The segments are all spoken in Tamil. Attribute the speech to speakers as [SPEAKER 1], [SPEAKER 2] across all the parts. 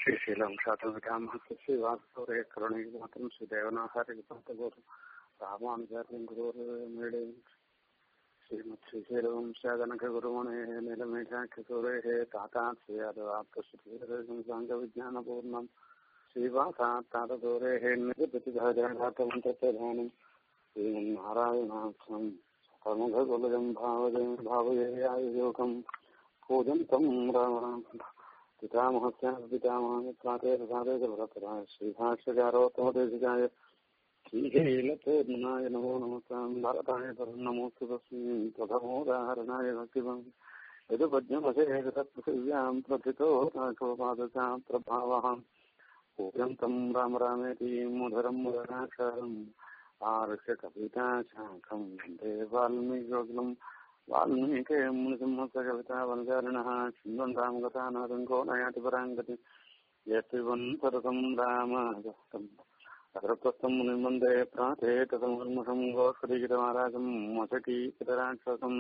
[SPEAKER 1] శ్రీశైలం శాతవికామహస్య వాస్తవరే కరుణీమాత్రం శ్రీదేవనాహారిపాతగోరు రామానుజార్యం గురువురు మేడే శ్రీమత్ శ్రీశైలం శాగనక గురుమణే నీలమేఘాఖ్యసూరే తాతాశ్రీయాదవాప్తశ్రీరం సాంగ విజ్ఞానపూర్ణం శ్రీవాసాత్తాతదూరే నిగతిభాజాతమంత్రప్రధానం శ్రీమన్నారాయణాఖ్యం సముఖకులజం భావజే భావయేయాయుయోగం पूजन्तं राम पितामहस्य पितामहत्रातेरसादेशभरतराय श्रीभाष्यकारोत्तमदेशिकाय श्रीशैलपूर्णाय नमो नमस्तां भरताय परं नमोऽस्तु तस्मै प्रथमोदाहरणाय भक्तिमं यदुपज्ञमशेषतत्पृथिव्यां प्रथितो राघवपादशां प्रभावः पूजन्तं राम रामेति मुधरं मुदराक्षरम् आरुष्य कविताशाखं वन्दे वाल्मीकिम् वाल्मीके मुनिसिंहस्य कविता वनचारिणः चिन्वन् रामकथानादङ्को नयाति पराङ्गति यत्पिबन् सरसं रामाजस्तम् अग्रप्रस्थं मुनिं वन्दे प्राथेतसमर्मुषं गोश्रीगितमहाराजं मशकीकृतराक्षसम्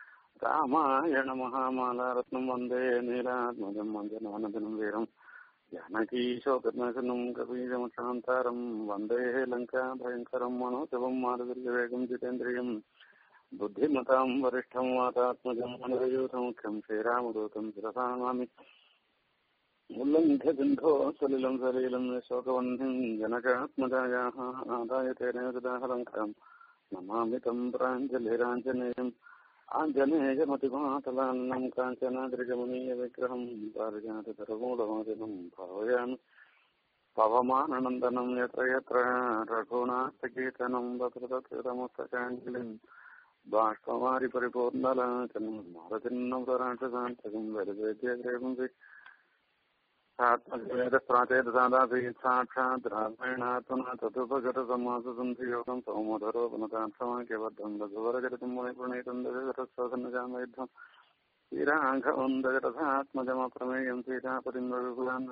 [SPEAKER 1] रामायणमहामालारत्नं वन्दे नीलात्मजं वन्दनानन्दनं वीरम् जानकीशोकर्णशनं कपीशमक्षान्तारं वन्दे लङ्काभयङ्करं मनोजवं मारुतिर्विवेकं जितेन्द्रियम् बुद्धिमतां वरिष्ठं वातात्मजं मनोयूतमुख्यं श्रीरामदूतं शिरसामामि उल्लङ्घ्यसिन्धो सलिलं सलीलं शोकवह्निं जनकात्मजायाः आदाय तेन गदाहलङ्कारं नमामि तं प्राञ्जलिराञ्जनेयम् आञ्जनेयमतिमातलान्नं काञ्चनाद्रिगमनीयविग्रहं पारिजातधर्मूलमोदिनं भावयामि पवमाननन्दनं यत्र यत्र रघुनाथकीर्तनं तत्र तत्र तमस्तकाञ्जलिम् బాష్పవారి పరిపూర్ణలాచనం మారతిన్నం పరాక్షసాంతకం వెలువేద్యగ్రేపుంసి ఆత్మవేద ప్రాచేత సాదాసి సాక్షాత్ రామాయణాత్మన తదుపగత సమాస సంధియోగం సౌమధరోపనతాక్షమాఖ్యబద్ధం రఘువరగరితం ముని ప్రణీతం దశరథస్వసన్నజామయుద్ధం శ్రీరాఘవం దశరథాత్మజమ ప్రమేయం సీతాపతిం రఘుకులాన్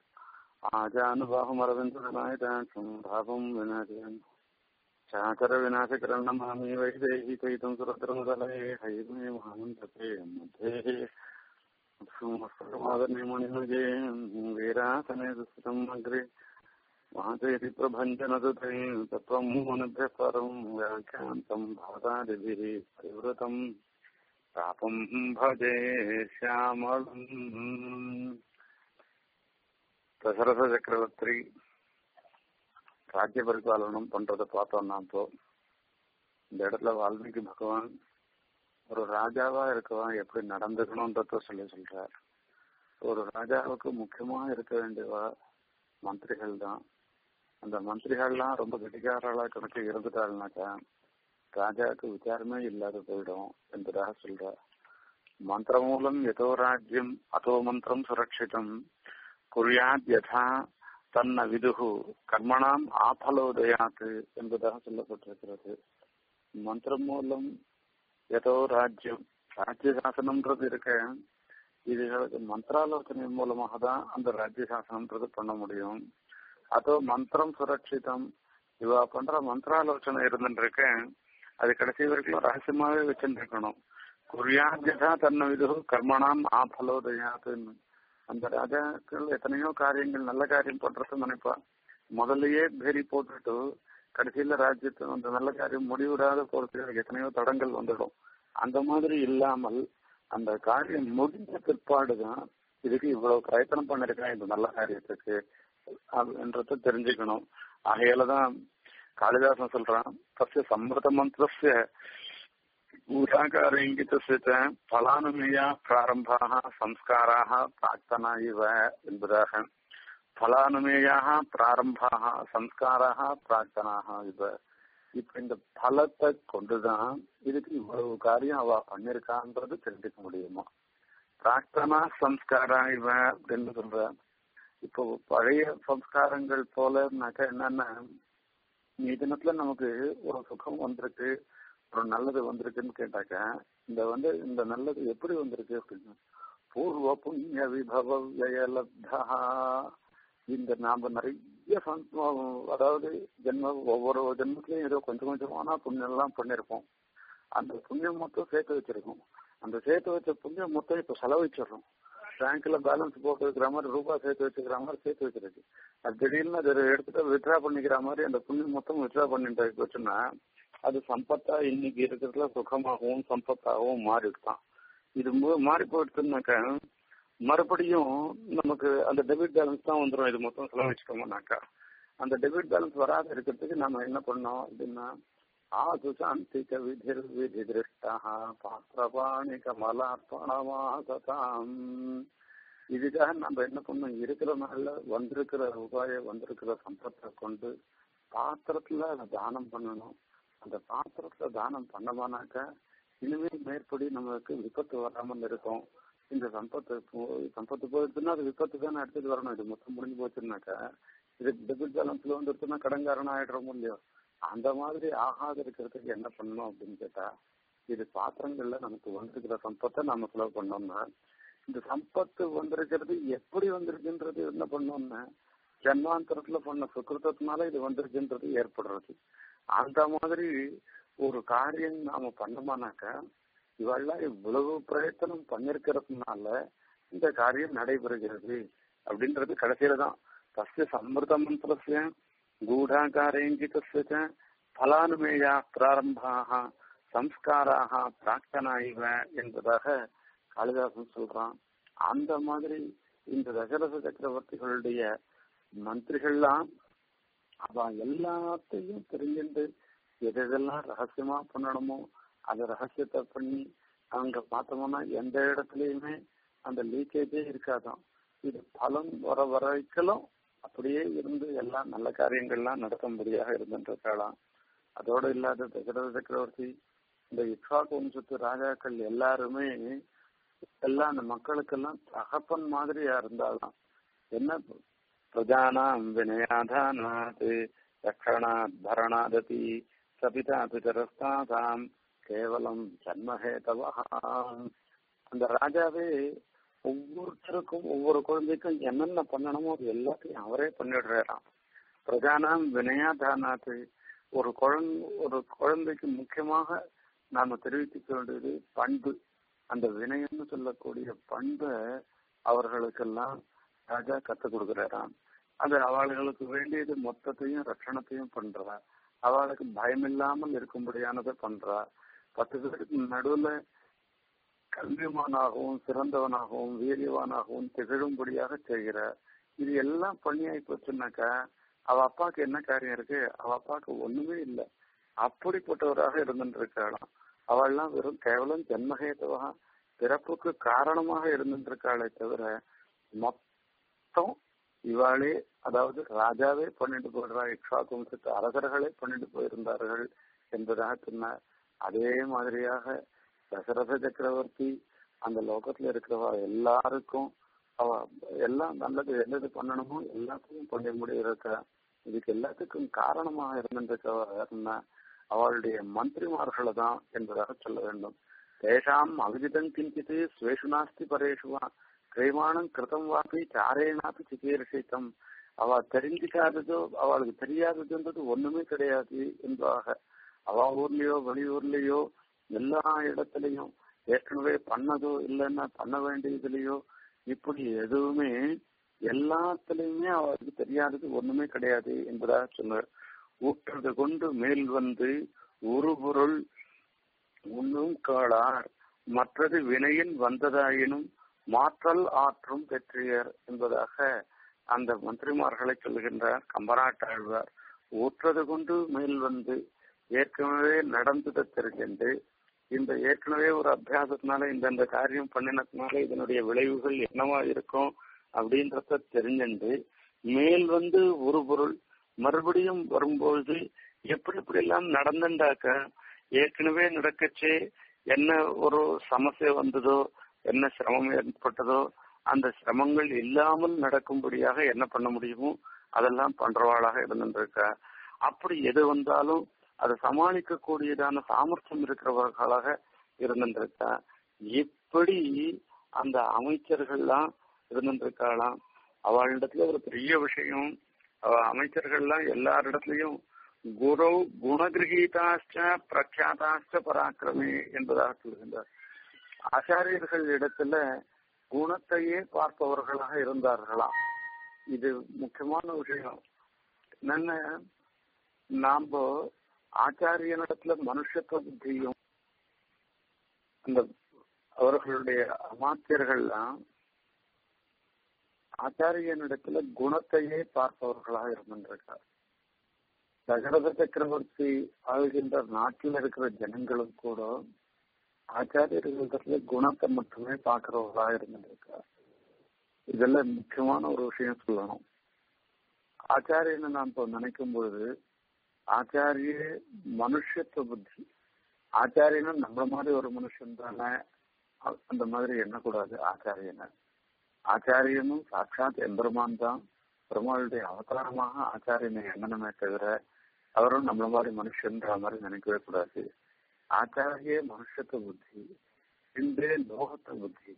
[SPEAKER 1] ఆజానుబాహుమరవిందనాయతాక్షం భావం వినాశయం చాకర వినాశకరం నమామి వైదేహి కైతం సురద్రముదలే హైమే మహామంతతే మధ్యే మణిమజే వీరాసనే సుస్థితం అగ్రే మహాచేతి ప్రభంజనదుతే తత్వం మనుభ్య పరం వ్యాఖ్యాంతం భాతాదిభిः పరివృతం పాపం భజే శ్యామలం దశరథ చక్రవర్తి ராஜ்ய பரிபாலனம் பண்றதை பார்த்தோம் நாம் இப்போ இந்த இடத்துல வால்மீகி பகவான் ஒரு ராஜாவா இருக்கவன் எப்படி நடந்துக்கணும்ன்றத சொல்லி சொல்றார் ஒரு ராஜாவுக்கு முக்கியமா இருக்க வேண்டியவா மந்திரிகள் தான் அந்த மந்திரிகள்லாம் ரொம்ப கெட்டிக்காரர்களா கணக்கு இருந்துட்டாருனாக்கா ராஜாவுக்கு விசாரமே இல்லாத போயிடும் என்பதாக சொல்றார் மந்திர மூலம் எதோ ராஜ்யம் அதோ மந்திரம் சுரட்சிதம் குறியாத் யதா தன்ன விதுகு கர்மணாம் ஆபலோதயாத்து என்பதாக சொல்லப்பட்டிருக்கிறது மந்திரம் மூலம் ஏதோ ராஜ்யம் ராஜ்ய சாசனம்ன்றது இருக்க இதுகளுக்கு மந்திராலோசனை மூலமாக தான் அந்த ராஜ்ய சாசனம்ன்றது பண்ண முடியும் அதோ மந்திரம் சுரட்சிதம் இவா பண்ற மந்திராலோசனை இருந்துருக்க அது கடைசி வரைக்கும் ரகசியமாவே வச்சுருக்கணும் குறியாஜதா தன்ன விதுகு கர்மணாம் ஆபலோதயாத்துன்னு அந்த ராஜாக்கள் எத்தனையோ காரியங்கள் நல்ல காரியம் பண்றது நினைப்பா முதல்லயே பேரி போட்டுட்டு கடைசியில ராஜ்யத்தை அந்த நல்ல காரியம் முடிவிடாத போறதுக்கு எத்தனையோ தடங்கள் வந்துடும் அந்த மாதிரி இல்லாமல் அந்த காரியம் முடிஞ்ச பிற்பாடுதான் இதுக்கு இவ்வளவு பிரயத்தனம் பண்ணிருக்கேன் இந்த நல்ல காரியத்துக்கு என்றத தெரிஞ்சுக்கணும் ஆகையாலதான் காளிதாசன் சொல்றான் தஸ்ய சம்பிரத மந்திரஸ்ய ஊராகாரங்கித்த பலானுமேயா பிராரம்பாக சம்ஸ்காராக பிரார்த்தனா இவ என்பதாக பலானுமேயாக பிராரம்பாக சம்ஸ்காராக பிரார்த்தனாக இவ இப்ப இந்த பலத்தை கொண்டுதான் இதுக்கு இவ்வளவு காரியம் அவ பண்ணிருக்கான்றது தெரிஞ்சுக்க முடியுமா பிரார்த்தனா சம்ஸ்காரா இவ அப்படின்னு சொல்ற இப்போ பழைய சம்ஸ்காரங்கள் போலனாக்க என்னன்னா நீ தினத்துல நமக்கு ஒரு சுகம் வந்திருக்கு ஒரு நல்லது வந்திருக்குன்னு கேட்டாக்க இந்த வந்து இந்த நல்லது எப்படி வந்திருக்கு அப்படின்னா பூர்வ புண்ணிய விபவ வியலப்தா இந்த நாம நிறைய அதாவது ஜென்ம ஒவ்வொரு ஜென்மத்திலையும் ஏதோ கொஞ்சம் கொஞ்சமான புண்ணியம் எல்லாம் பண்ணிருப்போம் அந்த புண்ணியம் மொத்தம் சேர்த்து வச்சிருக்கோம் அந்த சேர்த்து வச்ச புண்ணியம் மொத்தம் இப்ப செலவழிச்சிடுறோம் பேங்க்ல பேலன்ஸ் போட்டு வைக்கிற மாதிரி ரூபாய் சேர்த்து வச்சுக்கிற மாதிரி சேர்த்து வச்சிருக்கு அது திடீர்னு அதை எடுத்துட்டு வித்ரா பண்ணிக்கிற மாதிரி அந்த புண்ணியம் மொத்தம் வித்ரா பண்ணிட்டு வச்சுன்னா அது சம்பத்தா இன்னைக்கு இருக்கிறதுல சுகமாகவும் சம்பத்தாகவும் மாறிடுதான் இது மாறி போயிடுச்சுனாக்கா மறுபடியும் நமக்கு அந்த டெபிட் பேலன்ஸ் தான் வந்துடும் இது மொத்தம் செலவழிச்சிட்டோம்னாக்கா அந்த டெபிட் பேலன்ஸ் வராத இருக்கிறதுக்கு நம்ம என்ன பண்ணோம் அப்படின்னா ஆது சாந்திக விதிர் விதி திருஷ்டா பாத்திரபாணி கமலார்ப்பணமாசதாம் இதுக்காக நம்ம என்ன பண்ணோம் இருக்கிற நாள்ல வந்திருக்கிற ரூபாய வந்திருக்கிற சம்பத்தை கொண்டு பாத்திரத்துல அதை தானம் பண்ணணும் அந்த பாத்திரத்துல தானம் பண்ணமானாக்கா இனிமேல் மேற்படி நமக்கு விபத்து வராமல் இருக்கும் இந்த சம்பத்து சம்பத்து போயிடுச்சுன்னா அது விபத்து தானே எடுத்துட்டு வரணும் இது மொத்தம் முடிஞ்சு போச்சுன்னாக்கா இது டெபிட் பேலன்ஸ்ல வந்துருச்சுன்னா கடன்காரன் ஆயிடுறோம் இல்லையோ அந்த மாதிரி ஆகாத இருக்கிறதுக்கு என்ன பண்ணணும் அப்படின்னு கேட்டா இது பாத்திரங்கள்ல நமக்கு வந்திருக்கிற சம்பத்தை நாம செலவு பண்ணோம்னா இந்த சம்பத்து வந்திருக்கிறது எப்படி வந்திருக்குன்றது என்ன பண்ணோம்னா ஜன்மாந்தரத்துல பண்ண சுக்கிருத்தத்தினால இது வந்திருக்குன்றது ஏற்படுறது அந்த மாதிரி ஒரு காரியம் நாம பண்ணோமானாக்கா இவெல்லாம் இவ்வளவு பிரயத்தனம் பண்ணிருக்கிறதுனால இந்த காரியம் நடைபெறுகிறது அப்படின்றது கடைசியில தான் ஃபர்ஸ்ட் சம்பிரத மந்திரஸ்ய गूढाकारेङ्गितस्य फलानुमेया பிராரம்பாக சம்ஸ்காராக பிராக்தனா இவ என்பதாக காளிதாசன் சொல்றான் அந்த மாதிரி இந்த தசரத சக்கரவர்த்திகளுடைய மந்திரிகள்லாம் அவ எல்லாத்தையும் தெரிஞ்சுட்டு எதெல்லாம் ரகசியமா பண்ணணுமோ அந்த ரகசியத்தை பண்ணி அங்க பார்த்தோம்னா எந்த இடத்துலயுமே அந்த லீக்கேஜே இருக்காதான் இது பலன் வர வரைக்கலும் அப்படியே இருந்து எல்லாம் நல்ல காரியங்கள்லாம் நடக்கும்படியாக இருந்துருக்கலாம் அதோடு இல்லாத தசரத சக்கரவர்த்தி இந்த இக்ஷாக் வம்சத்து ராஜாக்கள் எல்லாருமே எல்லாம் அந்த மக்களுக்கெல்லாம் தகப்பன் மாதிரியா இருந்தாலாம் என்ன பிரஜானாம் வினயாதானாத் ரக்ஷணாத் பரணாததி சபிதா பிதரஸ்தாதாம் கேவலம் ஜன்மஹேதவா அந்த ராஜாவே ஒவ்வொருத்தருக்கும் ஒவ்வொரு குழந்தைக்கும் என்னென்ன பண்ணணுமோ அது எல்லாத்தையும் அவரே பண்ணிடுறாராம் பிரதானம் வினயாதானாத்து ஒரு குழந்தை ஒரு குழந்தைக்கு முக்கியமாக நாம தெரிவித்துக்க வேண்டியது பண்பு அந்த வினயம்னு சொல்லக்கூடிய பண்பை அவர்களுக்கெல்லாம் ராஜா கத்துக் கொடுக்கிறாராம் அது அவர்களுக்கு வேண்டியது மொத்தத்தையும் ரட்சணத்தையும் பண்றா அவளுக்கு பயமில்லாமல் இருக்கும்படியானதை பண்றா பத்து பேருக்கு நடுவுல கல்விமானாகவும் சிறந்தவனாகவும் வீரியவானாகவும் திகழும்படியாக செய்கிற இது எல்லாம் பண்ணி ஆகி போச்சுன்னாக்கா அவ அப்பாவுக்கு என்ன காரியம் இருக்கு அவ அப்பாவுக்கு ஒண்ணுமே இல்லை அப்படிப்பட்டவராக இருந்துட்டு இருக்காளாம் அவள்லாம் வெறும் கேவலம் ஜென்மகேதவா பிறப்புக்கு காரணமாக இருந்துட்டு இருக்காளே தவிர மொத்தம் இவாளே அதாவது ராஜாவே பண்ணிட்டு போயிடுறா இக்ஷாக்கு வம்சத்து அரசர்களே பண்ணிட்டு போயிருந்தார்கள் என்பதாக சொன்னார் அதே மாதிரியாக தசரத சக்கரவர்த்தி அந்த லோகத்துல இருக்கிறவா எல்லாருக்கும் அவ எல்லாம் நல்லது என்னது பண்ணணுமோ எல்லாத்தையும் பண்ண முடியிருக்க இதுக்கு எல்லாத்துக்கும் காரணமாக இருந்திருக்க அவளுடைய மந்திரிமார்களை தான் என்பதாக சொல்ல வேண்டும் தேஷாம் அவிதிதம் கிஞ்சித்து ஸ்வேஷு நாஸ்தி பரேஷுவா கிரேமானம் கிருதம் வாப்பி சாரேனாப்பி சிகீர்ஷித்தம் அவ தெரிஞ்சிக்காததோ அவளுக்கு தெரியாததுன்றது ஒண்ணுமே கிடையாது என்பதாக அவ ஊர்லயோ வெளியூர்லயோ எல்லா இடத்துலயும் ஏற்கனவே பண்ணதோ இல்லைன்னா பண்ண வேண்டியதுலயோ இப்படி எதுவுமே எல்லாத்துலயுமே அவருக்கு தெரியாதது ஒண்ணுமே கிடையாது என்பதாக சொன்னார் ஊற்றது கொண்டு மேல் வந்து ஒரு பொருள் உண்ணும் காளார் மற்றது வினையின் வந்ததாயினும் மாற்றல் ஆற்றும் பெற்றியர் என்பதாக அந்த மந்திரிமார்களை சொல்கின்றார் கம்பராட்டாழ்வார் ஊற்றது கொண்டு மேல் வந்து ஏற்கனவே நடந்ததை தெரிஞ்சு இந்த ஏற்கனவே ஒரு அபியாசத்தினால இந்தந்த காரியம் பண்ணினதுனால இதனுடைய விளைவுகள் என்னவா இருக்கும் அப்படின்றத தெரிஞ்சுண்டு மேல் வந்து ஒரு பொருள் மறுபடியும் வரும்பொழுது எப்படி எப்படி எல்லாம் நடந்துட்டாக்க ஏற்கனவே நடக்கச்சே என்ன ஒரு சமஸ்ய வந்ததோ என்ன சிரமம் ஏற்பட்டதோ அந்த சிரமங்கள் இல்லாமல் நடக்கும்படியாக என்ன பண்ண முடியுமோ அதெல்லாம் பண்றவாளாக இருந்துருக்கா அப்படி எது வந்தாலும் அதை சமாளிக்க கூடியதான சாமர்த்தியம் இருக்கிறவர்களாக இருந்துருக்கா இப்படி அந்த அமைச்சர்கள்லாம் இருந்துருக்காளாம் அவளிடத்துல ஒரு பெரிய விஷயம் அவ அமைச்சர்கள்லாம் எல்லாரிடத்துலயும் குரு குணகிரகீதாச்ச பிரக்யாதாச்ச பராக்கிரமே என்பதாக சொல்கின்றார் ஆச்சாரியர்கள் இடத்துல குணத்தையே பார்ப்பவர்களாக இருந்தார்களாம் இது முக்கியமான விஷயம் என்னென்ன நாம ஆச்சாரியனிடத்துல மனுஷத்துவ புத்தியும் அந்த அவர்களுடைய அமாத்தியர்கள்லாம் ஆச்சாரியனிடத்துல குணத்தையே பார்ப்பவர்களாக இருந்திருக்கார் தகரத சக்கரவர்த்தி ஆளுகின்ற நாட்டில் இருக்கிற ஜனங்களும் கூட ஆச்சாரியர்களிடத்துல குணத்தை மட்டுமே பார்க்கிறவர்களாக இருந்திருக்கார் இதெல்லாம் முக்கியமான ஒரு விஷயம் சொல்லணும் ஆச்சாரியனை நாம் இப்போ நினைக்கும் பொழுது ஆச்சாரிய மனுஷத்துவ புத்தி ஆச்சாரியனும் நம்மள மாதிரி ஒரு மனுஷன் தானே அந்த மாதிரி எண்ணக்கூடாது ஆச்சாரியனை ஆச்சாரியனும் சாட்சாத் எம்பெருமான் தான் பெருமாளுடைய அவதாரமாக ஆச்சாரியனை எண்ணணுமே தவிர அவரும் நம்மள மாதிரி மனுஷன்ற மாதிரி நினைக்கவே கூடாது ஆச்சாரிய மனுஷத்துவ புத்தி இன்றே லோகத்த புத்தி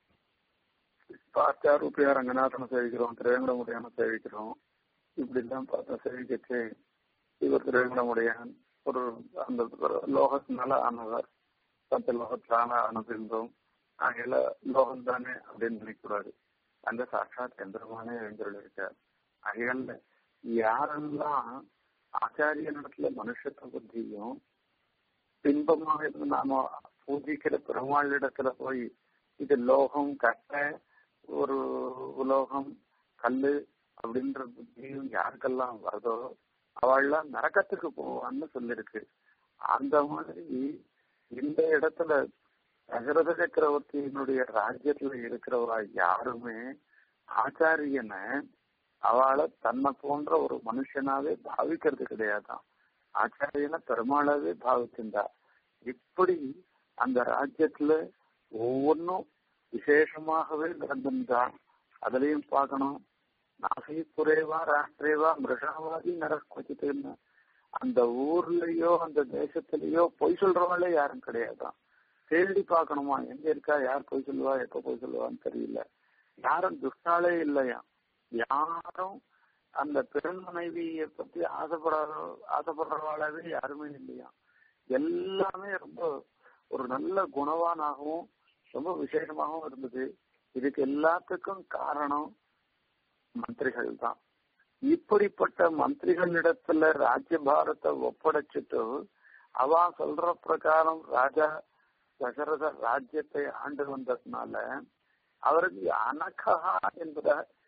[SPEAKER 1] ஆச்சார ரூபியா ரங்கநாதனை சேவிக்கிறோம் திருவேங்கடமுடியான சேவிக்கிறோம் இப்படி எல்லாம் பார்த்தா சேவிக்கச்சு இவர் திருவேங்கடமுடியான் ஒரு அந்த லோகத்தினால ஆனவர் பத்த லோகத்தினால ஆனதுன்றோம் ஆகையில லோகம் தானே அப்படின்னு நினைக்கக்கூடாது அந்த சாட்சாத் எந்திரமானே எழுந்துள்ள இருக்கார் ஆகையால யாரெல்லாம் ஆச்சாரியனிடத்துல மனுஷத்துவ புத்தியும் பின்பமாக இருந்து நாம பூஜிக்கிற பெருமாள் இடத்துல போய் இது லோகம் கட்டை ஒரு உலோகம் கல்லு அப்படின்ற புத்தியும் யாருக்கெல்லாம் வருதோ அவள்லாம் நரக்கத்துக்கு போவான்னு சொல்லிருக்கு அந்த மாதிரி இந்த இடத்துல தசரத சக்கரவர்த்தியினுடைய ராஜ்யத்துல இருக்கிறவரா யாருமே ஆச்சாரியனை அவளை தன்னை போன்ற ஒரு மனுஷனாவே பாவிக்கிறது கிடையாதான் ஆச்சாரியனை பெருமாளாவே பாவிச்சிருந்தா இப்படி அந்த ராஜ்யத்துல ஒவ்வொன்றும் விசேஷமாகவே நடந்திருந்தான் அதுலயும் பார்க்கணும் நாசிக்குறைவா ராஷ்டிரேவா மிருஷாவாதி நரஸ்கொச்சித்துன்னு அந்த ஊர்லயோ அந்த தேசத்திலயோ பொய் சொல்றவங்களே யாரும் கிடையாதான் தேடி பார்க்கணுமா எங்க இருக்கா யார் போய் சொல்லுவா எப்ப போய் சொல்லுவான்னு தெரியல யாரும் துஷ்டாலே இல்லையா யாரும் அந்த பெண் மனைவியை பத்தி ஆசைப்படாத ஆசைப்படுறவாளாவே யாருமே இல்லையா எல்லாமே ரொம்ப ஒரு நல்ல குணவானாகவும் ரொம்ப விசேஷமாகவும் இருந்தது இதுக்கு எல்லாத்துக்கும் காரணம் மந்திரிகள் தான் இப்படிப்பட்ட மந்திரிகளிடத்துல ராஜ்யபாரத்தை ஒப்படைச்சிட்டு அவ சொல்ற பிரகாரம் ராஜா தசரத ராஜ்யத்தை ஆண்டு வந்ததுனால அவருக்கு அனகா என்பத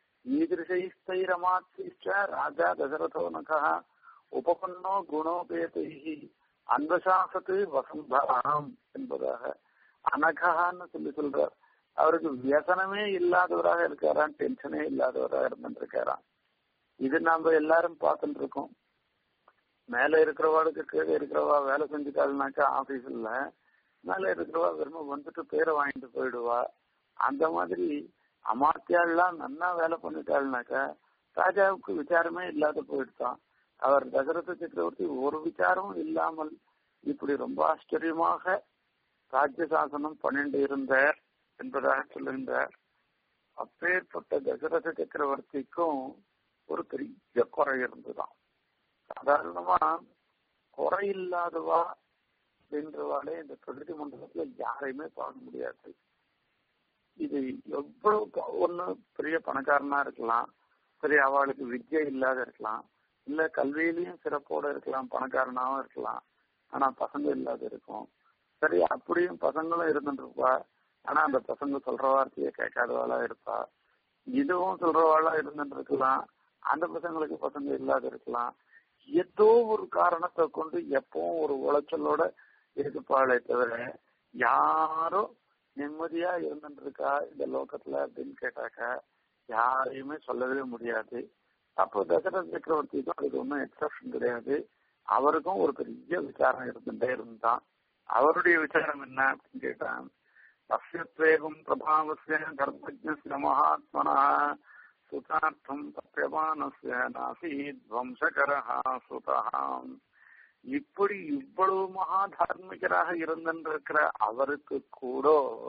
[SPEAKER 1] ஈதிருஷைஸ்தைரமாத்திஷ்ட ராஜா தசரதோ நகா உபபன்னோ குணோபேதை அன்பசாசத்து வசந்தராம் என்பதாக அனகான்னு சொல்லி சொல்றார் அவருக்கு வியசனமே இல்லாதவராக இருக்காராம் டென்ஷனே இல்லாதவராக இருந்துருக்காராம் இது நாம எல்லாரும் பார்த்துட்டு இருக்கோம் மேல இருக்கிறவாளுக்கு கீழே இருக்கிறவா வேலை செஞ்சுட்டாள்னாக்கா ஆபீஸ்ல மேல இருக்கிறவா வெறும் வந்துட்டு பேரை வாங்கிட்டு போயிடுவா அந்த மாதிரி அமாத்தியாள்லாம் நன்னா வேலை பண்ணிட்டாள்னாக்கா ராஜாவுக்கு விசாரமே இல்லாத போயிடுதான் அவர் தசரத சக்கரவர்த்தி ஒரு விசாரமும் இல்லாமல் இப்படி ரொம்ப ஆச்சரியமாக ராஜ்ய சாசனம் பண்ணிட்டு இருந்தார் என்பதாக சொல்லுகின்றார் அப்பேற்பட்ட தசரத சக்கரவர்த்திக்கும் ஒரு பெரிய குறை இருந்துதான் சாதாரணமா குறை இல்லாதவா அப்படின்றவாலே இந்த பிரகதி மண்டலத்துல யாரையுமே பார்க்க முடியாது இது எவ்வளவு ஒண்ணு பெரிய பணக்காரனா இருக்கலாம் சரி அவளுக்கு வித்யை இல்லாத இருக்கலாம் இல்ல கல்வியிலையும் சிறப்போட இருக்கலாம் பணக்காரனாவும் இருக்கலாம் ஆனா பசங்க இல்லாத இருக்கும் சரி அப்படியும் பசங்களும் இருந்துட்டு இருப்பா ஆனா அந்த பசங்க சொல்ற வார்த்தையை கேட்காதவாளா இருப்பா இதுவும் சொல்றவாளா இருந்துட்டு இருக்கலாம் அந்த பசங்களுக்கு பசங்க இல்லாத இருக்கலாம் ஏதோ ஒரு காரணத்தை கொண்டு எப்பவும் ஒரு உளைச்சலோட இருப்பாளே தவிர யாரும் நிம்மதியா இருந்துட்டு இருக்கா இந்த லோகத்துல அப்படின்னு கேட்டாக்கா யாரையுமே சொல்லவே முடியாது அப்போ தசரத சக்கரவர்த்திக்கும் அதுக்கு ஒன்றும் எக்ஸப்ஷன் கிடையாது அவருக்கும் ஒரு பெரிய விசாரம் இருந்துட்டே இருந்தான் அவருடைய விசாரம் என்ன அப்படின்னு கேட்டான் தஸ்யத்வேகம் பிரபாவசிய கர்மஜ்ய மகாத்மனா சுதார்த்தம் தப்பியமானசிய நாசீத் வம்சகரஹா சுதாம் இப்படி இவ்வளவு மகா தார்மிகராக இருந்திருக்கிற அவருக்கு கூட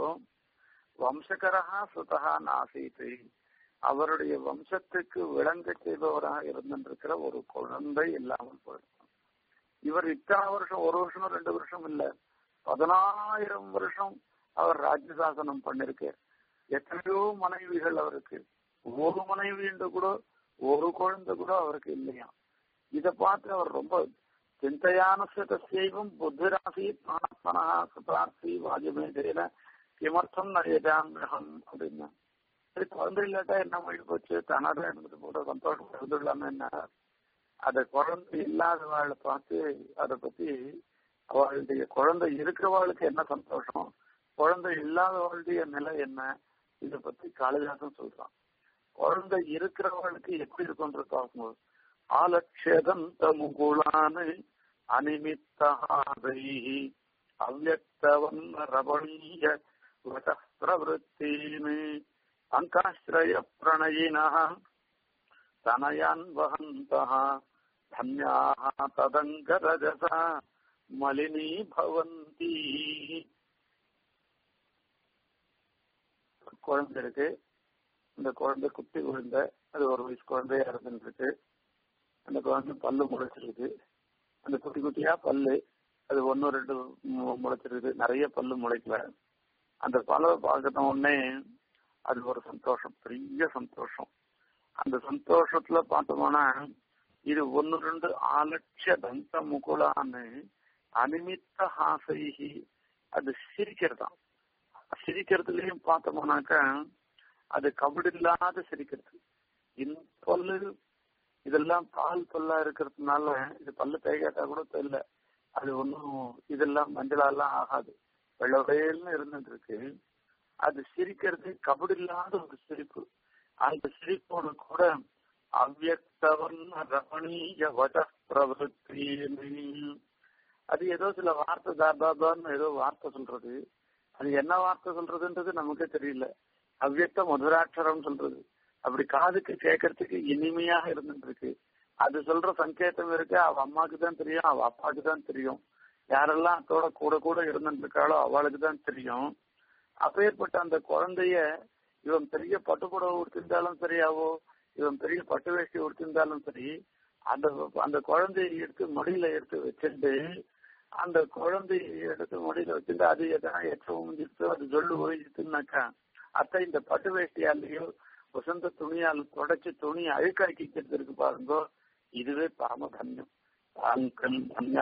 [SPEAKER 1] வம்சகரஹா சுதா நாசீத்து அவருடைய வம்சத்துக்கு விளங்க செய்பவராக இருந்திருக்கிற ஒரு குழந்தை இல்லாமல் போயிருக்கும் இவர் இத்தனை வருஷம் ஒரு வருஷம் ரெண்டு வருஷம் இல்ல பதினாயிரம் வருஷம் அவர் ராஜ்ய சாசனம் பண்ணிருக்கார் எத்தனையோ மனைவிகள் அவருக்கு ஒரு மனைவி என்று கூட ஒரு குழந்தை கூட அவருக்கு இல்லையா இத பார்த்து அவர் ரொம்ப சிந்தையான செய்வம் புத்திராசி பிராணப்பனா சுதார்த்தி வாஜ்மேஜேன கிமர்த்தம் நயஜாமிரகம் அப்படின்னா சரி குழந்தை இல்லாட்டா என்ன மொழி போச்சு தானாதான் இருந்துட்டு போட சந்தோஷம் இருந்துடலாமே என்ன அத குழந்தை இல்லாதவாளை பார்த்து அதை பத்தி அவளுடைய குழந்தை இருக்கிறவாளுக்கு என்ன சந்தோஷம் குழந்தை இல்லாதவளுடைய நிலை என்ன இத பத்தி காளிதாசன் சொல்றான் குழந்தை இருக்கிறவர்களுக்கு எப்படி இருக்கும்ன்றது பார்க்கும்போது ஆலட்சேதந்த முகுளானு அனிமித்தாதை அவ்வக்தவன் ரவணீய பிரவருத்தீனு அங்காஸ்ரய பிரணயின தனயான் வகந்தः தன்யாः ததங்கரஜசா மலினீ பவந்தி குழந்தை இருக்கு இந்த குழந்தை குட்டி குழந்தை அது ஒரு வயசு குழந்தையா இருந்துருக்கு அந்த குழந்தை பல்லு முளைச்சிருக்கு அந்த குட்டி குட்டியா பல்லு அது ஒன்னு ரெண்டு முளைச்சிருக்கு நிறைய பல்லு முளைக்கல அந்த பல்லை பார்க்கணும் உடனே அது ஒரு சந்தோஷம் பெரிய சந்தோஷம் அந்த சந்தோஷத்துல பார்த்தோம்னா இது ஒன்னு ரெண்டு ஆலட்ச தந்த முகுலான்னு அனிமித்த ஹாசைகி அது சிரிக்கிறதாம் சிரிக்கிறதுலயும் பார்த்தோம்னாக்கா அது கபடு இல்லாத சிரிக்கிறது இந்த பல்லு இதெல்லாம் பால் பல்லா இருக்கிறதுனால இது பல்லு தேய்காட்டா கூட தெரியல அது ஒன்றும் இதெல்லாம் மஞ்சளாலாம் ஆகாது வெள்ளவேல்னு இருந்துட்டு இருக்கு அது சிரிக்கிறது கபடு இல்லாத ஒரு சிரிப்பு அந்த சிரிப்போடு கூட அவ்வக்தவன் ரமணீய வட பிரவருத்தி அது ஏதோ சில வார்த்தை தாபாபான்னு ஏதோ வார்த்தை சொல்றது அது என்ன வார்த்தை சொல்றதுன்றது நமக்கே தெரியல அவ்வக்த மதுராட்சரம் சொல்றது அப்படி காதுக்கு கேட்கறதுக்கு இனிமையாக இருந்துட்டு இருக்கு அது சொல்ற சங்கேதம் இருக்கு அவ அம்மாக்கு தான் தெரியும் அவ அப்பாவுக்கு தான் தெரியும் யாரெல்லாம் அதோட கூட கூட இருந்துட்டு இருக்காளோ அவளுக்கு தான் தெரியும் அப்பேற்பட்ட அந்த குழந்தைய இவன் பெரிய பட்டுப்புடவை உடுத்திருந்தாலும் சரியாவோ இவன் பெரிய பட்டு வேஷ்டி உடுத்திருந்தாலும் சரி அந்த அந்த குழந்தையை எடுத்து மடியில எடுத்து வச்சுட்டு அந்த குழந்தையை எடுத்து மடியில வச்சுட்டு அது எதனா எச்சம் முடிஞ்சிருச்சோ அது சொல்லு ஒழிஞ்சிட்டுனாக்கா அத்தை இந்த பட்டு வேஷ்டியாலேயோ வசந்த துணியால் தொடச்சு துணி அழுக்காக்கிக்கிறது இருக்கு பாருங்கோ இதுவே பரமதன்யம் தாங்கன்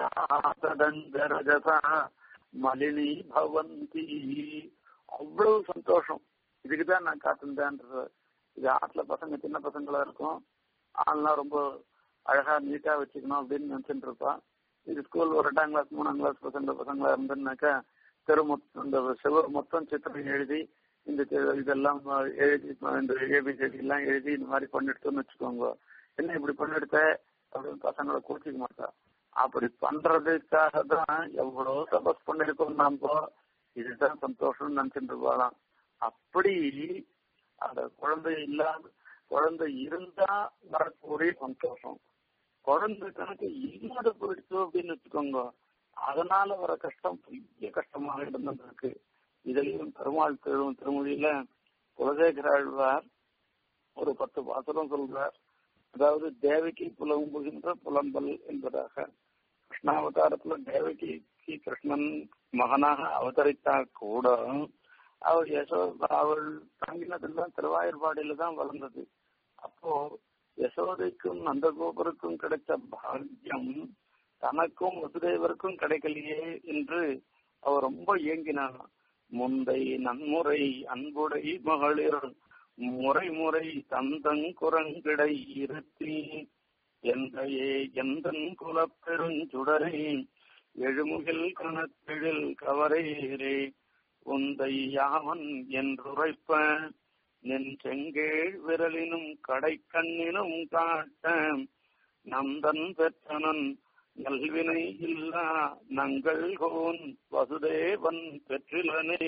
[SPEAKER 1] ரஜசா மலினி பவந்தி அவ்வளவு சந்தோஷம் இதுக்குதான் நான் காத்திருந்தேன்றது இது ஆட்டுல பசங்க சின்ன பசங்களா இருக்கும் ஆள்லாம் ரொம்ப அழகா நீட்டா வச்சுக்கணும் அப்படின்னு நினைச்சுட்டு இருப்பான் இது ஸ்கூல் ஒரு ரெண்டாம் கிளாஸ் மூணாம் கிளாஸ் பசங்க பசங்களா இருந்ததுனாக்கா தெரு மொத்தம் இந்த செவர் மொத்தம் சித்திரம் எழுதி இந்த இதெல்லாம் எழுதி இந்த ஏபிசிடி எல்லாம் எழுதி இந்த மாதிரி பண்ணிடுத்தோம்னு வச்சுக்கோங்க என்ன இப்படி பண்ணிடுத்த அப்படின்னு பசங்களை கூட்டிக்க மாட்டா அப்படி பண்றதுக்காக தான் எவ்வளவு தபஸ் பண்ணிருக்கோம் நாம இதுதான் சந்தோஷம்னு நினைச்சிட்டு போகலாம் அப்படி அந்த குழந்தை இல்லாத குழந்தை இருந்தா வரக்கூடிய சந்தோஷம் குழந்தை கணக்கு இல்லாத போயிடுச்சு அப்படின்னு வச்சுக்கோங்க அதனால வர கஷ்டம் பெரிய கஷ்டமாக இருந்திருக்கு இதுலயும் பெருமாள் திரு திருமொழியில குலசேகர ஆழ்வார் ஒரு பத்து பாசனம் சொல்றார் அதாவது தேவகி புலம்புகின்ற புலம்பல் என்பதாக கிருஷ்ணாவதாரத்துல தேவகிக்கு கிருஷ்ணன் மகனாக அவதரித்தா கூட அவள் யசோ அவள் தங்கினதெல்லாம் திருவாயூர்பாடியில தான் வளர்ந்தது அப்போ யசோதைக்கும் நந்தகோபருக்கும் கிடைச்ச பாக்கியம் தனக்கும் வசுதேவருக்கும் கிடைக்கலையே என்று அவர் ரொம்ப ஏங்கினான் முந்தை நன்முறை அன்புடை மகளிர் முறை முறை தந்தங்குரங்கிடை இருத்தி எந்தையே எந்தன் குலப்பெருஞ்சுடரே எழுமுகில் கணத்தெழில் கவரேரே உந்தை யாவன் என்றுரைப்ப நின் செங்கேழ் விரலினும் கடைக்கண்ணினும் காட்ட நந்தன் பெற்றனன் நல்வினை இல்லா நங்கள் கோன் வசுதேவன் பெற்றிலனே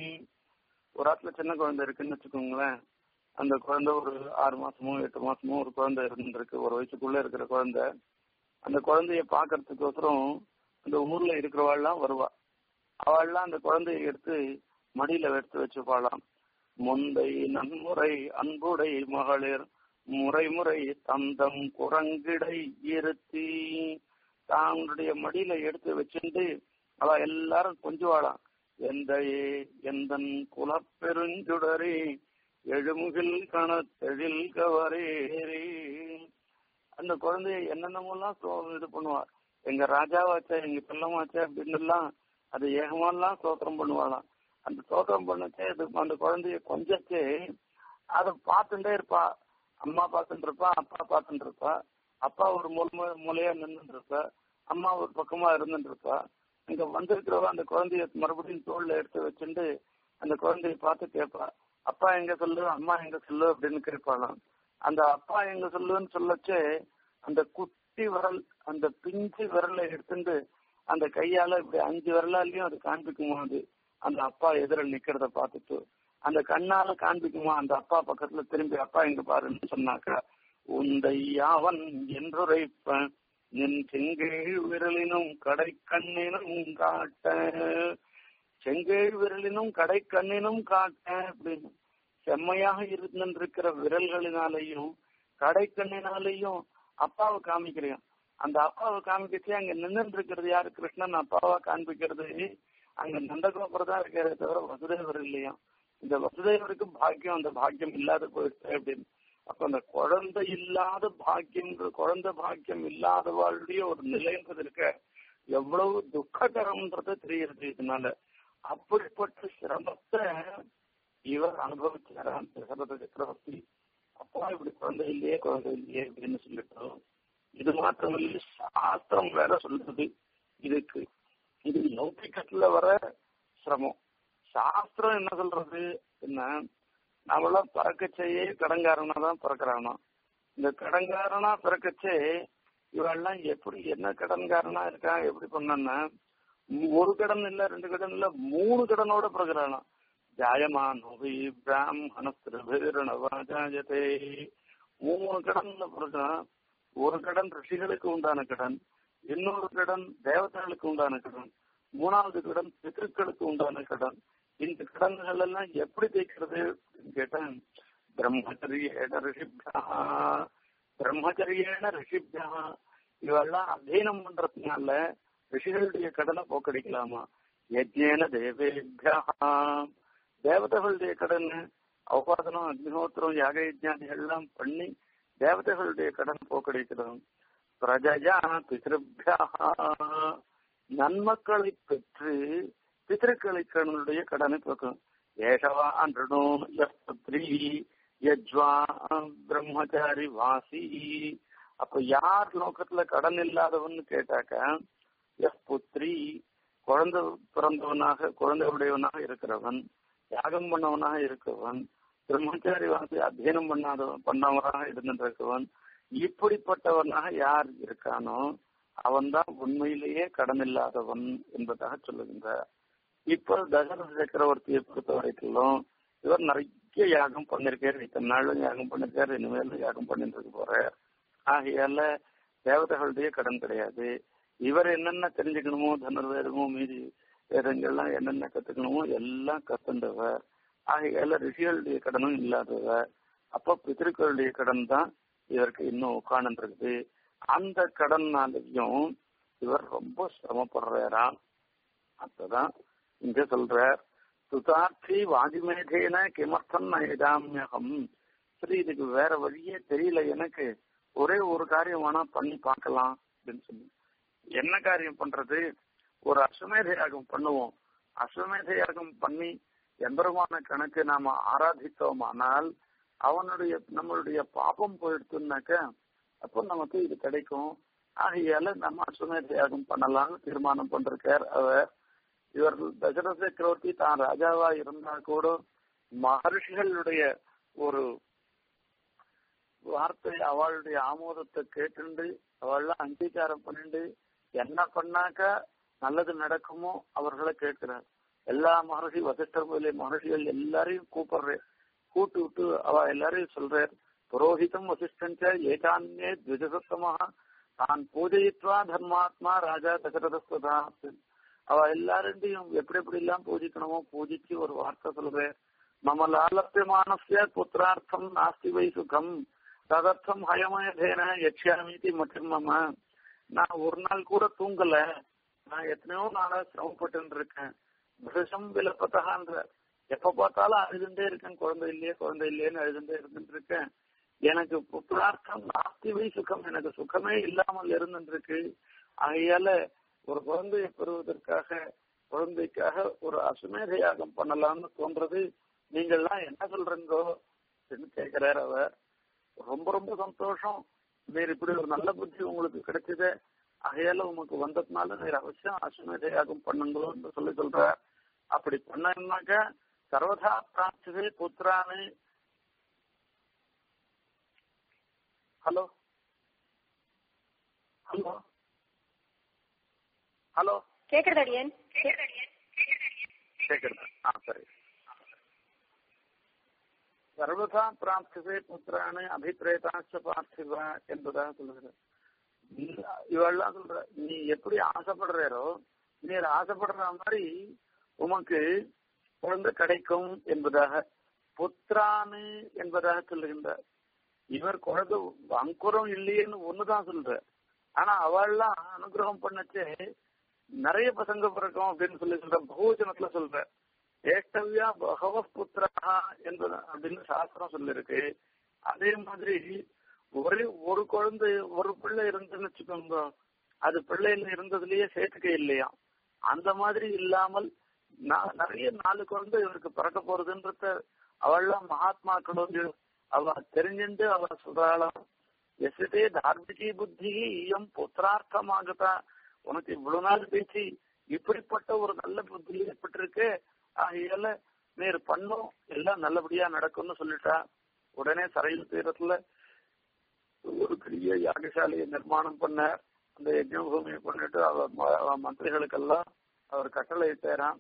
[SPEAKER 1] ஒரு ஆத்துல சின்ன குழந்தை இருக்குன்னு வச்சுக்கோங்களேன் அந்த குழந்தை ஒரு ஆறு மாசமோ எட்டு மாசமோ ஒரு குழந்தை இருந்திருக்கு ஒரு வயசுக்குள்ள இருக்கிற குழந்தை அந்த குழந்தைய பாக்குறதுக்கோசரம் அந்த ஊர்ல இருக்கிறவாள்லாம் வருவா அவள்லாம் அந்த குழந்தைய எடுத்து மடியில எடுத்து வச்சுப்பாளாம் முந்தை நன்முறை அன்புடை மகளிர் முறை முறை தந்தம் குரங்கிடை இருத்தி தாங்களுடைய மடியில எடுத்து வச்சுட்டு அவ எல்லாரும் கொஞ்சுவாளாம் எந்தையே எந்தன் குலப்பெருஞ்சுடரே எழுமுகில் கணத்தெழில் கவரேரே அந்த குழந்தைய என்னென்னமோலாம் சோ- இது பண்ணுவா எங்க ராஜாவாச்சா எங்க பிள்ளமாச்சா அப்படின்னு எல்லாம் அது ஏகமெல்லாம் சோத்திரம் பண்ணுவாளாம் அந்த சோத்திரம் பண்ணச்சே அது அந்த குழந்தைய கொஞ்சச்சே அதை பார்த்துட்டே இருப்பா அம்மா பார்த்துட்டு இருப்பா அப்பா பார்த்துட்டு இருப்பா அப்பா ஒரு மூல மூலையா நின்றுட்டு இருப்பா அம்மா ஒரு பக்கமா இருந்துட்டு இருப்பா இங்க வந்திருக்கிறவ அந்த குழந்தைய மறுபடியும் தோல்ல எடுத்து வச்சுட்டு அந்த குழந்தைய பார்த்து கேட்பா அப்பா எங்க சொல்லு அம்மா எங்க சொல்லு அப்படின்னு கேட்பாளாம் அந்த அப்பா எங்க சொல்லுன்னு சொல்லச்சே அந்த குட்டி விரல் அந்த பிஞ்சு விரலை எடுத்துட்டு அந்த கையால இப்படி அஞ்சு விரலாலையும் அது காண்பிக்குமா அது அந்த அப்பா எதிர நிக்கிறத பார்த்துட்டு அந்த கண்ணால காண்பிக்குமா அந்த அப்பா பக்கத்துல திரும்பி அப்பா எங்க பாருன்னு சொன்னாக்கா உந்தை யாவன் என்றுரைப்ப நின் செங்கேழ் விரலினும் கடை கண்ணினும் காட்ட செங்கேழ் விரலினும் கடை கண்ணினும் காட்ட அப்படின்னு செம்மையாக இருந்திருக்கிற விரல்களினாலையும் கடை கண்ணினாலையும் அப்பாவை காமிக்கிறேன் அந்த அப்பாவை காமிக்கச்சு அங்க நின்று இருக்கிறது யாரு கிருஷ்ணன் அப்பாவா காண்பிக்கிறது அங்க நந்தகோபுரம் தான் இருக்கிறதே தவிர வசுதேவர் இல்லையா இந்த வசுதேவருக்கு பாக்கியம் அந்த பாக்கியம் இல்லாத போயிடுச்சு அப்படின்னு அப்ப அந்த குழந்தை இல்லாத பாக்கியம் குழந்தை பாக்கியம் இல்லாதவாளுடைய ஒரு நிலைன்றது இருக்க எவ்வளவு துக்ககரம்ன்றது தெரியுது இதனால அப்படிப்பட்ட சிரமத்தை இவர் அனுபவிச்சாராம் தசரத சக்கரவர்த்தி அப்பா இப்படி குழந்தை இல்லையே குழந்தை இல்லையே அப்படின்னு சொல்லிட்டோம் இது மாத்திரமில்லை சாஸ்திரம் வேற சொல்றது இதுக்கு இது லௌகிக்கத்துல வர சிரமம் சாஸ்திரம் என்ன சொல்றது என்ன நம்மளாம் பறக்கச்சேயே கடங்காரனா தான் பிறக்கிறானோ இந்த கடங்காரனா பிறக்கச்சே இவெல்லாம் எப்படி என்ன கடன்காரனா இருக்கான் எப்படி பண்ணா ஒரு கடன் இல்ல ரெண்டு கடன் இல்ல மூணு கடனோட பிறகுறானா ஜாயமானோபி பிராமணஸ்திரபீரணவாஜாயதே மூணு கடன்ல பிறகுறான் ஒரு கடன் ரிஷிகளுக்கு உண்டான கடன் இன்னொரு கடன் தேவதைகளுக்கு உண்டான கடன் மூணாவது கடன் பித்திருக்களுக்கு உண்டான கடன் இந்த கடன்கள் எல்லாம் எப்படி தேய்க்கிறது கேட்டேன் பிரம்மச்சரியேன ரிஷிபியா பிரம்மச்சரியேன ரிஷிபியா இவெல்லாம் அத்தியனம் பண்றதுனால ரிஷிகளுடைய கடனை போக்கடிக்கலாமா யஜ்யேன தேவேபியா தேவதைகளுடைய கடன் அவபாதனம் அக்னிஹோத்திரம் யாக யஜ்ஞாதிகள் எல்லாம் பண்ணி தேவதைகளுடைய கடன் போக்கடிக்கிறோம் பிரஜயா பிதிருபியா நன்மக்களை பெற்று பித்திருக்களுடைய கடனை போக்கும் ஏஷவா அன்றனோ யஸ்பத்ரி யஜ்வா பிரம்மச்சாரி வாசி அப்ப யார் லோகத்துல கடன் இல்லாதவன்னு கேட்டாக்க எஸ் புத்திரி குழந்தை பிறந்தவனாக குழந்தை உடையவனாக இருக்கிறவன் யாகம் பண்ணவனாக இருக்கவன் பிரம்மச்சாரி வாசி அத்தியனம் பண்ணாதவன் பண்ணவனாக இருந்திருக்கவன் இப்படிப்பட்டவனாக யார் இருக்கானோ அவன்தான் உண்மையிலேயே கடன் இல்லாதவன் என்பதாக சொல்லுகின்றார் இப்ப தசரத சக்கரவர்த்தியை பொறுத்த வரைக்கும் இவர் நிறைய யாகம் பண்ணிருக்காரு இத்தனை நாளும் யாகம் பண்ணிருக்காரு இனிமேல் யாகம் பண்ணிட்டு இருக்க போறார் ஆகையால தேவதைகளுடைய கடன் கிடையாது இவர் என்னென்ன தெரிஞ்சுக்கணுமோ தனுர்வேதமோ மீதி வேதங்கள்லாம் என்னென்ன கத்துக்கணுமோ எல்லாம் கத்துண்டவர் ஆகையால ரிஷிகளுடைய கடனும் இல்லாதவர் அப்ப பித்திருக்களுடைய கடன் தான் இவருக்கு இன்னும் உட்காந்துருக்குது அந்த கடன்னாலையும் இவர் ரொம்ப சிரமப்படுறாராம் அப்பதான் இங்க சொல்றார் சுதார்த்தி வாதிமேதேன கிமர்த்தம் நயதாமியகம் சரி இதுக்கு வேற வழியே தெரியல எனக்கு ஒரே ஒரு காரியம் வேணா பண்ணி பார்க்கலாம் அப்படின்னு சொல்லி என்ன காரியம் பண்றது ஒரு அஸ்வமேத யாகம் பண்ணுவோம் அஸ்வமேத யாகம் பண்ணி எம்பெருமான கணக்கு நாம ஆராதித்தோமானால் அவனுடைய நம்மளுடைய பாபம் போயிடுத்துனாக்க அப்போ நமக்கு இது கிடைக்கும் ஆகையால நம்ம அஸ்வமேத யாகம் பண்ணலாம்னு தீர்மானம் பண்றார் அவர் இவர் தசரத சக்கரவர்த்தி தான் ராஜாவா இருந்தா கூட மகர்ஷிகளுடைய ஒரு வார்த்தை அவளுடைய ஆமோதத்தை கேட்டுண்டு அவள்லாம் அங்கீகாரம் பண்ணிண்டு என்ன பண்ணாக்கா நல்லது நடக்குமோ அவர்களை கேட்கிறார் எல்லா மகர்ஷி வசிஷ்டர் முதலிய மகர்ஷிகள் எல்லாரையும் கூப்பிடுறேன் கூட்டு விட்டு அவ எல்லாரையும் சொல்றார் புரோஹிதம் வசிஷ்டஞ்ச ஏகான்யே த்விஜசத்தமாக தான் பூஜயித்வா தர்மாத்மா ராஜா தசரதஸ்வதா அவ எல்லாரையும் எப்படி எப்படி எல்லாம் பூஜிக்கணுமோ பூஜிச்சு ஒரு வார்த்தை சொல்றேன் மம லாலப்பியமானசிய புத்திரார்த்தம் நாஸ்தி வை சுகம் ததர்த்தம் ஹயமயதேன யக்ஷாமீதி மற்றும் மம நான் ஒரு நாள் கூட தூங்கல நான் எத்தனையோ நாளா சிரமப்பட்டு இருக்கேன் விஷம் விலப்பத்தகான்ற எப்ப பார்த்தாலும் அழுதுண்டே இருக்கேன் குழந்தை இல்லையே குழந்தை இல்லையேன்னு அழுதுண்டே இருந்துட்டு இருக்கேன் எனக்கு புத்திரார்த்தம் நாஸ்திவை சுகம் எனக்கு சுகமே இல்லாமல் இருந்துருக்கு ஆகையால ஒரு குழந்தையை பெறுவதற்காக குழந்தைக்காக ஒரு அசுமேத யாகம் பண்ணலாம்னு தோன்றது நீங்கள்லாம் என்ன சொல்றீங்கோ கேட்கிறார் அவர் ரொம்ப ரொம்ப சந்தோஷம் நீர் இப்படி ஒரு நல்ல புத்தி உங்களுக்கு கிடைச்சது ஆகையால உங்களுக்கு வந்ததுனால நீர் அவசியம் அசுமேத யாகம் பண்ணுங்களோன்னு சொல்லி சொல்ற அப்படி பண்ணாக்க சர்வதா பிரார்த்திதே புத்திரானு ஹலோ ஹலோ ஹலோ
[SPEAKER 2] கேக்குறது அடியன்
[SPEAKER 1] கேக்குறது ஆ சரி சர்வதா பிரார்த்திதே புத்திரானு அபிப்பிரேதாச்ச பார்த்திவா என்பதாக சொல்லுகிறது இவெல்லாம் சொல்ற நீ எப்படி ஆசைப்படுறாரோ நீர் ஆசைப்படுற மாதிரி உமக்கு குழந்தை கிடைக்கும் என்பதாக புத்திரானு என்பதாக சொல்லுகின்றார் இவர் குழந்தை அங்குரம் இல்லையேன்னு ஒண்ணுதான் சொல்ற ஆனா அவள்லாம் அனுகிரகம் பண்ணச்சு நிறைய பசங்க பிறக்கும் அப்படின்னு சொல்லி சொல்ற பகுஜனத்துல சொல்ற ஏஷ்டவ்யா பகவ புத்திரா என்பது அப்படின்னு சாஸ்திரம் சொல்லிருக்கு அதே மாதிரி ஒரே ஒரு குழந்தை ஒரு பிள்ளை இருந்துன்னு வச்சுக்கோங்க அது பிள்ளையில இருந்ததுலயே சேர்த்துக்க இல்லையா அந்த மாதிரி இல்லாமல் நிறைய நாலு குழந்தை இவருக்கு பிறக்க போறதுன்றத அவள்லாம் மகாத்மாக்களும் அவ தெரிஞ்சுட்டு அவ சொல்றாளாம் எஸ்டே தார்மிகி புத்தி இயம் புத்திரார்த்தமாகத்தா உனக்கு இவ்வளவு நாள் பேச்சு இப்படிப்பட்ட ஒரு நல்ல புத்தி ஏற்பட்டிருக்கு ஆகையால நீர் பண்ணும் எல்லாம் நல்லபடியா நடக்கும்னு சொல்லிட்டா உடனே சரையில் தீரத்துல ஒரு பெரிய யாகசாலையை நிர்மாணம் பண்ண அந்த யஜ்ன பூமியை பண்ணிட்டு அவர் மந்திரிகளுக்கெல்லாம் அவர் கட்டளை இட்டாராம்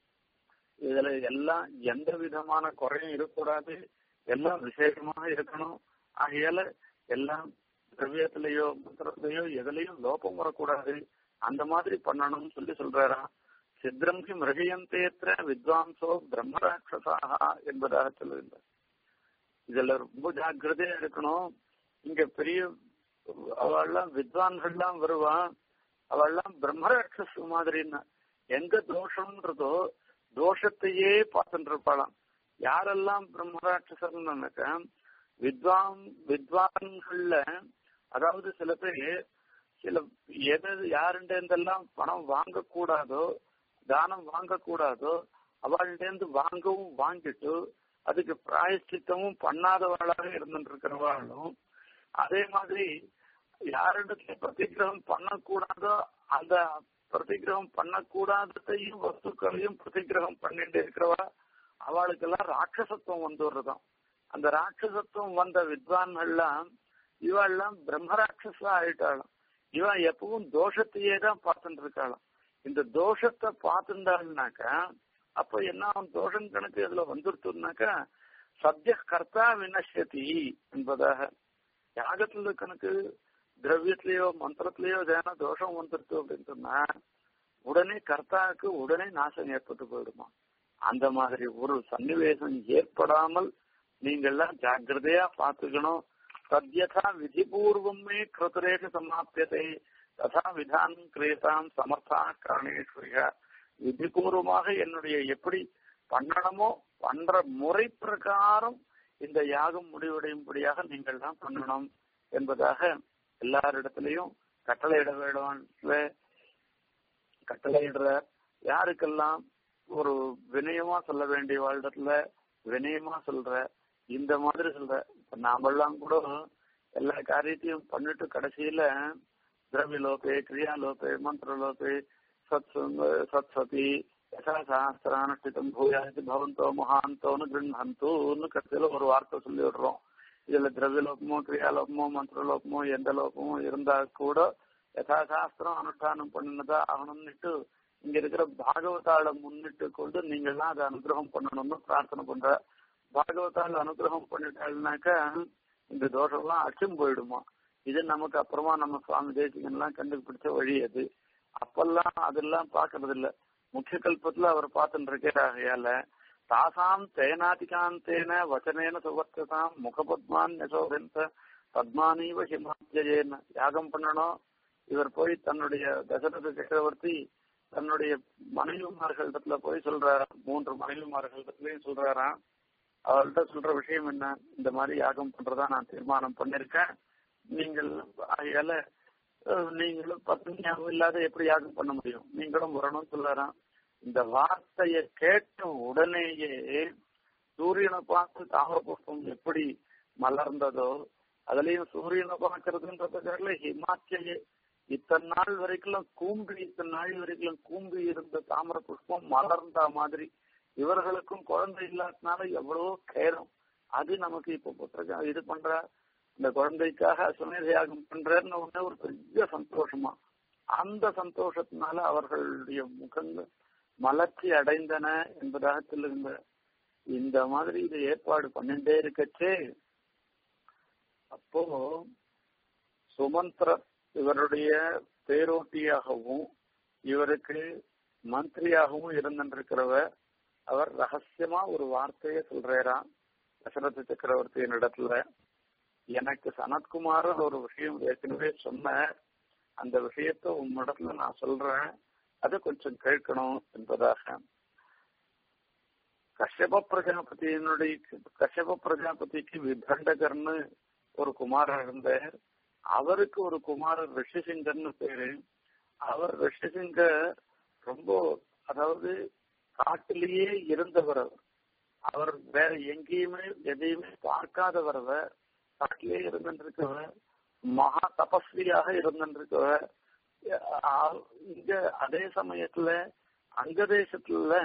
[SPEAKER 1] இதுல எல்லாம் எந்த விதமான குறையும் இருக்கக்கூடாது எல்லாம் விசேஷமாக இருக்கணும் ஆகையால எல்லாம் திரவியத்திலேயோ மந்திரத்திலேயோ எதுலயும் லோபம் வரக்கூடாது அந்த மாதிரி பண்ணணும்னு சொல்லி சொல்றாராம் சித்திரம் கி மிருகயந்தேத்திர வித்வாம்சோ பிரம்மராட்சசாக என்பதாக சொல்லுகின்றார் இதுல ரொம்ப ஜாக்கிரதையா இருக்கணும் இங்க பெரிய அவள்லாம் வித்வான்கள்லாம் வருவான் அவள்லாம் பிரம்மராட்சஸ் மாதிரின்னா எங்க தோஷம்ன்றதோ தோஷத்தையே பார்த்துட்டு இருப்பாளாம் யாரெல்லாம் பிரம்மராட்சசர்னாக்க வித்வான் வித்வான்கள்ல அதாவது சில பேர் சில எது யாருண்டேந்தெல்லாம் பணம் வாங்கக்கூடாதோ தானம் வாங்கக்கூடாதோ அவள்கிட்ட வாங்கவும் வாங்கிட்டு அதுக்கு பிராயஷ்டித்தமும் பண்ணாதவளாக இருந்துட்டு இருக்கிறவாளும் அதே மாதிரி யாரிடத்துல பிரதிகிரகம் பண்ணக்கூடாதோ அந்த பிரதிகிரகம் பண்ணக்கூடாததையும் வஸ்துக்களையும் பிரதிகிரகம் பண்ணிட்டு இருக்கிறவா அவளுக்கெல்லாம் ராட்சசத்துவம் வந்து வருதான் அந்த ராட்சசத்துவம் வந்த வித்வான்கள்லாம் இவெல்லாம் பிரம்மராட்சஸா ஆயிட்டாளாம் இவன் எப்பவும் தோஷத்தையே தான் பார்த்துட்டு இருக்காளாம் இந்த தோஷத்தை பார்த்துட்டாள்னாக்கா அப்ப என்ன அவன் தோஷம் கணக்கு இதுல வந்துருத்துனாக்கா சத்திய கர்த்தா வினசதி என்பதாக யாகத்துல கணக்கு திரவியத்திலேயோ மந்திரத்திலேயோ ஏதா தோஷம் வந்துருத்து அப்படின்னு சொன்னா உடனே கர்த்தாவுக்கு உடனே நாசம் ஏற்பட்டு போயிடுமா அந்த மாதிரி ஒரு சன்னிவேசம் ஏற்படாமல் நீங்கள்லாம் ஜாக்கிரதையா பார்த்துக்கணும் சத்யதா விதிபூர்வமே கிருதரேஷ சமாப்பியதை ததா விதானம் கிரியதாம் சமர்த்தா காரணேஸ்வரிக விதிபூர்வமாக என்னுடைய எப்படி பண்ணணுமோ பண்ற முறை பிரகாரம் இந்த யாகம் முடிவடையும்படியாக நீங்கள் தான் பண்ணணும் என்பதாக எல்லாரிடத்திலையும் கட்டளையிட வேணும் கட்டளையிடுற யாருக்கெல்லாம் ஒரு வினயமா சொல்ல வேண்டிய வாழ்டத்துல வினயமா சொல்ற இந்த மாதிரி சொல்ற இப்ப நாமெல்லாம் கூட எல்லா காரியத்தையும் பண்ணிட்டு கடைசியில திரவியலோபே கிரியாலோபே மந்திரலோபே சத் சத் சதி யசா சாஸ்திரானுஷ்டிதம் பூயாதி பவந்தோ மகாந்தோன்னு கிருண்ணந்தூன்னு கடைசியில ஒரு வார்த்தை சொல்லி விடுறோம் இதுல திரவியலோபமோ கிரியாலோபமோ மந்திரலோபமோ எந்த லோபமோ இருந்தா கூட யதாசாஸ்திரம் அனுஷ்டானம் பண்ணினதா ஆகணும்னுட்டு இங்க இருக்கிற பாகவதாளை முன்னிட்டு கொண்டு நீங்கள்லாம் அதை அனுகிரகம் பண்ணணும்னு பிரார்த்தனை பண்ற பாகவதாள் அனுகிரகம் பண்ணிட்டாள்னாக்கா இந்த தோஷம்லாம் அச்சும் போயிடுமா இது நமக்கு அப்புறமா நம்ம சுவாமி தேசிகன்லாம் கண்டுபிடிச்ச வழி அது அப்பெல்லாம் அதெல்லாம் பாக்குறது இல்ல முக்கிய கல்பத்துல அவர் பார்த்துட்டு இருக்கிறாகையால தாசாம் தேனாதிகாந்தேன வச்சனேன சுவர்த்ததாம் முகபத்மான் யசோதந்த பத்மானீவ ஹிமாத்தியேன யாகம் பண்ணணும் இவர் போய் தன்னுடைய தசரத சக்கரவர்த்தி தன்னுடைய மனைவிமார்களிடத்துல போய் சொல்றாராம் மூன்று மனைவிமார்களிடத்துலயும் சொல்றாராம் அவர்கிட்ட சொல்ற விஷயம் என்ன இந்த மாதிரி யாகம் பண்றதா நான் தீர்மானம் பண்ணிருக்கேன் நீங்கள் ஆகையால நீங்களும் பத்னியாகவும் இல்லாத எப்படி யாகம் பண்ண முடியும் நீங்களும் வரணும்னு சொல்றாராம் இந்த வார்த்தையை கேட்ட உடனேயே சூரியனை பார்த்து தாமர புஷ்பம் எப்படி மலர்ந்ததோ அதுலயும் சூரியனை பார்க்கறதுன்ற பேர்ல ஹிமாச்சல இத்தனை நாள் வரைக்கும் கூம்பி இத்தனை நாள் வரைக்கும் கூம்பி இருந்த தாமர புஷ்பம் மலர்ந்த மாதிரி இவர்களுக்கும் குழந்தை இல்லாதனால எவ்வளவோ கேரம் அது நமக்கு இப்ப புத்திரக்கா இது பண்ற இந்த குழந்தைக்காக சுமேதையாகம் பண்றன்னு ஒண்ணு ஒரு பெரிய சந்தோஷமா அந்த சந்தோஷத்தினால அவர்களுடைய முகங்கள் மலர்ச்சி அடைந்தன என்பதாக சொல்லுங்க இந்த மாதிரி இது ஏற்பாடு பண்ணிட்டே இருக்கச்சே அப்போ சுமந்திர இவருடைய பேரோட்டியாகவும் இவருக்கு மந்திரியாகவும் இருந்திருக்கிறவர் அவர் ரகசியமா ஒரு வார்த்தையை சொல்றாராம் தசரத சக்கரவர்த்தியின் இடத்துல எனக்கு சனத்குமார் ஒரு விஷயம் ஏற்கனவே சொன்ன அந்த விஷயத்த உன்னிடத்துல நான் சொல்றேன் அதை கொஞ்சம் கேட்கணும் என்பதாக கஷ்யப பிரஜாபதியினுடைய கஷ்யப பிரஜாபதிக்கு விபண்டகர்னு ஒரு குமாரர் இருந்தார் அவருக்கு ஒரு குமாரர் ரிஷிசிங்கர்னு பேரு அவர் ரிஷிசிங்கர் ரொம்ப அதாவது காட்டிலேயே இருந்தவர் அவர் அவர் வேற எங்கேயுமே எதையுமே பார்க்காதவர் அவர் காட்டிலே இருந்திருக்கவர் மகா தபஸ்வியாக இருந்திருக்கவர் இங்க அதே சமயத்துல அங்க தேசத்துல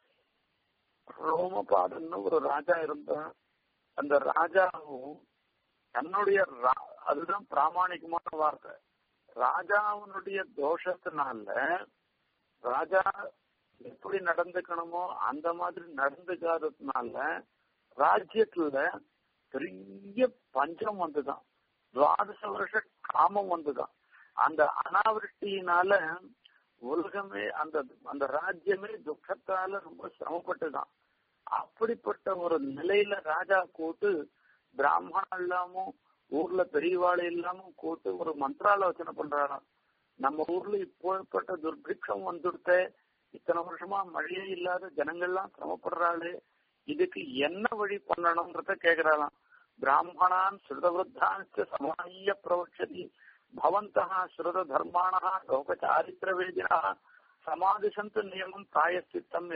[SPEAKER 1] ரோமபாதன்னு ஒரு ராஜா இருந்தான் அந்த ராஜாவும் தன்னுடைய அதுதான் பிராமணிகமான வார்த்தை ராஜாவினுடைய தோஷத்தினால ராஜா எப்படி நடந்துக்கணுமோ அந்த மாதிரி நடந்துக்காததுனால ராஜ்யத்துல பெரிய பஞ்சம் வந்துதான் துவாதச வருஷ காமம் வந்துதான் அந்த அனாவிருஷ்டியினால உலகமே அந்த அந்த ராஜ்யமே துக்கத்தால ரொம்ப சிரமப்பட்டுதான் அப்படிப்பட்ட ஒரு நிலையில ராஜா கூட்டு பிராமணன் இல்லாமும் ஊர்ல பெரியவாள் இல்லாம கூட்டு ஒரு மந்திராலோசனை பண்றாராம் நம்ம ஊர்ல இப்போப்பட்ட துர்பிக்ஷம் வந்துடுத்த இத்தனை வருஷமா மழையே இல்லாத ஜனங்கள்லாம் சிரமப்படுறாளே இதுக்கு என்ன வழி பண்ணணும்ன்றத கேக்குறாளாம் பிராமணான் ஸ்ருதவருத்தான் சமானிய பிரவட்சதி பவந்தா ஸ்ருத தர்மாணா லோக சாரித்திர வேதினா சமாதிசந்து நியமம் பிராயசித்தம்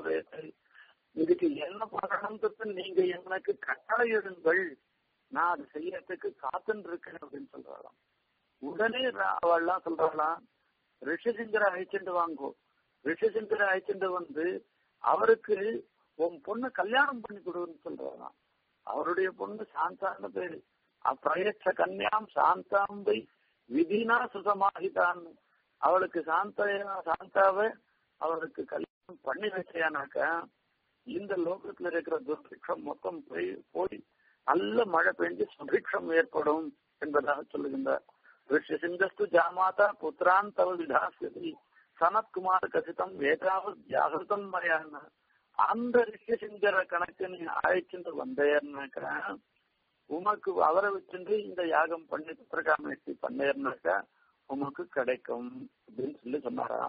[SPEAKER 1] இதுக்கு என்ன பண்ணணும்ன்றது நீங்க எனக்கு கட்டளை எடுங்கள் நான் அது செய்யறதுக்கு காத்துன்னு இருக்கேன் அப்படின்னு சொல்றாளாம் உடனே அவள்லாம் சொல்றாளாம் ரிஷிசிங்கரை அழைச்சிட்டு வாங்கோ ரிஷிசிங்கரை அழைச்சிட்டு வந்து அவருக்கு உன் பொண்ணு கல்யாணம் பண்ணி கொடுன்னு சொல்றாராம் அவருடைய பொண்ணு சாந்தான்னு பேரு அப்பிரயச்ச கன்யாம் சாந்தாம்பை விதினா சுசமாகிதான் அவளுக்கு சாந்தையா சாந்தாவை அவளுக்கு கல்யாணம் பண்ணி வச்சையானாக்கா இந்த லோகத்துல இருக்கிற துர்பிக்ஷம் மொத்தம் போய் போய் நல்ல மழை பெஞ்சு சுபிக்ஷம் ஏற்படும் என்பதாக சொல்லுகின்றார் ரிஷிசிங்கஸ்து ஜாமாதா புத்திரான் தவ விதாசியதி சனத்குமார் கசிதம் வேதாவத் ஜாகிருதம் மரியாதை அந்த ரிஷிசிங்கர கணக்கு நீ அழைச்சிட்டு வந்தேர்னாக்கா உமக்கு அவரை வச்சுட்டு இந்த யாகம் பண்ணி புத்திரகாமேஷ்டி பண்ணேர்னாக்கா உமக்கு கிடைக்கும் அப்படின்னு சொல்லி சொன்னாரா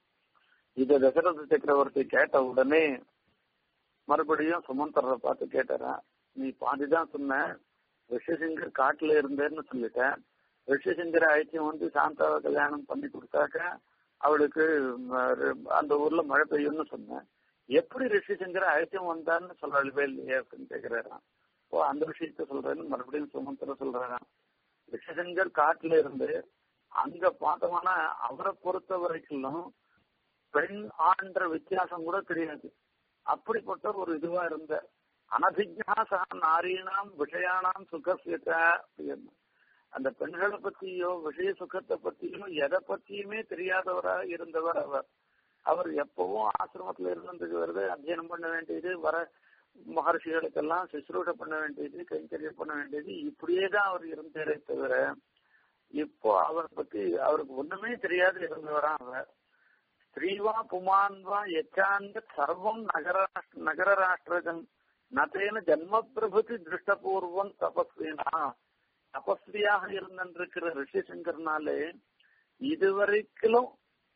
[SPEAKER 1] இத தசரத சக்கரவர்த்தி கேட்ட உடனே மறுபடியும் சுமந்தரை பார்த்து கேட்டாரா நீ பாதிதான் சொன்ன ரிஷிசிங்கர் காட்டுல இருந்தேன்னு சொல்லிட்டேன் ரிஷிசிங்கரை ஐக்கியம் வந்து சாந்தாவை கல்யாணம் பண்ணி கொடுத்தாக்க அவளுக்கு அந்த ஊர்ல மழை பெய்யும்னு சொன்னேன் எப்படி ரிஷிசங்கர ஐக்கியம் வந்தான்னு சொல்லவே இல்லையே அப்படின்னு கேக்குறாராம் ஓ அந்த விஷயத்த சொல்றேன்னு மறுபடியும் சுமந்திர சொல்றாராம் ரிஷிசங்கர் காட்டுல இருந்து அங்க பார்த்தோம்னா அவரை பொறுத்த வரைக்கும் பெண் ஆண்ற வித்தியாசம் கூட தெரியாது அப்படிப்பட்ட ஒரு இதுவா இருந்த அனதிஜாசா நாரீனாம் விஷயானாம் சுகசியத்த அப்படின்னு அந்த பெண்களை பத்தியோ விஷய சுகத்தை பத்தியோ எதை பத்தியுமே தெரியாதவராக இருந்தவர் அவர் அவர் எப்பவும் ஆசிரமத்துல இருந்ததுக்கு வருது அத்தியனம் பண்ண வேண்டியது வர மகர்ஷிகளுக்கெல்லாம் சுசுரூஷ பண்ண வேண்டியது கைங்கரியம் பண்ண வேண்டியது இப்படியே தான் அவர் இருந்தாரே தவிர இப்போ அவரை பத்தி அவருக்கு ஒண்ணுமே தெரியாது இருந்தவரா அவர் ஸ்திரீவா புமான்வா எச்சாந்த சர்வம் நகர நகர ராஷ்டிரஜன் நதேன ஜன்ம பிரபுதி திருஷ்டபூர்வம் தபஸ்வினா தபஸ்வியாக இருந்திருக்கிற ரிஷிசங்கர்னாலே இதுவரைக்கும்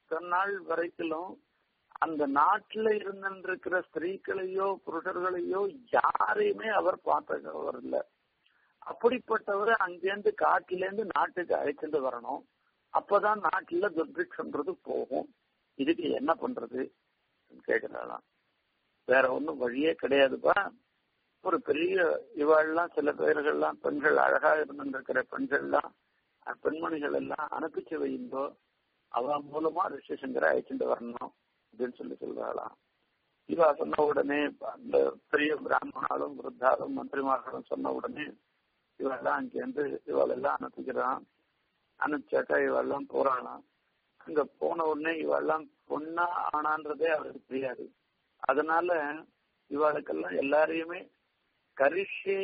[SPEAKER 1] இத்தனை நாள் வரைக்கும் அந்த நாட்டுல இருந்திருக்கிற ஸ்திரீகளையோ புருஷர்களையோ யாரையுமே அவர் பார்த்தவர் இல்ல அப்படிப்பட்டவர் அங்கேருந்து காட்டிலேருந்து நாட்டுக்கு அழைச்சிட்டு வரணும் அப்பதான் நாட்டுல துர்பிக்ஷன்றது போகும் இதுக்கு என்ன பண்றது கேக்குறாளாம் வேற ஒண்ணும் வழியே கிடையாதுப்பா ஒரு பெரிய இவாள்லாம் சில பேர்கள்லாம் பெண்கள் அழகா இருந்திருக்கிற பெண்கள்லாம் பெண்மணிகள் எல்லாம் அனுப்பிச்சு வைந்தோ அவ மூலமா ரிஷிசங்கரை அழைச்சிட்டு வரணும் அப்படின்னு சொல்லி சொல்றாளாம் இவா சொன்ன உடனே அந்த பெரிய பிராமணாலும் விருத்தாலும் மந்திரிமார்களும் சொன்ன உடனே இவெல்லாம் அங்கேருந்து இவாளெல்லாம் அனுப்பிக்கிறான் அனுப்பிச்சாக்கா இவெல்லாம் போறாளாம் அங்க போன உடனே இவெல்லாம் பொண்ணா ஆனான்றதே அவருக்கு தெரியாது அதனால இவாளுக்கெல்லாம் எல்லாரையுமே கரிஷே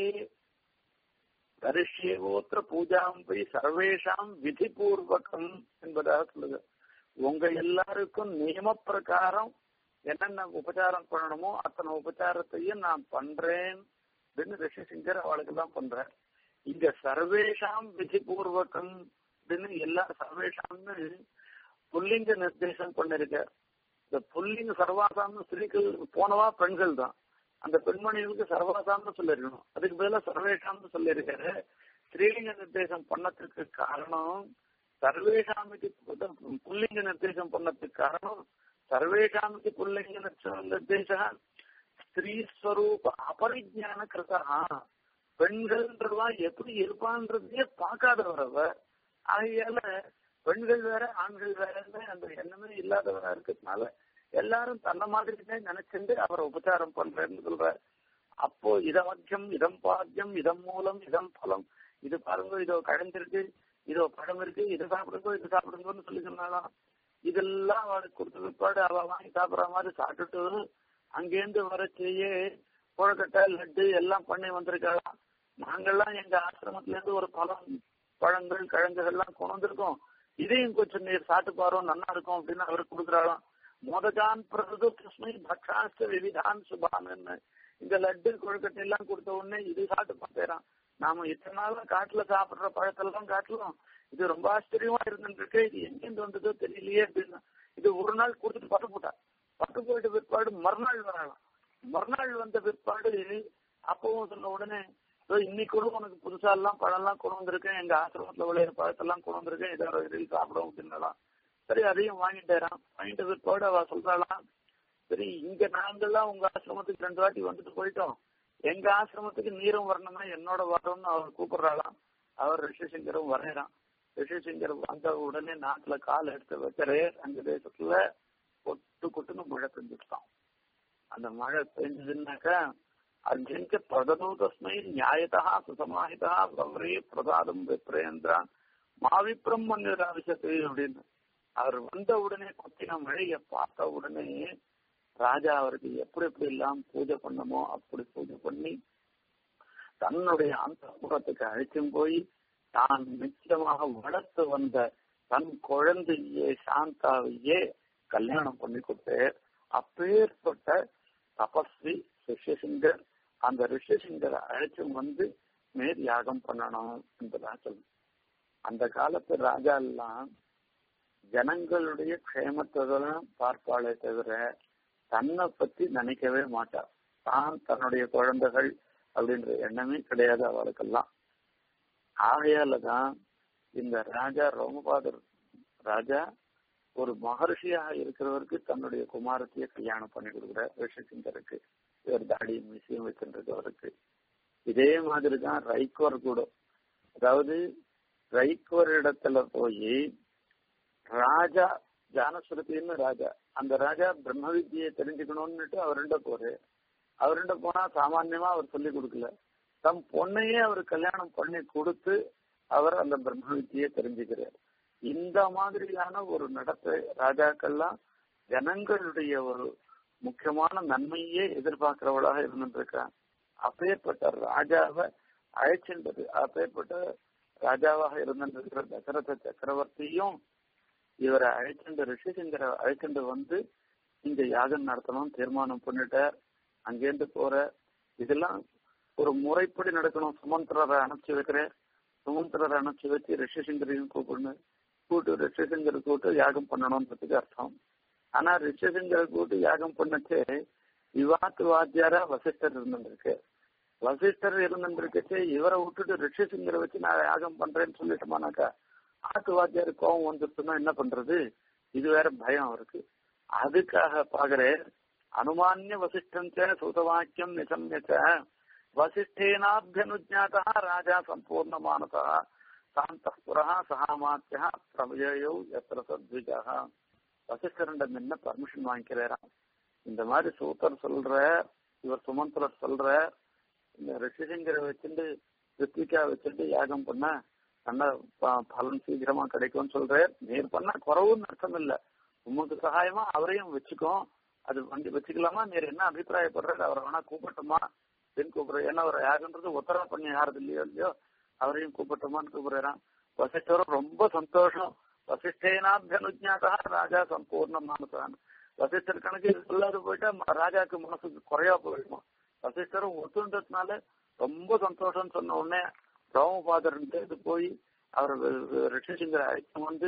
[SPEAKER 1] கரிஷ்யவோத்திர பூஜாம் போய் சர்வேஷாம் விதிபூர்வகம் என்பதாக சொல்லுது உங்க எல்லாருக்கும் நியம பிரகாரம் என்னென்ன உபச்சாரம் பண்ணணுமோ அத்தனை உபச்சாரத்தையும் நான் பண்றேன் அப்படின்னு ரிஷிசிங்கர் அவளுக்கெல்லாம் பண்ற இங்க சர்வேஷாம் விதிபூர்வகம் அப்படின்னு எல்லா சர்வேஷாம்னு புல்லிங்க நிர்தேசம் பண்ணிருக்க இந்த புல்லிங்க சர்வாசாம்னு ஸ்திரீகள் போனவா பெண்கள் தான் அந்த பெண்மணிகளுக்கு சர்வாசாம்னு சொல்லிருக்கணும் அதுக்கு பதிலா சர்வேஷாம்னு சொல்லியிருக்காரு ஸ்ரீலிங்க நிர்தேசம் பண்ணதுக்கு காரணம் சர்வேஷாமிக்கு புல்லிங்க நிர்தேசம் பண்ணதுக்கு காரணம் சர்வேஷாமிக்கு புல்லிங்க நிர்தேச ஸ்திரீ ஸ்வரூப அபரிஜான கிருதா பெண்கள்ன்றதா எப்படி இருப்பான்றதையே பார்க்காதவர் அவர் ஆகையால பெண்கள் வேற ஆண்கள் வேறன்னு அந்த எண்ணமே இல்லாதவரா இருக்கிறதுனால எல்லாரும் தன்ன மாதிரி நினைச்சுட்டு அவரை உபச்சாரம் பண்றேன்னு சொல்ற அப்போ இதமத்தியம் இதம் பாத்தியம் இதம் மூலம் இதம் பலம் இது பாருங்க இதோ கழந்திருக்கு இதோ பழம் இருக்கு இது சாப்பிடுங்க இது சாப்பிடுங்கன்னு சொல்லி சொன்னாலாம் இதெல்லாம் அவளுக்கு கொடுத்த பிற்பாடு அவ வாங்கி சாப்பிடுற மாதிரி சாப்பிட்டுட்டு அங்கேருந்து வரச்சேயே குழக்கட்டை லட்டு எல்லாம் பண்ணி வந்திருக்கலாம் நாங்கெல்லாம் எங்க ஆசிரமத்துல இருந்து ஒரு பழம் பழங்கள் கிழங்குகள்லாம் கொண்டு வந்திருக்கோம் இதையும் கொஞ்சம் நீர் சாப்பிட்டு பாரு நல்லா இருக்கும் அப்படின்னு அவருக்கு கொடுக்குறாளாம் மோதகான் பிரது கிருஷ்ணை பக்ஷாஸ்த விவிதான் சுபான்னு இந்த லட்டு கொழுக்கட்டை எல்லாம் கொடுத்த உடனே இது சாப்பிட்டு பார்த்தேறான் நாம இத்தனை நாளும் காட்டுல சாப்பிடுற பழத்தெல்லாம் காட்டலாம் இது ரொம்ப ஆச்சரியமா இருந்துருக்கு இது எங்கிருந்து வந்ததோ தெரியலையே அப்படின்னு இது ஒரு நாள் கொடுத்துட்டு பட்டு போட்டா பட்டு போயிட்ட பிற்பாடு மறுநாள் வரலாம் மறுநாள் வந்த பிற்பாடு அப்பவும் சொன்ன உடனே இன்னைக்கு கூட உனக்கு புதுசா எல்லாம் பழம் எல்லாம் கொண்டு வந்திருக்கேன் எங்க ஆசிரமத்துல விளையிற பழத்தெல்லாம் கொண்டு வந்திருக்கேன் இதை இதில் சாப்பிடும் அப்படின்னாலாம் சரி அதையும் வாங்கிட்டேறான் வாங்கிட்ட பிற்பாடு அவ சொல்றாளாம் சரி இங்க நாங்கெல்லாம் உங்க ஆசிரமத்துக்கு ரெண்டு வாட்டி வந்துட்டு போயிட்டோம் எங்க ஆசிரமத்துக்கு நீரும் வரணும்னா என்னோட வரணும்னு அவர் கூப்பிடுறாளாம் அவர் ரிஷிசங்கரும் வரையறான் ரிஷிசங்கர் வந்த உடனே நாட்டுல கால் எடுத்து வச்சாரு அந்த தேசத்துல கொட்டு கொட்டுன்னு மழை பெஞ்சுட்டான் அந்த மழை பெஞ்சதுன்னாக்கா அர்ஜுனுக்கு பிரதனூதஸ்மை நியாயத்தா சுசமாஹிதா பிரவரே பிரசாதம் விப்ரேந்திரான் மாவிப்ரம் மன்னிராவிசத்து அப்படின்னு அவர் வந்த உடனே கொத்தின மழைய பார்த்த உடனே ராஜா அவருக்கு எப்படி எப்படி எல்லாம் பூஜை பண்ணமோ அப்படி பூஜை பண்ணி தன்னுடைய அந்த புறத்துக்கு அழைச்சும் போய் தான் நிச்சயமாக வளர்த்து வந்த தன் குழந்தையே சாந்தாவையே கல்யாணம் பண்ணி கொடுத்து அப்பேற்பட்ட தபஸ்வி ரிஷிசிங்கர் அந்த ரிஷிசிங்கரை அழைச்சும் வந்து மேல் யாகம் பண்ணணும் என்பதா சொல்லும் அந்த காலத்து ராஜா எல்லாம் ஜனங்களுடைய க்ஷேமத்தை தான் பார்ப்பாளே தவிர தன்னை பத்தி நினைக்கவே மாட்டார் தான் தன்னுடைய குழந்தைகள் அப்படின்ற எண்ணமே கிடையாது அவளுக்கெல்லாம் ஆகையால தான் இந்த ராஜா ரோமபாதர் ராஜா ஒரு மகர்ஷியாக இருக்கிறவருக்கு தன்னுடைய குமாரத்தையே கல்யாணம் பண்ணி கொடுக்குற ரிஷிசிங்கருக்கு இவர் தாடி மிசியம் வச்சுருக்கவருக்கு இதே மாதிரி தான் ரைக்கோர் கூட அதாவது ரைக்கோர் இடத்துல போய் ராஜா ஜானஸ்வரத்தின்னு ராஜா அந்த ராஜா பிரம்ம வித்தியை தெரிஞ்சுக்கணும்னுட்டு அவர்கிட்ட போரு அவர்கிட்ட போனா சாமான்யமா அவர் சொல்லி கொடுக்கல தம் பொண்ணையே அவர் கல்யாணம் பண்ணி கொடுத்து அவர் அந்த பிரம்ம வித்தியை தெரிஞ்சுக்கிறார் இந்த மாதிரியான ஒரு நடத்தை ராஜாக்கள்லாம் ஜனங்களுடைய ஒரு முக்கியமான நன்மையே எதிர்பார்க்கிறவளாக இருந்துருக்கான் அப்பேற்பட்ட ராஜாவை அழைச்சின்றது அப்பேற்பட்ட ராஜாவாக இருந்திருக்கிற தசரத சக்கரவர்த்தியும் இவரை அழைச்சிட்டு ரிஷிசங்கரை அழைச்சிட்டு வந்து இங்க யாகம் நடத்தணும் தீர்மானம் பண்ணிட்டார் அங்கேருந்து போற இதெல்லாம் ஒரு முறைப்படி நடக்கணும் சுமந்திரரை அனுப்பிச்சு வைக்கிறேன் சுமந்திரரை அனுப்பிச்சு வச்சு ரிஷிசங்கரையும் கூப்பிடணும் கூட்டு ரிஷிசங்கர கூட்டு யாகம் பண்ணணும்ன்றதுக்கு அர்த்தம் ஆனா ரிஷிசங்கர கூட்டு யாகம் பண்ணச்சு விவாத்து வாத்தியாரா வசிஷ்டர் இருந்திருக்கு வசிஷ்டர் இருந்திருக்கச்சு இவரை விட்டுட்டு ரிஷிசிங்கரை வச்சு நான் யாகம் பண்றேன்னு சொல்லிட்டோமானாக்கா ஆத்து வாத்தியாரு கோபம் வந்துருச்சுன்னா என்ன பண்றது இது வேற பயம் அவருக்கு அதுக்காக பாக்குறேன் அனுமானிய வசிஷ்டஞ்ச சூதவாக்கியம் நிசம்யச்ச வசிஷ்டேனாபியனுஜாத்தா ராஜா சம்பூர்ணமானதா சாந்தஸ்புரா சகாமாத்தியா பிரபயோ எத்திர சத்விஜா வசிஷ்டரண்ட என்ன பர்மிஷன் வாங்கிக்கிறாராம் இந்த மாதிரி சூத்தர் சொல்ற இவர் சுமந்திரர் சொல்ற இந்த ரிஷிசங்கரை வச்சுட்டு ரித்விகா வச்சுட்டு யாகம் பண்ண நல்ல பலன் சீக்கிரமா கிடைக்கும்னு சொல்றேன் நீர் பண்ண குறவுன்னு அர்த்தம் இல்ல உமக்கு சகாயமா அவரையும் வச்சுக்கோ அது வண்டி வச்சுக்கலாமா நீர் என்ன அபிப்பிராயப்படுறது அவரை வேணா கூப்பிட்டுமா அப்படின்னு கூப்பிடுற ஏன்னா அவர் யாருன்றது உத்தரவு பண்ணி யாருது இல்லையோ இல்லையோ அவரையும் கூப்பிட்டுமான்னு கூப்பிடுறான் வசிஷ்டரும் ரொம்ப சந்தோஷம் வசிஷ்டேனாபியனுஜாதா ராஜா சம்பூர்ணமானதான் வசிஷ்டர் கணக்கு இது சொல்லாது போயிட்டா ராஜாக்கு மனசுக்கு குறையா போயிடுமா வசிஷ்டரும் ஒத்துன்றதுனால ரொம்ப சந்தோஷம் சொன்ன உடனே ரோமபாதரன் தேர்ந்து போய் அவர் ரிஷிசிங்கரை அழைத்து வந்து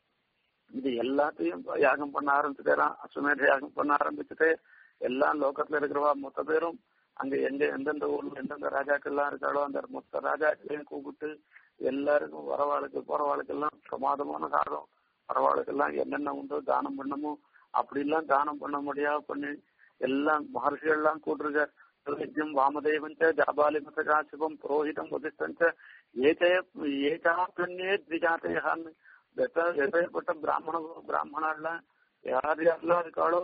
[SPEAKER 1] இது எல்லாத்தையும் யாகம் பண்ண ஆரம்பிச்சுட்டாராம் அஸ்வமேத யாகம் பண்ண ஆரம்பிச்சுட்டு எல்லா லோகத்துல இருக்கிறவா மொத்த பேரும் அங்க எங்க எந்தெந்த ஊர்ல எந்தெந்த ராஜாக்கள்லாம் இருக்காளோ அந்த மொத்த ராஜாக்களையும் கூப்பிட்டு எல்லாருக்கும் வரவாளுக்கு போறவாளுக்கெல்லாம் பிரமாதமான சாதம் வரவாளுக்கெல்லாம் என்னென்ன உண்டோ தானம் பண்ணமோ அப்படி எல்லாம் தானம் பண்ண முடியாம பண்ணி எல்லாம் மகர்ஷிகள் எல்லாம் கூட்டிருக்கார் யஜ்ஞம் வாமதேவஞ்ச ஜாபாலிமத காசிபம் புரோஹிதம் வசிஷ்டஞ்ச ஏதே ஏகாப்பியன்னே த்விஜாத்தையான்னு எப்பேற்பட்ட பிராமண பிராமணர்லாம் யார் யாரெல்லாம் இருக்காளோ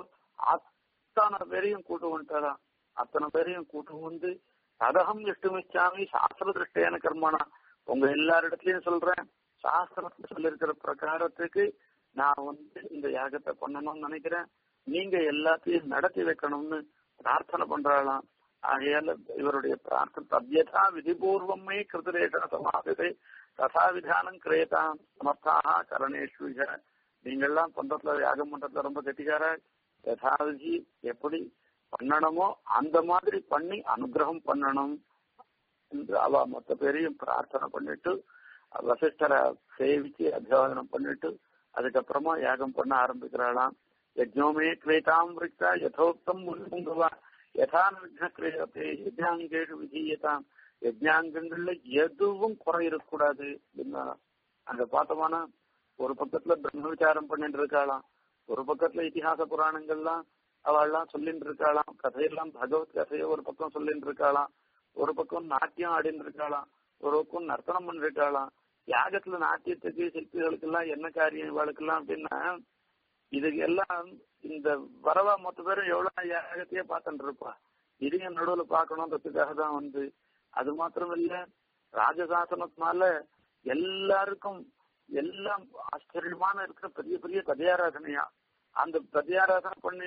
[SPEAKER 1] அத்தனை பேரையும் கூட்டு வந்துட்டாராம் அத்தனை பேரையும் கூட்டு வந்து அதகம் இஷ்டமிச்சாமி சாஸ்திர திருஷ்டையான கர்மனா உங்க எல்லாரிடத்துலயும் சொல்றேன் சாஸ்திரத்துல சொல்லிருக்கிற பிரகாரத்துக்கு நான் வந்து இந்த யாகத்தை பண்ணணும்னு நினைக்கிறேன் நீங்க எல்லாத்தையும் நடத்தி வைக்கணும்னு பிரார்த்தனை பண்றாளாம் ஆகையால இவருடைய பிரார்த்தனை தத்யதா விதிபூர்வமே கிருதரேஷ சமாதிதே ததா விதானம் கிரேதாம் சமர்த்தாக கரணேஷு நீங்கள்லாம் பண்றதுல யாகம் பண்றதுல ரொம்ப கெட்டிக்கார யதாவிதி எப்படி பண்ணணுமோ அந்த மாதிரி பண்ணி அனுகிரகம் பண்ணணும் என்று அவ மொத்த பேரையும் பிரார்த்தனை பண்ணிட்டு வசிஷ்டரை சேவிச்சு அபிவாதனம் பண்ணிட்டு அதுக்கப்புறமா யாகம் பண்ண ஆரம்பிக்கிறாளாம் யஜ்னோமே கிரேதாம் விருத்தா யதோக்தம் முன்முங்குவா யதா விக்ன கிரியத்தை யஜ்ஞாங்கேஷு விஜயதாம் யஜ்ஞாங்கங்கள்ல எதுவும் குறை இருக்கக்கூடாது அப்படின்னா அங்க பார்த்தோம்னா ஒரு பக்கத்துல பிரம்ம விசாரம் பண்ணிட்டு இருக்காளாம் ஒரு பக்கத்துல இதிகாச புராணங்கள்லாம் அவள்லாம் சொல்லிட்டு இருக்காளாம் கதையெல்லாம் பகவத் கதையை ஒரு பக்கம் சொல்லிட்டு இருக்காளாம் ஒரு பக்கம் நாட்டியம் ஆடின்னு இருக்காளாம் ஒரு பக்கம் நர்த்தனம் பண்ணிருக்காளாம் யாகத்துல நாட்டியத்துக்கு சிற்பிகளுக்கு எல்லாம் என்ன காரியம் இவாளுக்கெல்லாம் அப்படின்னா இதுக்கு எல்லாம் இந்த வரவா மொத்த பேரும் எவ்வளவு யாகத்தையே பார்த்துட்டு இருப்பா இதையும் நடுவுல பார்க்கணுன்றதுக்காக தான் வந்து அது மாத்திரம் இல்ல ராஜசாசனத்தினால எல்லாருக்கும் எல்லாம் ஆச்சரியமான இருக்கிற பெரிய பெரிய கதையாராதனையா அந்த கதையாராதனை பண்ணி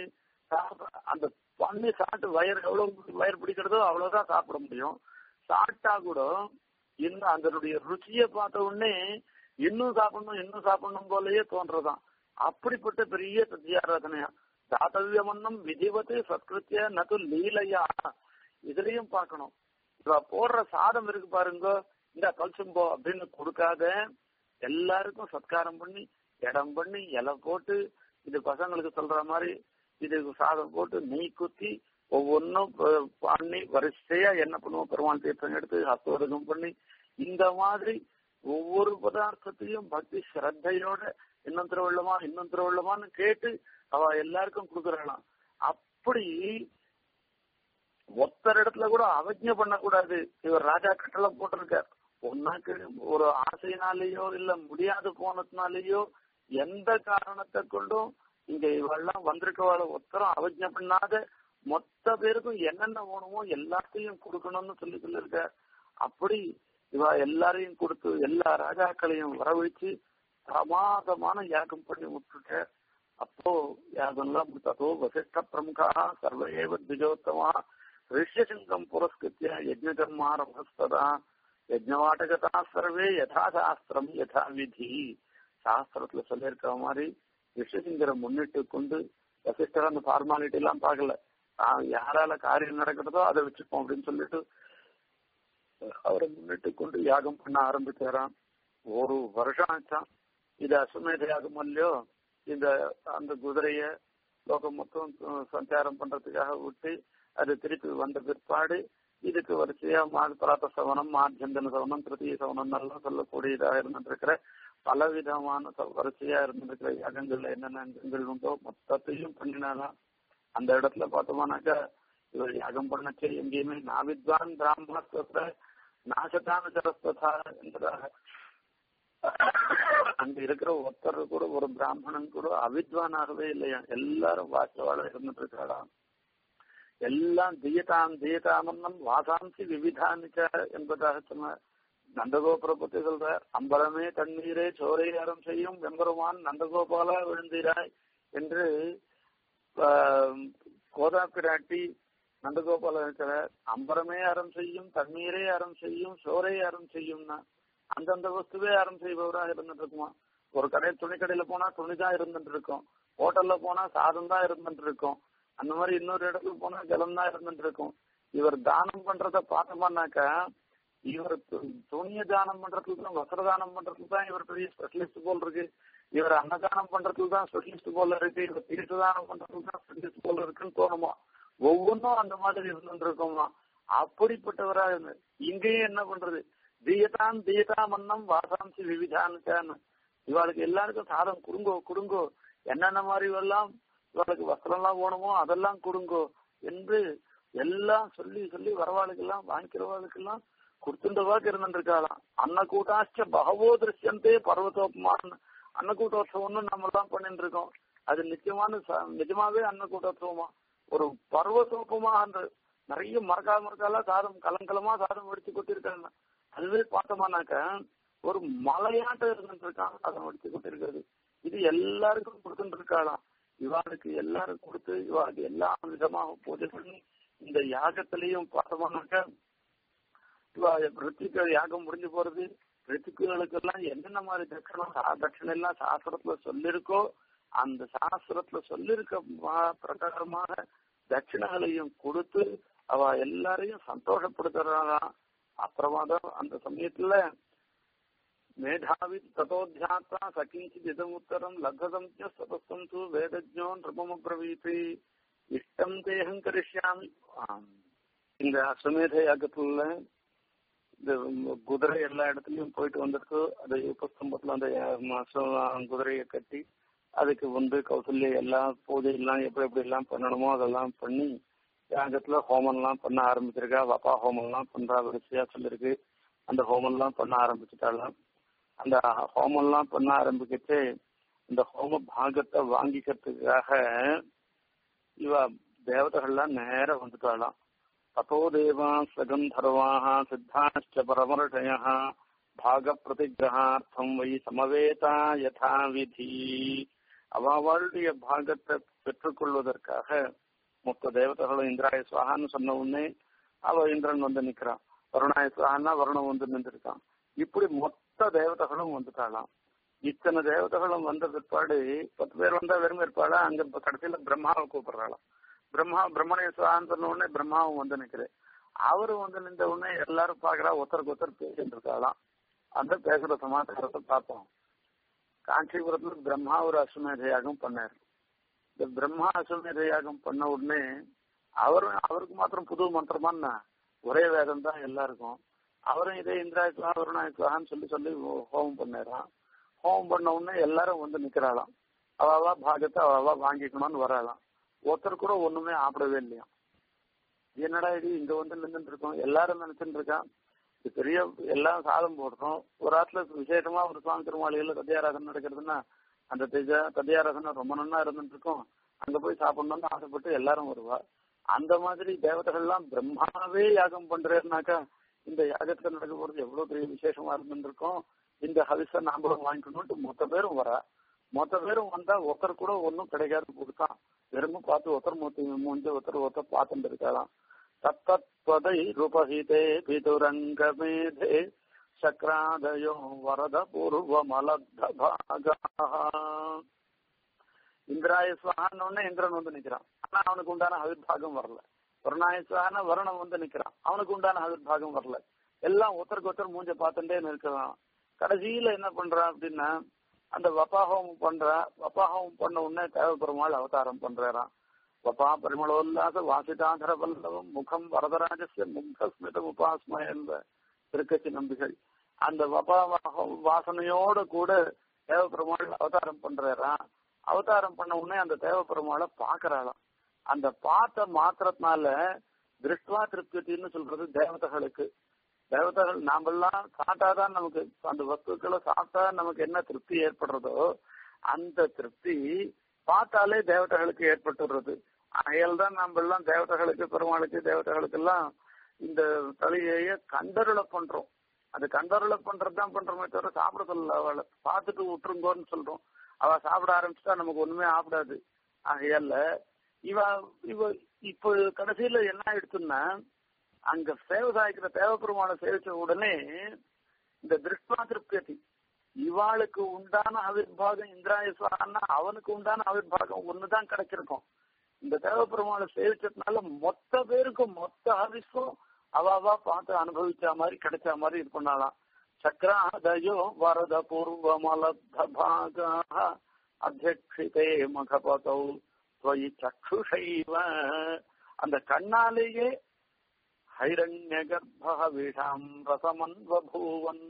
[SPEAKER 1] அந்த பண்ணி சாப்பிட்டு வயிறு எவ்வளவு வயிறு பிடிக்கிறதோ அவ்வளவுதான் சாப்பிட முடியும் சாப்பிட்டா கூட இன்னும் அதனுடைய ருச்சியை பார்த்த உடனே இன்னும் சாப்பிடணும் இன்னும் சாப்பிடணும் போலயே தோன்றதான் அப்படிப்பட்ட பெரிய சத்தியாராதனையா தாத்தவியமன்னம் விதிவத்து சத்கிருத்திய நது லீலையா இதுலயும் பார்க்கணும் இவ போடுற சாதம் இருக்கு பாருங்க இந்த கல்சும்போ அப்படின்னு கொடுக்காத எல்லாருக்கும் சத்காரம் பண்ணி இடம் பண்ணி இலை போட்டு இது பசங்களுக்கு சொல்ற மாதிரி இது சாதம் போட்டு நெய் குத்தி ஒவ்வொன்றும் பண்ணி வரிசையா என்ன பண்ணுவோம் பெருமாள் தீர்த்தம் எடுத்து ஹஸ்தோதகம் பண்ணி இந்த மாதிரி ஒவ்வொரு பதார்த்தத்தையும் பக்தி ஸ்ரத்தையோட இன்னும் திருவள்ளமா இன்னும் திருவள்ளமான்னு கேட்டு அவ எல்லாருக்கும் கொடுக்குறாளாம் அப்படி ஒத்தர் இடத்துல கூட அவஜ்ஞ பண்ணக்கூடாது இவர் ராஜா கட்டளை போட்டிருக்கார் ஒன்னாக்கு ஒரு ஆசையினாலேயோ இல்ல முடியாது போனதுனாலேயோ எந்த காரணத்தை கொண்டும் இங்க இவெல்லாம் வந்திருக்கவாள ஒத்தரம் அவஜ்ஞ பண்ணாத மொத்த பேருக்கும் என்னென்ன வேணுமோ எல்லாத்தையும் கொடுக்கணும்னு சொல்லி சொல்லியிருக்க அப்படி இவ எல்லாரையும் கொடுத்து எல்லா ராஜாக்களையும் வரவழைச்சு பிரமாதமான யாகம் பண்ணி விட்டுட்ட அப்போ யாகம்லாம் ததோ வசிஷ்ட பிரமுகா சர்வேவ திஜோத்தமா ரிஷ்யசிங்கம் புரஸ்கிருத்திய யஜ்ஞகர்மாரம்பஸ்ததா யஜ்ஞவாட்டகதா சர்வே யதா சாஸ்திரம் யதா விதி சாஸ்திரத்துல சொல்லியிருக்கிற மாதிரி ரிஷசிங்கரை முன்னிட்டு கொண்டு வசிஷ்டர் அந்த ஃபார்மாலிட்டி எல்லாம் பார்க்கல யாரால காரியம் நடக்கிறதோ அதை வச்சுப்போம் அப்படின்னு சொல்லிட்டு அவரை முன்னிட்டு கொண்டு யாகம் பண்ண ஆரம்பிச்சாராம் ஒரு வருஷம் ஆச்சான் இது அஸ்வமேத யாகம் இல்லையோ இந்த அந்த குதிரைய லோகம் மொத்தம் சஞ்சாரம் பண்றதுக்காக விட்டு அது திருப்பி வந்த பிற்பாடு இதுக்கு வரிசையா பிராத்த சவனம் மார்ஜந்தன சவனம் திருத்திய சவனம் எல்லாம் சொல்லக்கூடியதாக இருந்திருக்கிற பல விதமான வரிசையா இருந்திருக்கிற யாகங்கள்ல என்னென்ன அங்கங்கள் உண்டோ மொத்தத்தையும் பண்ணினாலாம் அந்த இடத்துல பார்த்தோம்னாக்கா இவர் யாகம் பண்ணச்சே எங்கேயுமே நாவித்வான் பிராமணத்துவத்துல நாசத்தான சரஸ்வதா என்பதாக அங்க இருக்கிற ஒருத்தர் கூட ஒரு பிராமணன் கூட அவித்வானாகவே இல்லையா எல்லாரும் வாசவாள இருந்துட்டு இருக்காளாம் எல்லாம் தியதாம் தியதாமன்னம் வாசாம்சி விவிதானிச்ச என்பதாக சொன்னார் நந்தகோபுர பத்தி சொல்ற அம்பலமே தண்ணீரே சோரை அறம் செய்யும் வெம்பெருமான் நந்தகோபாலா விழுந்தீராய் என்று கோதா பிராட்டி நந்தகோபால இருக்கிற அம்பரமே அறம் செய்யும் தண்ணீரே அறம் செய்யும் சோரை அறம் செய்யும்னா அந்தந்த வஸ்துவே அறம் செய்பவராக இருந்துட்டு இருக்குமா ஒரு கடை துணி கடையில போனா துணி தான் இருந்துட்டு இருக்கும் ஹோட்டல்ல போனா சாதம் தான் இருந்துட்டு இருக்கும் அந்த மாதிரி இன்னொரு இடத்துல போனா ஜலம் தான் இருந்துட்டு இருக்கும் இவர் தானம் பண்றத பார்த்தோம்னாக்கா இவர் துணிய தானம் பண்றதுக்கு தான் வஸ்திர தானம் பண்றதுக்கு தான் இவர் பெரிய ஸ்பெஷலிஸ்ட் போல் இருக்கு இவர் அன்னதானம் பண்றதுக்கு தான் ஸ்பெஷலிஸ்ட் போல இருக்கு இவர் தீர்த்த தானம் பண்றதுக்கு தான் ஸ்பெஷலிஸ்ட் போல இருக்குன்னு தோணுமா ஒவ்வொன்றும் அந்த மாதிரி இருந்துட்டு இருக்கோமா அப்படிப்பட்டவரா இருந்து இங்கேயும் என்ன பண்றது தீயதான் தீயதா மன்னம் வாசாம்சி விவிதான்னு இவாளுக்கு எல்லாருக்கும் சாதம் குடுங்கோ குடுங்கோ என்னென்ன மாதிரி எல்லாம் இவளுக்கு வஸ்திரம் எல்லாம் வேணுமோ அதெல்லாம் கொடுங்கோ என்று எல்லாம் சொல்லி சொல்லி வரவாளுக்கெல்லாம் வாங்கிக்கிறவாளுக்கெல்லாம் கொடுத்துட்டவாக்கு இருந்துருக்காளாம் அன்னக்கூட்டாச்ச பகவோ திருஷ்யந்தே பர்வதோப்பமான் அன்னக்கூட்டோத்சவம்னு நம்ம எல்லாம் பண்ணிட்டு இருக்கோம் அது நிச்சயமான நிஜமாவே அன்னக்கூட்டோத்சவமா ஒரு பர்வதோப்பமா அந்த நிறைய மறக்கா மறக்கால சாதம் கலங்கலமா சாதம் வெடிச்சு கொட்டிருக்காங்க அதுவே பார்த்தோம்னாக்க ஒரு மலையாட்டம் இருந்துட்டு இருக்காங்க சாதம் வெடிச்சு கொட்டிருக்கிறது இது எல்லாருக்கும் கொடுத்துட்டு இருக்காளாம் இவாளுக்கு எல்லாரும் கொடுத்து இவாளுக்கு எல்லா விதமாக பூஜை பண்ணி இந்த யாகத்திலையும் பார்த்தோம்னாக்க இவா ரித்திக்கு யாகம் முடிஞ்சு போறது ரித்திக்குகளுக்கு எல்லாம் என்னென்ன மாதிரி தட்சணம் தட்சணை எல்லாம் சாஸ்திரத்துல சொல்லிருக்கோ அந்த சாஸ்திரத்துல சொல்லிருக்க பிரகாரமாக தட்சிணங்களையும் கொடுத்து அவ எல்லாரையும் சந்தோஷப்படுத்துறாளாம் அப்புறமா தான் அந்த சமயத்துல மேதாவி ததோத்தியாத்தா சகிஞ்சித் இதமுத்தரம் லக்ஷதம் சதஸ்தம் து வேதஜோ நிருபமப்ரவீத்து இஷ்டம் தேகம் கரிஷ்யாமி இந்த அஸ்வமேத யாகத்துல இந்த குதிரை எல்லா இடத்துலயும் போயிட்டு வந்துருக்கு அது உபஸ்தம்பத்துல அந்த குதிரையை கட்டி அதுக்கு வந்து கௌசல்ய எல்லா பூஜை எல்லாம் எப்படி எப்படி எல்லாம் பண்ணணுமோ அதெல்லாம் பண்ணி யாகத்துல ஹோமம் எல்லாம் பண்ண ஆரம்பிச்சிருக்கா வப்பா ஹோமம் எல்லாம் பண்றா வரிசையா சொல்லிருக்கு அந்த ஹோமம் எல்லாம் பண்ண ஆரம்பிச்சுட்டாலாம் அந்த ஹோமம் எல்லாம் பண்ண ஆரம்பிக்கிட்டு இந்த ஹோம பாகத்தை வாங்கிக்கிறதுக்காக இவ தேவதைகள்லாம் நேரம் வந்துட்டாலாம் ததோ தேவா சகந்தர்வாக சித்தாச்ச பரமர்ஷய பாக பிரதிகிரகார்த்தம் வை சமவேதா யதா விதி அவளுடைய பாகத்தை பெற்றுக்கொள்வதற்காக மொத்த தேவதைகளும் இந்திராய சுவாகான்னு சொன்ன உடனே அவ இந்திரன் வந்து நிக்கிறான் வருணாய சுவாகன்னா வருணம் வந்து நின்றுருக்கான் இப்படி மொத்த தேவதைகளும் வந்துட்டாலாம் இத்தனை தேவதைகளும் வந்த பிற்பாடு பத்து பேர் வந்தா வெறும் இருப்பாளா அங்க இப்ப கடைசியில பிரம்மாவை கூப்பிடுறாளாம் பிரம்மா பிரம்மணய சுவான்னு சொன்ன உடனே பிரம்மாவும் வந்து நிக்கிறேன் அவரும் வந்து நின்ற உடனே எல்லாரும் பாக்குறா ஒருத்தருக்கு ஒருத்தர் பேசிட்டு இருக்காளாம் அந்த பேசுற சமாச்சாரத்தை பார்த்தோம் காஞ்சிபுரத்துல பிரம்மா ஒரு அஸ்வமேத யாகம் பண்ணாரு இந்த பிரம்மா அஸ்வமேத யாகம் பண்ண உடனே அவரும் அவருக்கு மாத்திரம் புது மந்திரமான்னா ஒரே வேதம் தான் எல்லாருக்கும் அவரும் இதே இந்திராயுத்வா வருணாயுத்வான்னு சொல்லி சொல்லி ஹோமம் பண்ணாராம் ஹோமம் பண்ண உடனே எல்லாரும் வந்து நிக்கிறாளாம் அவாவா பாகத்தை அவாவா வாங்கிக்கணும்னு வராளாம் ஒருத்தர் கூட ஒண்ணுமே ஆப்பிடவே இல்லையா என்னடா இது இங்க வந்து நின்றுட்டு இருக்கோம் எல்லாரும் நினைச்சுட்டு இருக்கான் இது பெரிய எல்லாம் சாதம் போடுறோம் ஒரு ஆத்துல விசேஷமா ஒரு சுவாமி திருமாளிகள் தத்தியாராதனை நடக்கிறதுன்னா அந்த திஜ தத்தியாராதனை ரொம்ப நன்னா இருந்துட்டு இருக்கோம் அங்க போய் சாப்பிடணும்னு ஆசைப்பட்டு எல்லாரும் வருவா அந்த மாதிரி தேவதைகள்லாம் பிரம்மாவே யாகம் பண்றேன்னாக்கா இந்த யாகத்துல நடக்க போறது எவ்வளவு பெரிய விசேஷமா இருந்துருக்கோம் இந்த ஹவிச நாமளும் வாங்கிக்கணும்ட்டு மொத்த பேரும் வரா மொத்த பேரும் வந்தா ஒருத்தர் கூட ஒன்னும் கிடைக்காது கொடுத்தான் வெறும் பார்த்து ஒருத்தர் மூத்தி மூஞ்ச ஒருத்தர் ஒருத்தர் பார்த்துட்டு இருக்கலாம் தத்தத்வதை ரூபஹிதே பிதுரங்கமேதே சக்ராதயோ வரத பூர்வமலப்த இந்திராய சுவான்னு இந்திரன் வந்து நிக்கிறான் ஆனா அவனுக்கு உண்டான அவிர்பாகம் வரல வருணாய சுவான வருணம் வந்து நிக்கிறான் அவனுக்கு உண்டான அவிர்பாகம் வரல எல்லாம் ஒருத்தருக்கு ஒருத்தர் மூஞ்ச பார்த்துட்டே நிற்கிறான் கடைசியில என்ன பண்றான் அப்படின்னா அந்த வப்பாகோமம் பண்ற வப்பாகோமம் பண்ண உடனே தேவப்பெருமாள் அவதாரம் பண்றாராம் வப்பா பரிமளோல்லாச வாசிதாதர வல்லவம் முகம் வரதராஜஸ்ய முகஸ்மிதம் உபாஸ்ம என்ற திருக்கட்சி நம்பிகள் அந்த வபா வாசனையோட கூட தேவப்பெருமாள் அவதாரம் பண்றாராம் அவதாரம் பண்ண உடனே அந்த தேவப்பெருமாளை பாக்குறாளாம் அந்த பார்த்த மாத்திரத்தினால திருஷ்டுவா திருப்தின்னு சொல்றது தேவதைகளுக்கு தேவதைகள் நாமெல்லாம் சாப்பிட்டாதான் நமக்கு அந்த வஸ்துக்களை சாப்பிட்டா நமக்கு என்ன திருப்தி ஏற்படுறதோ அந்த திருப்தி பார்த்தாலே தேவதைகளுக்கு ஏற்பட்டுடுறது அயல் தான் நம்ம எல்லாம் தேவதைகளுக்கு பெருமாளுக்கு தேவதைகளுக்கு எல்லாம் இந்த தலையைய கண்டருளை பண்றோம் அது கண்டருளை பண்றது தான் பண்றோமே தவிர சாப்பிட சொல்லல அவளை பார்த்துட்டு விட்டுருங்கோன்னு சொல்றோம் அவ சாப்பிட ஆரம்பிச்சுட்டா நமக்கு ஒண்ணுமே ஆப்பிடாது ஆகையால இவ இவ இப்போ கடைசியில என்ன ஆயிடுச்சுன்னா அங்க சேவை சாய்க்கிற தேவப்பெருமானை சேவிச்ச உடனே இந்த திருஷ்டா திருப்தி இவாளுக்கு உண்டான ஆவிர்வாகம் இந்திராயஸ்வரான்னா அவனுக்கு உண்டான ஆவிர்வாகம் ஒண்ணுதான் கிடைச்சிருக்கும் இந்த தேவப்பெருமானை சேவிச்சதுனால மொத்த பேருக்கும் மொத்த ஆவிஸ்வம் அவாவா பார்த்து அனுபவிச்ச மாதிரி கிடைச்ச மாதிரி இது பண்ணலாம் சக்கராதயோ வரத பூர்வமலபாக அத்தியக்ஷிதே மகபதௌ துவயி சக்ஷுஷைவ அந்த கண்ணாலேயே ஹைரண்ய கர்ப்ப ஹவிஷாம் ரசமன்வபூவன்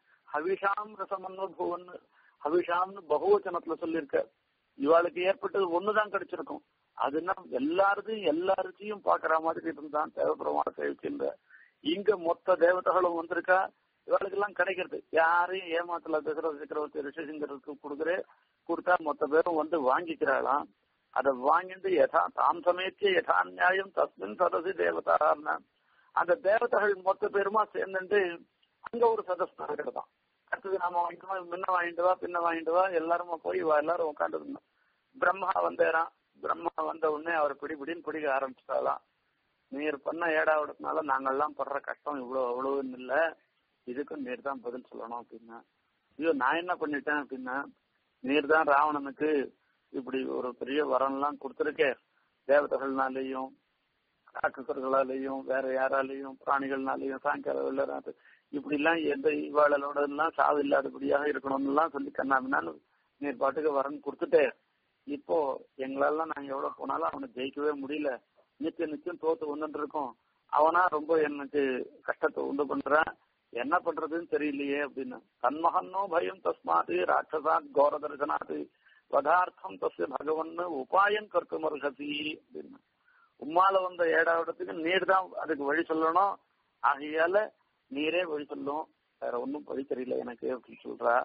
[SPEAKER 1] ஹவிஷாம் ரசமன்வபூவன் ஹவிஷாம்னு பகுவச்சனத்துல சொல்லியிருக்க இவாளுக்கு ஏற்பட்டது ஒண்ணுதான் கிடைச்சிருக்கும் அதுனா எல்லாருக்கும் எல்லாருக்கையும் பாக்குற மாதிரி இருந்தான் தேவபெருமான சேவிக்கின்ற இங்க மொத்த தேவதைகளும் வந்திருக்கா இவளுக்கு எல்லாம் கிடைக்கிறது யாரையும் ஏமாத்தல தசரத சக்கரவர்த்தி ரிஷிசிங்கருக்கு கொடுக்குறே கொடுத்தா மொத்த பேரும் வந்து வாங்கிக்கிறாளாம் அதை வாங்கிட்டு யதா தாம் சமயத்திய யதா நியாயம் தஸ்மின் சதசி தேவதார்னா அந்த தேவதைகள் மொத்த பேருமா சேர்ந்துட்டு அங்க ஒரு சதஸ் நடக்கிறதாம் அடுத்தது நாம வாங்கிக்கணும் முன்ன வாங்கிட்டு வா பின்ன வாங்கிட்டு வா எல்லாருமா போய் வா எல்லாரும் உட்காந்து பிரம்மா வந்தேறான் பிரம்மா வந்த உடனே அவர் பிடி பிடின்னு பிடிக்க ஆரம்பிச்சிட்டாலாம் நீர் பண்ண ஏடாவிடத்தினால நாங்கெல்லாம் படுற கஷ்டம் இவ்வளவு அவ்வளவுன்னு இல்ல இதுக்கும் நீர் தான் பதில் சொல்லணும் அப்படின்னா ஐயோ நான் என்ன பண்ணிட்டேன் அப்படின்னா நீர் தான் ராவணனுக்கு இப்படி ஒரு பெரிய வரம்லாம் கொடுத்துருக்கேன் தேவதைகள்னாலேயும் ராட்சசர்களாலேயும் வேற யாராலையும் பிராணிகள்னாலையும் சாயங்கால வெள்ளராது இப்படி எல்லாம் எந்த இவாளோட எல்லாம் சாவு இல்லாதபடியாக இருக்கணும்னு எல்லாம் சொல்லி கண்ணாமினாலும் நீர் பாட்டுக்கு வரன் கொடுத்துட்டே இப்போ எங்களெல்லாம் நாங்க எவ்வளவு போனாலும் அவனை ஜெயிக்கவே முடியல நிச்சயம் நிச்சயம் தோத்து வந்துட்டு இருக்கோம் அவனா ரொம்ப எனக்கு கஷ்டத்தை உண்டு பண்றான் என்ன பண்றதுன்னு தெரியலையே அப்படின்னு தன்மகன்னோ பயம் தஸ்மாது ராட்சசாத் கோர தர்சனாது பதார்த்தம் தஸ்ய பகவன் உபாயம் கற்கும் அர்ஹசி அப்படின்னு உம்மால வந்த ஏடாவிடத்துக்கு நீர் தான் அதுக்கு வழி சொல்லணும் ஆகையால நீரே வழி சொல்லும் வேற ஒன்னும் வழி தெரியல எனக்கு அப்படின்னு சொல்றா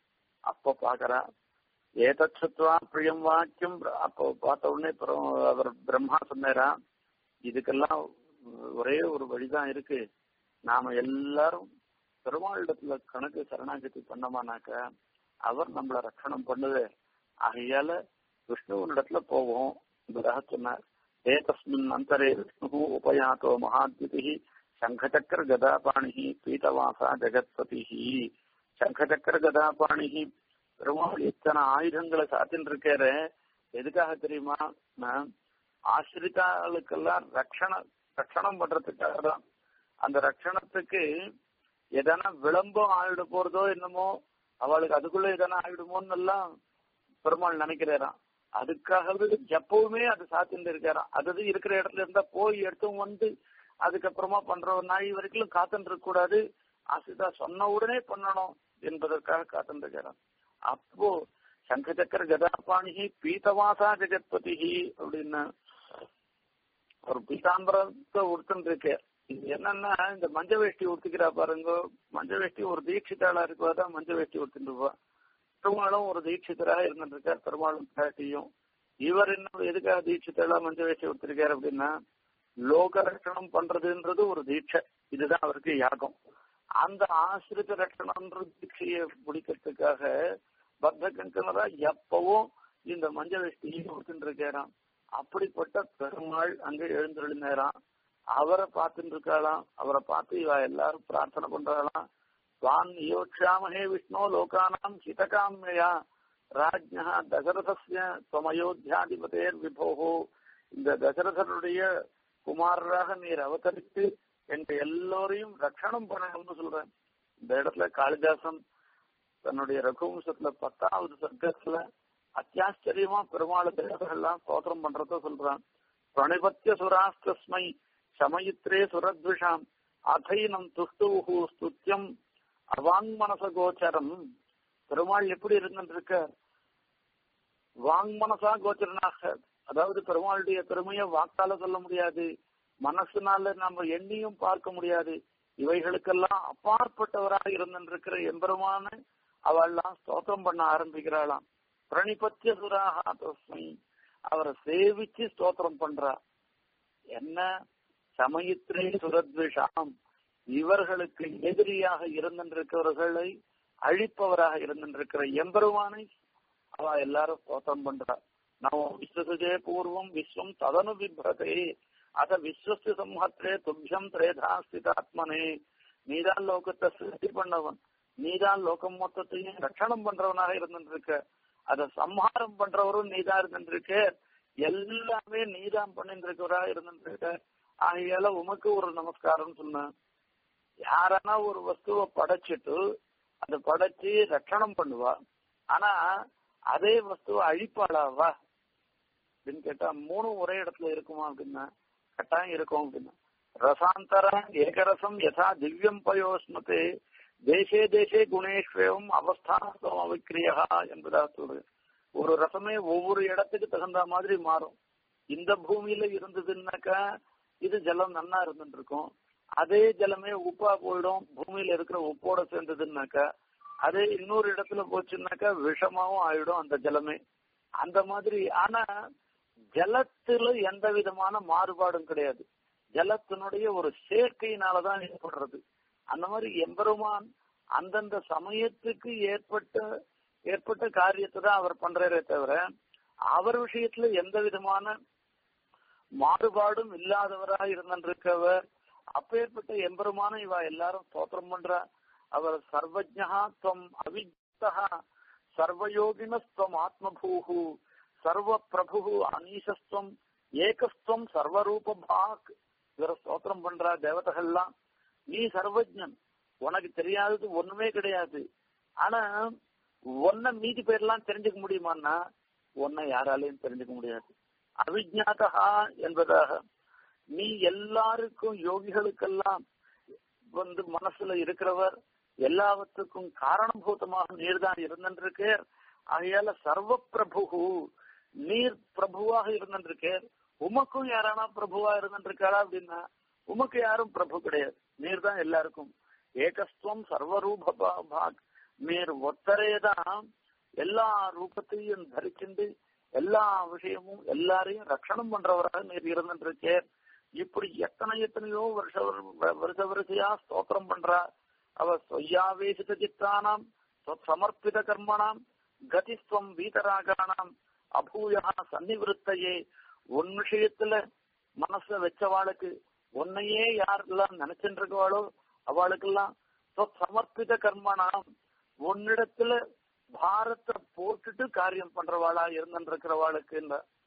[SPEAKER 1] அப்ப பாக்குறா ஏதச்சுத்வா பிரியம் வாக்கியம் அப்போ பார்த்த உடனே அவர் பிரம்மா சொன்னாரா இதுக்கெல்லாம் ஒரே ஒரு வழிதான் இருக்கு நாம எல்லாரும் பெருமாளிடத்துல கணக்கு சரணாகதி பண்ணமானாக்க அவர் நம்மள ரட்சணம் பண்ணுது ஆகையால விஷ்ணுவனிடத்துல போவோம் என்பதாக சொன்னார் ஏதஸ்மின் அந்தரே விஷ்ணு உபயாத்தோ மகாத்யுதி சங்கச்சக்கர கதாபாணி பீதவாசா ஜெகத்பதி சங்கச்சக்கர கதாபாணி பெருமாள் இத்தனை ஆயுதங்களை சாத்தின்னு இருக்காரு எதுக்காக தெரியுமா ஆசிரிதாளுக்கெல்லாம் ரட்சண ரட்சணம் பண்றதுக்காக தான் அந்த ரட்சணத்துக்கு எதனா விளம்பம் ஆயிட போறதோ என்னமோ அவளுக்கு அதுக்குள்ள எதனா ஆயிடுமோன்னு எல்லாம் பெருமாள் நினைக்கிறாராம் அதுக்காகவே எப்பவுமே அது சாத்திட்டு இருக்காராம் அது இருக்கிற இடத்துல இருந்தா போய் எடுத்தும் வந்து அதுக்கப்புறமா பண்ற ஒரு நாய் வரைக்கும் காத்துட்டு இருக்க கூடாது ஆசிதா சொன்ன உடனே பண்ணணும் என்பதற்காக காத்துட்டு இருக்காராம் அப்போ சங்கச்சக்கர கதாபாணி பீதவாசா ஜெகத்பதி அப்படின்னு ஒரு பீதாம்பரத்தை உடுத்துட்டு இருக்கு என்னன்னா இந்த மஞ்ச வேஷ்டி உடுத்திக்கிறா பாருங்க மஞ்ச வேஷ்டி ஒரு தீட்சிதாளா இருக்குவாதான் மஞ்ச வேஷ்டி உடுத்துட்டு பெருமாளும் ஒரு தீட்சிதராக இருந்துட்டு இருக்கார் பெருமாளும் பிராட்டியும் இவர் என்ன எதுக்காக தீட்சிதாளா மஞ்ச வேஷ்டி உடுத்திருக்காரு அப்படின்னா லோக ரட்சணம் பண்றதுன்றது ஒரு தீட்சை இதுதான் அவருக்கு யாகம் அந்த ஆசிரித ரட்சணம்ன்ற தீட்சையை பிடிக்கிறதுக்காக பக்த கங்கனரா எப்பவும் இந்த மஞ்ச வேஷ்டியை உடுத்துட்டு இருக்காராம் அப்படிப்பட்ட பெருமாள் அங்க எழுந்திருந்தாராம் அவரை பார்த்துட்டு இருக்காளாம் அவரை பார்த்து இவ எல்லாரும் பிரார்த்தனை பண்றாளாம் வான் யோட்சாமஹே விஷ்ணு லோகானாம் ஹிதகாமியா ராஜ்யா தசரதஸ்ய துவமயோத்தியாதிபதேர் விபோகோ இந்த தசரதனுடைய குமாரராக நீர் அவதரித்து எங்க எல்லோரையும் ரட்சணம் பண்ணணும்னு சொல்றேன் இந்த இடத்துல காளிதாசன் தன்னுடைய ரகுவம்சத்துல பத்தாவது சர்க்கத்துல அத்தியாச்சரியமா பெருமாள் தேவர்கள்லாம் ஸ்தோத்திரம் பண்றத சொல்றான் பிரணிபத்திய சுராஸ்தஸ்மை சமயித்ரே சுரத்விஷாம் அதைனம் துஷ்டுஹு ஸ்துத்தியம் அவாங்மனச கோச்சரம் பெருமாள் எப்படி இருந்துருக்க வாங்மனசா கோச்சரனாக அதாவது பெருமாளுடைய பெருமையை வாக்கால சொல்ல முடியாது மனசுனால நம்ம எண்ணியும் பார்க்க முடியாது இவைகளுக்கெல்லாம் அப்பாற்பட்டவராக இருந்திருக்கிற எம்பெருமான அவள்லாம் ஸ்தோத்திரம் பண்ண ஆரம்பிக்கிறாளாம் பிரணிபத்திய சுராகா தஸ்மை அவரை சேவிச்சு ஸ்தோத்திரம் பண்றா என்ன சமயத்திரே சுரத்விஷாம் இவர்களுக்கு எதிரியாக இருந்திருக்கிறவர்களை அழிப்பவராக இருந்திருக்கிற எம்பெருமானை அவ எல்லாரும் ஸ்தோத்திரம் பண்றா நம்ம விஸ்வசுஜே பூர்வம் விஸ்வம் ததனு விப்ரதே அத விஸ்வஸ்து சம்ஹத்ரே துப்பியம் திரேதா ஸ்திதாத்மனே நீதான் லோகத்தை சிருஷ்டி பண்ணவன் நீதான் லோகம் மொத்தத்தையும் ரட்சணம் பண்றவனாக இருந்திருக்க அத சம்ஹாரம் பண்றவரும் நீதான் இருந்திருக்க எல்லாமே நீதான் பண்ணிட்டு இருக்கவரா இருந்திருக்க ஆகையால உமக்கு ஒரு நமஸ்காரம் சொன்னேன் யாரனா ஒரு வஸ்துவை படைச்சிட்டு அதை படைச்சு ரட்சணம் பண்ணுவா ஆனா அதே வஸ்துவை அழிப்பாளாவா அப்படின்னு கேட்டா மூணு ஒரே இடத்துல இருக்குமா அப்படின்னா கட்டாயம் இருக்கும் அப்படின்னா ரசாந்தரம் ஏகரசம் யதா திவ்யம் பயோஸ்மதே தேசே தேசே குணேஸ்வரம் அவஸ்தானம் அவிக்கிரியா என்பதா சொல்றது ஒரு ரசமே ஒவ்வொரு இடத்துக்கு தகுந்த மாதிரி மாறும் இந்த பூமியில இருந்ததுன்னாக்கா இது ஜலம் நன்னா இருந்துட்டு இருக்கும் அதே ஜலமே உப்பா போயிடும் பூமியில இருக்கிற உப்போட சேர்ந்ததுன்னாக்கா அதே இன்னொரு இடத்துல போச்சுன்னாக்கா விஷமாவும் ஆயிடும் அந்த ஜலமே அந்த மாதிரி ஆனா ஜலத்துல எந்த விதமான மாறுபாடும் கிடையாது ஜலத்தினுடைய ஒரு சேர்க்கையினாலதான் ஏற்படுறது அந்த மாதிரி எம்பெருமான் அந்தந்த சமயத்துக்கு ஏற்பட்ட ஏற்பட்ட காரியத்தை தான் அவர் பண்றாரே தவிர அவர் விஷயத்துல எந்த விதமான மாறுபாடும் இல்லாதவராக இருந்திருக்கவர் அப்பேற்பட்ட எம்பெருமான இவ எல்லாரும் ஸ்தோத்திரம் பண்றா அவர் சர்வஜா துவம் அவிஜா சர்வயோகினஸ்துவம் ஆத்மபூஹு சர்வ பிரபு அனீசஸ்துவம் ஏகஸ்துவம் சர்வரூப பாக் இவர ஸ்தோத்திரம் பண்றா தேவதைகள்லாம் நீ சர்வஜன் உனக்கு தெரியாதது ஒண்ணுமே கிடையாது ஆனா ஒன்ன மீதி பேர்லாம் தெரிஞ்சுக்க முடியுமான்னா ஒன்ன யாராலையும் தெரிஞ்சுக்க முடியாது அவிஜாதா என்பதாக நீ எல்லாருக்கும் யோகிகளுக்கெல்லாம் வந்து மனசுல இருக்கிறவர் எல்லாவற்றுக்கும் காரணபூதமாக நீர் தான் இருந்திருக்கேர் ஆகையால சர்வ பிரபு நீர் பிரபுவாக இருந்திருக்கேர் உமக்கும் யாரானா பிரபுவா இருந்திருக்காளா அப்படின்னா உமக்கு யாரும் பிரபு கிடையாது நீர் தான் எல்லாருக்கும் ஏகஸ்துவம் சர்வரூப பாக் நீர் ஒத்தரேதான் எல்லா ரூபத்தையும் தரிச்சுண்டு எல்லா விஷயமும் எல்லாரையும் ரட்சணம் பண்றவராக நீர் இருந்திருக்கேர் இப்படி எத்தனை எத்தனையோ வருஷ வருஷ வரிசையா ஸ்தோத்திரம் பண்றா அவ சொய்யாவேசித சித்தானாம் சமர்ப்பித கர்மணாம் கதிஸ்வம் வீதராகானாம் அபூயா சன்னிவிருத்தையே உன் விஷயத்துல மனச வச்சவாளுக்கு உன்னையே யாரெல்லாம் நினைச்சுட்டு இருக்கவாளோ அவளுக்கெல்லாம் சமர்ப்பித கர்மணாம் உன்னிடத்துல பாரத்தை போட்டுட்டு காரியம் பண்றவாளா இருந்திருக்கிறவாளுக்கு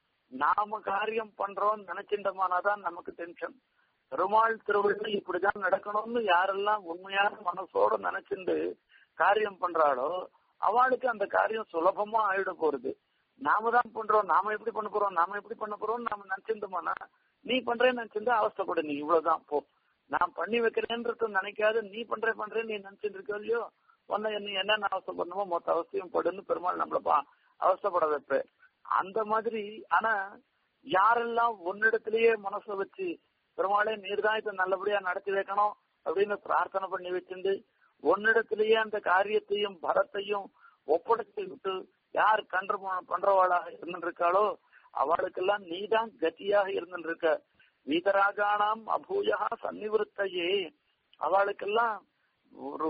[SPEAKER 1] நாம காரியம் பண்றோம் நினைச்சிட்டோமானாதான் நமக்கு டென்ஷன் பெருமாள் திருவிழா இப்படிதான் நடக்கணும்னு யாரெல்லாம் உண்மையான மனசோட நினைச்சுண்டு காரியம் பண்றாளோ அவளுக்கு அந்த காரியம் சுலபமா ஆயிட போறது நாம தான் பண்றோம் நாம எப்படி பண்ண போறோம் நாம எப்படி பண்ண போறோம் நாம நினைச்சிருந்தோமானா நீ பண்றேன்னு நினைச்சிருந்தா அவஸ்தப்படு நீ இவ்வளவுதான் போ நான் பண்ணி வைக்கிறேன்றது நினைக்காத நீ பண்ற பண்றேன்னு நீ நினைச்சிட்டு இருக்க இல்லையோ உன்னை நீ என்னென்ன அவஸ்தை பண்ணுமோ மொத்த அவசியம் படுன்னு பெருமாள் நம்மள அவஸ்தப்பட வைப்ப அந்த மாதிரி ஆனா யாரெல்லாம் உன்னிடத்திலேயே மனசை வச்சு பெருமாளே நீர் தான் இதை நல்லபடியா நடத்தி வைக்கணும் அப்படின்னு பிரார்த்தனை பண்ணி வச்சுண்டு உன்னிடத்திலேயே அந்த காரியத்தையும் பரத்தையும் ஒப்படைத்து விட்டு யார் கன்று பண்றவாளாக இருந்திருக்காளோ அவளுக்கெல்லாம் நீதான் கத்தியாக இருந்திருக்க வீதராகானாம் அபூயா சன்னிவிருத்தையே அவளுக்கெல்லாம் ஒரு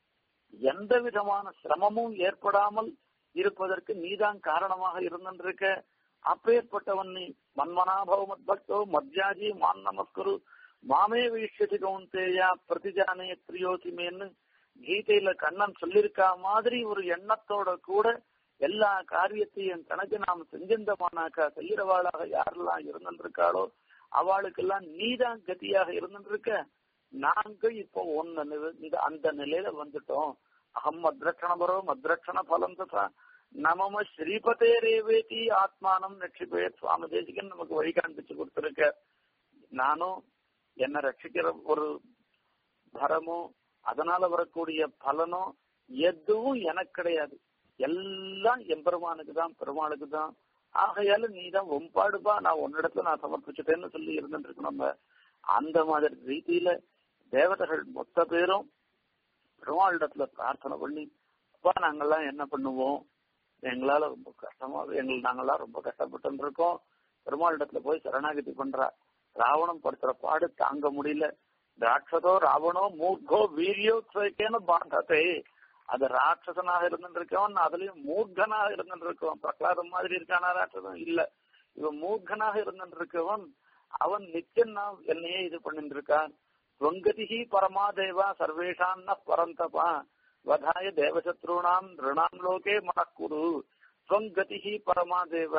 [SPEAKER 1] எந்த விதமான சிரமமும் ஏற்படாமல் இருப்பதற்கு நீதான் காரணமாக இருந்திருக்க அப்பேற்பட்டவன் நீ மன்மனாபவ மத்பக்தோ மத்யாஜி மான் நமஸ்கரு மாமே வீஷதி கவுந்தேயா பிரதிஜானே பிரியோசிமேன்னு கீதையில கண்ணன் சொல்லியிருக்கா மாதிரி ஒரு எண்ணத்தோட கூட எல்லா காரியத்தையும் கணக்கு நாம் செஞ்சிருந்தோமானாக்கா செய்யறவாளாக யாரெல்லாம் இருந்திருக்காளோ அவளுக்கெல்லாம் நீதான் கதியாக இருந்திருக்க நாங்க இப்போ ஒன்னு இந்த அந்த நிலையில வந்துட்டோம் அகம் மத்ரட்சணபரோ மத்ரட்சண பலம் ததா நமம ஸ்ரீபதே ரேவேதி ஆத்மானம் ரட்சிப்பே சுவாமி தேசிகன் நமக்கு வழி காண்பிச்சு கொடுத்திருக்க நானும் என்ன ரட்சிக்கிற ஒரு பரமோ அதனால வரக்கூடிய பலனோ எதுவும் எனக்கு கிடையாது எல்லாம் எம்பெருமானுக்கு தான் பெருமாளுக்கு தான் ஆகையால நீ தான் ஒம்பாடுபா நான் உன்னிடத்துல நான் சமர்ப்பிச்சுட்டேன்னு சொல்லி இருந்துட்டு இருக்கோம் நம்ம அந்த மாதிரி ரீதியில தேவதைகள் மொத்த பேரும் பெருமாளிடத்துல பிரார்த்தனை பண்ணி அப்பா நாங்கெல்லாம் என்ன பண்ணுவோம் எங்களால ரொம்ப கஷ்டமா எங்கள் நாங்கெல்லாம் ரொம்ப கஷ்டப்பட்டு இருக்கோம் பெருமாளிடத்துல போய் சரணாகதி பண்றா ராவணம் படுத்துற பாடு தாங்க முடியல ராட்சதோ ராவணோ மூர்க்கோ வீரியோத்சேன பாண்டத்தை அது ராட்சசனாக இருந்துருக்கவன் அதுலயும் மூர்க்கனாக இருந்துருக்கவன் பிரகலாதம் மாதிரி இருக்கானா ராட்சதம் இல்ல இவன் மூர்க்கனாக இருந்துருக்கவன் அவன் நிச்சயம் நான் என்னையே இது பண்ணிட்டு இருக்கான் ஸ்வங்கதிகி பரமாதேவா சர்வேஷான்ன பரந்தபா வதாய தேவசத்ருணாம் ரிணாம் லோகே மனக்குரு ஸ்வங்கதிகி பரமாதேவ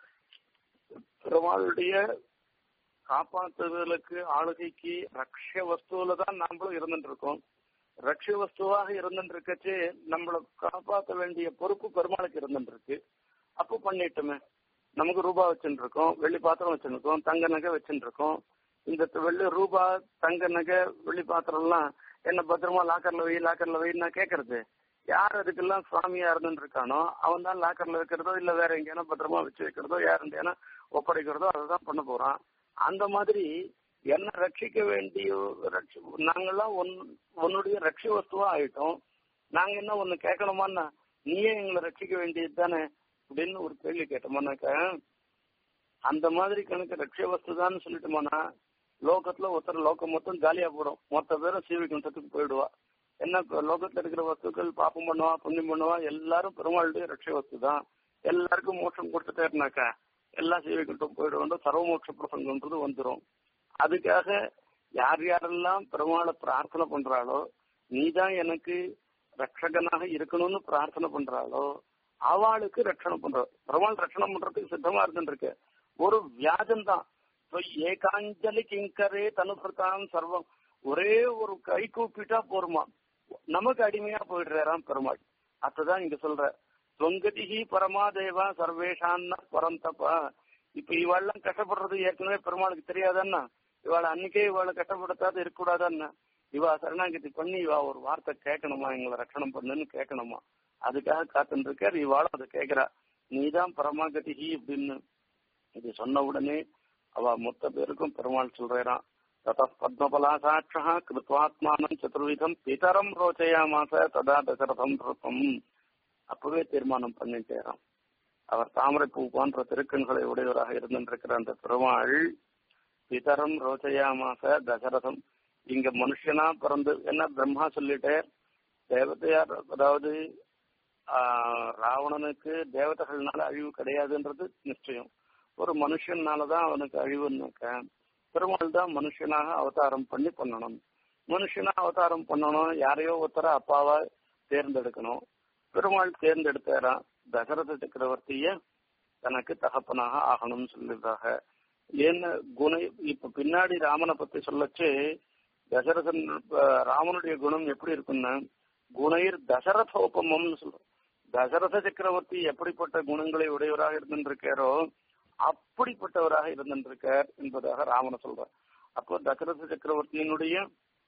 [SPEAKER 1] பெருமாளுடைய காப்பாற்றுதலுக்கு ஆளுகைக்கு ரக்ஷ வஸ்துவில தான் நாமளும் இருந்துட்டு இருக்கோம் ரக்ஷ வஸ்துவாக இருந்துட்டு இருக்கச்சு நம்மள காப்பாற்ற வேண்டிய பொறுப்பு பெருமாளுக்கு இருந்துட்டு இருக்கு அப்போ பண்ணிட்டுமே நமக்கு ரூபா வச்சுட்டு இருக்கோம் வெள்ளி பாத்திரம் வச்சுட்டு இருக்கோம் தங்க நகை வச்சுட்டு இருக்கோம் இந்த வெள்ளி ரூபா தங்க நகை வெள்ளி பாத்திரம் எல்லாம் என்ன பத்திரமா லாக்கர்ல வை லாக்கர்ல வை நான் கேக்குறது யார் அதுக்கெல்லாம் சுவாமியா இருந்துட்டு இருக்கானோ அவன் தான் லாக்கர்ல வைக்கிறதோ இல்ல வேற எங்கேனா பத்திரமா வச்சு வைக்கிறதோ யார் எங்கேனா ஒப்படைக்கிறதோ அதை தான் பண்ண போறான் அந்த மாதிரி என்ன ரட்சிக்க வேண்டிய நாங்கெல்லாம் உன்னுடைய ரட்சி வஸ்துவா ஆயிட்டோம் நாங்க என்ன ஒண்ணு கேட்கணுமான்னா நீயே எங்களை ரட்சிக்க வேண்டியது தானே அப்படின்னு ஒரு கேள்வி கேட்டோமானாக்க அந்த மாதிரி கணக்கு ரட்சிய வஸ்து தான் சொல்லிட்டோமானா லோகத்துல ஒருத்தர் லோகம் மொத்தம் காலியா போடும் மொத்த பேரும் சீவிகுண்டத்துக்கு போயிடுவா என்ன லோகத்துல இருக்கிற வஸ்துக்கள் பாப்பம் பண்ணுவா புண்ணியம் பண்ணுவா எல்லாரும் பெருமாளுடைய ரட்சிய வஸ்து தான் எல்லாருக்கும் மோட்சம் கொடுத்துட்டேருனாக்கா எல்லா சீவைகிட்டும் போயிடுவோம் சர்வமோட்ச பிரசங்கன்றது வந்துடும் அதுக்காக யார் யாரெல்லாம் பெருமாளை பிரார்த்தனை பண்றாளோ நீதான் எனக்கு ரட்சகனாக இருக்கணும்னு பிரார்த்தனை பண்றாளோ அவளுக்கு ரட்சணம் பண்ற பெருமாள் ரட்சணம் பண்றதுக்கு சித்தமா இருந்துருக்கு ஒரு வியாஜம் தான் ஏகாஞ்சலி கிங்கரே தனுபிரதாம் சர்வம் ஒரே ஒரு கை கூப்பிட்டா போருமா நமக்கு அடிமையா போயிடுறாராம் பெருமாள் அதுதான் இங்க சொல்ற தொங்கதிகி பரமாதேவா சர்வேஷான்ன பரந்தப்பா இப்ப இவாள்லாம் கஷ்டப்படுறது ஏற்கனவே பெருமாளுக்கு தெரியாதன்னா இவாளை அன்னைக்கே இவாளை கஷ்டப்படுத்தாது இருக்கக்கூடாதன்னா இவா சரணாகதி பண்ணி இவா ஒரு வார்த்தை கேட்கணுமா எங்களை ரட்சணம் பண்ணுன்னு கேட்கணுமா அதுக்காக காத்துட்டு இருக்காரு இவாளும் அதை கேட்கிறா நீதான் பரமாகதிகி அப்படின்னு இது சொன்ன உடனே அவ மொத்த பேருக்கும் பெருமாள் சொல்றான் தத பத்மபலா சாட்சா கிருத்வாத்மானம் சதுர்விதம் பிதரம் ரோச்சயாமாச ததா தசரதம் ரூபம் அப்பவே தீர்மானம் பண்ணிட்டேராம் அவர் தாமரை பூ போன்ற திருக்கண்களை உடையவராக இருந்திருக்கிற அந்த பெருமாள் பிதரம் ரோச்சயாமாச தசரதம் இங்க மனுஷனா பிறந்து என்ன பிரம்மா சொல்லிட்டே தேவதையார் அதாவது ராவணனுக்கு தேவதைகள்னால அழிவு கிடையாதுன்றது நிச்சயம் ஒரு மனுஷனாலதான் அவனுக்கு அழிவுன்னாக்க பெருமாள் தான் மனுஷனாக அவதாரம் பண்ணி பண்ணணும் மனுஷனா அவதாரம் பண்ணணும் யாரையோ ஒருத்தர அப்பாவா தேர்ந்தெடுக்கணும் பெருமாள் தேர்ந்தெடுத்தாராம் தசரத சக்கரவர்த்திய தனக்கு தகப்பனாக ஆகணும்னு சொல்லிடுறாங்க என்ன குண இப்ப பின்னாடி ராமனை பத்தி சொல்லச்சு தசரதன் ராமனுடைய குணம் எப்படி இருக்குன்னா குணைர் தசரதோபமம்னு சொல்றோம் தசரத சக்கரவர்த்தி எப்படிப்பட்ட குணங்களை உடையவராக இருந்திருக்காரோ அப்படிப்பட்டவராக இருந்திருக்கார் என்பதாக ராமனை சொல்றார் அப்போ தசரத சக்கரவர்த்தியினுடைய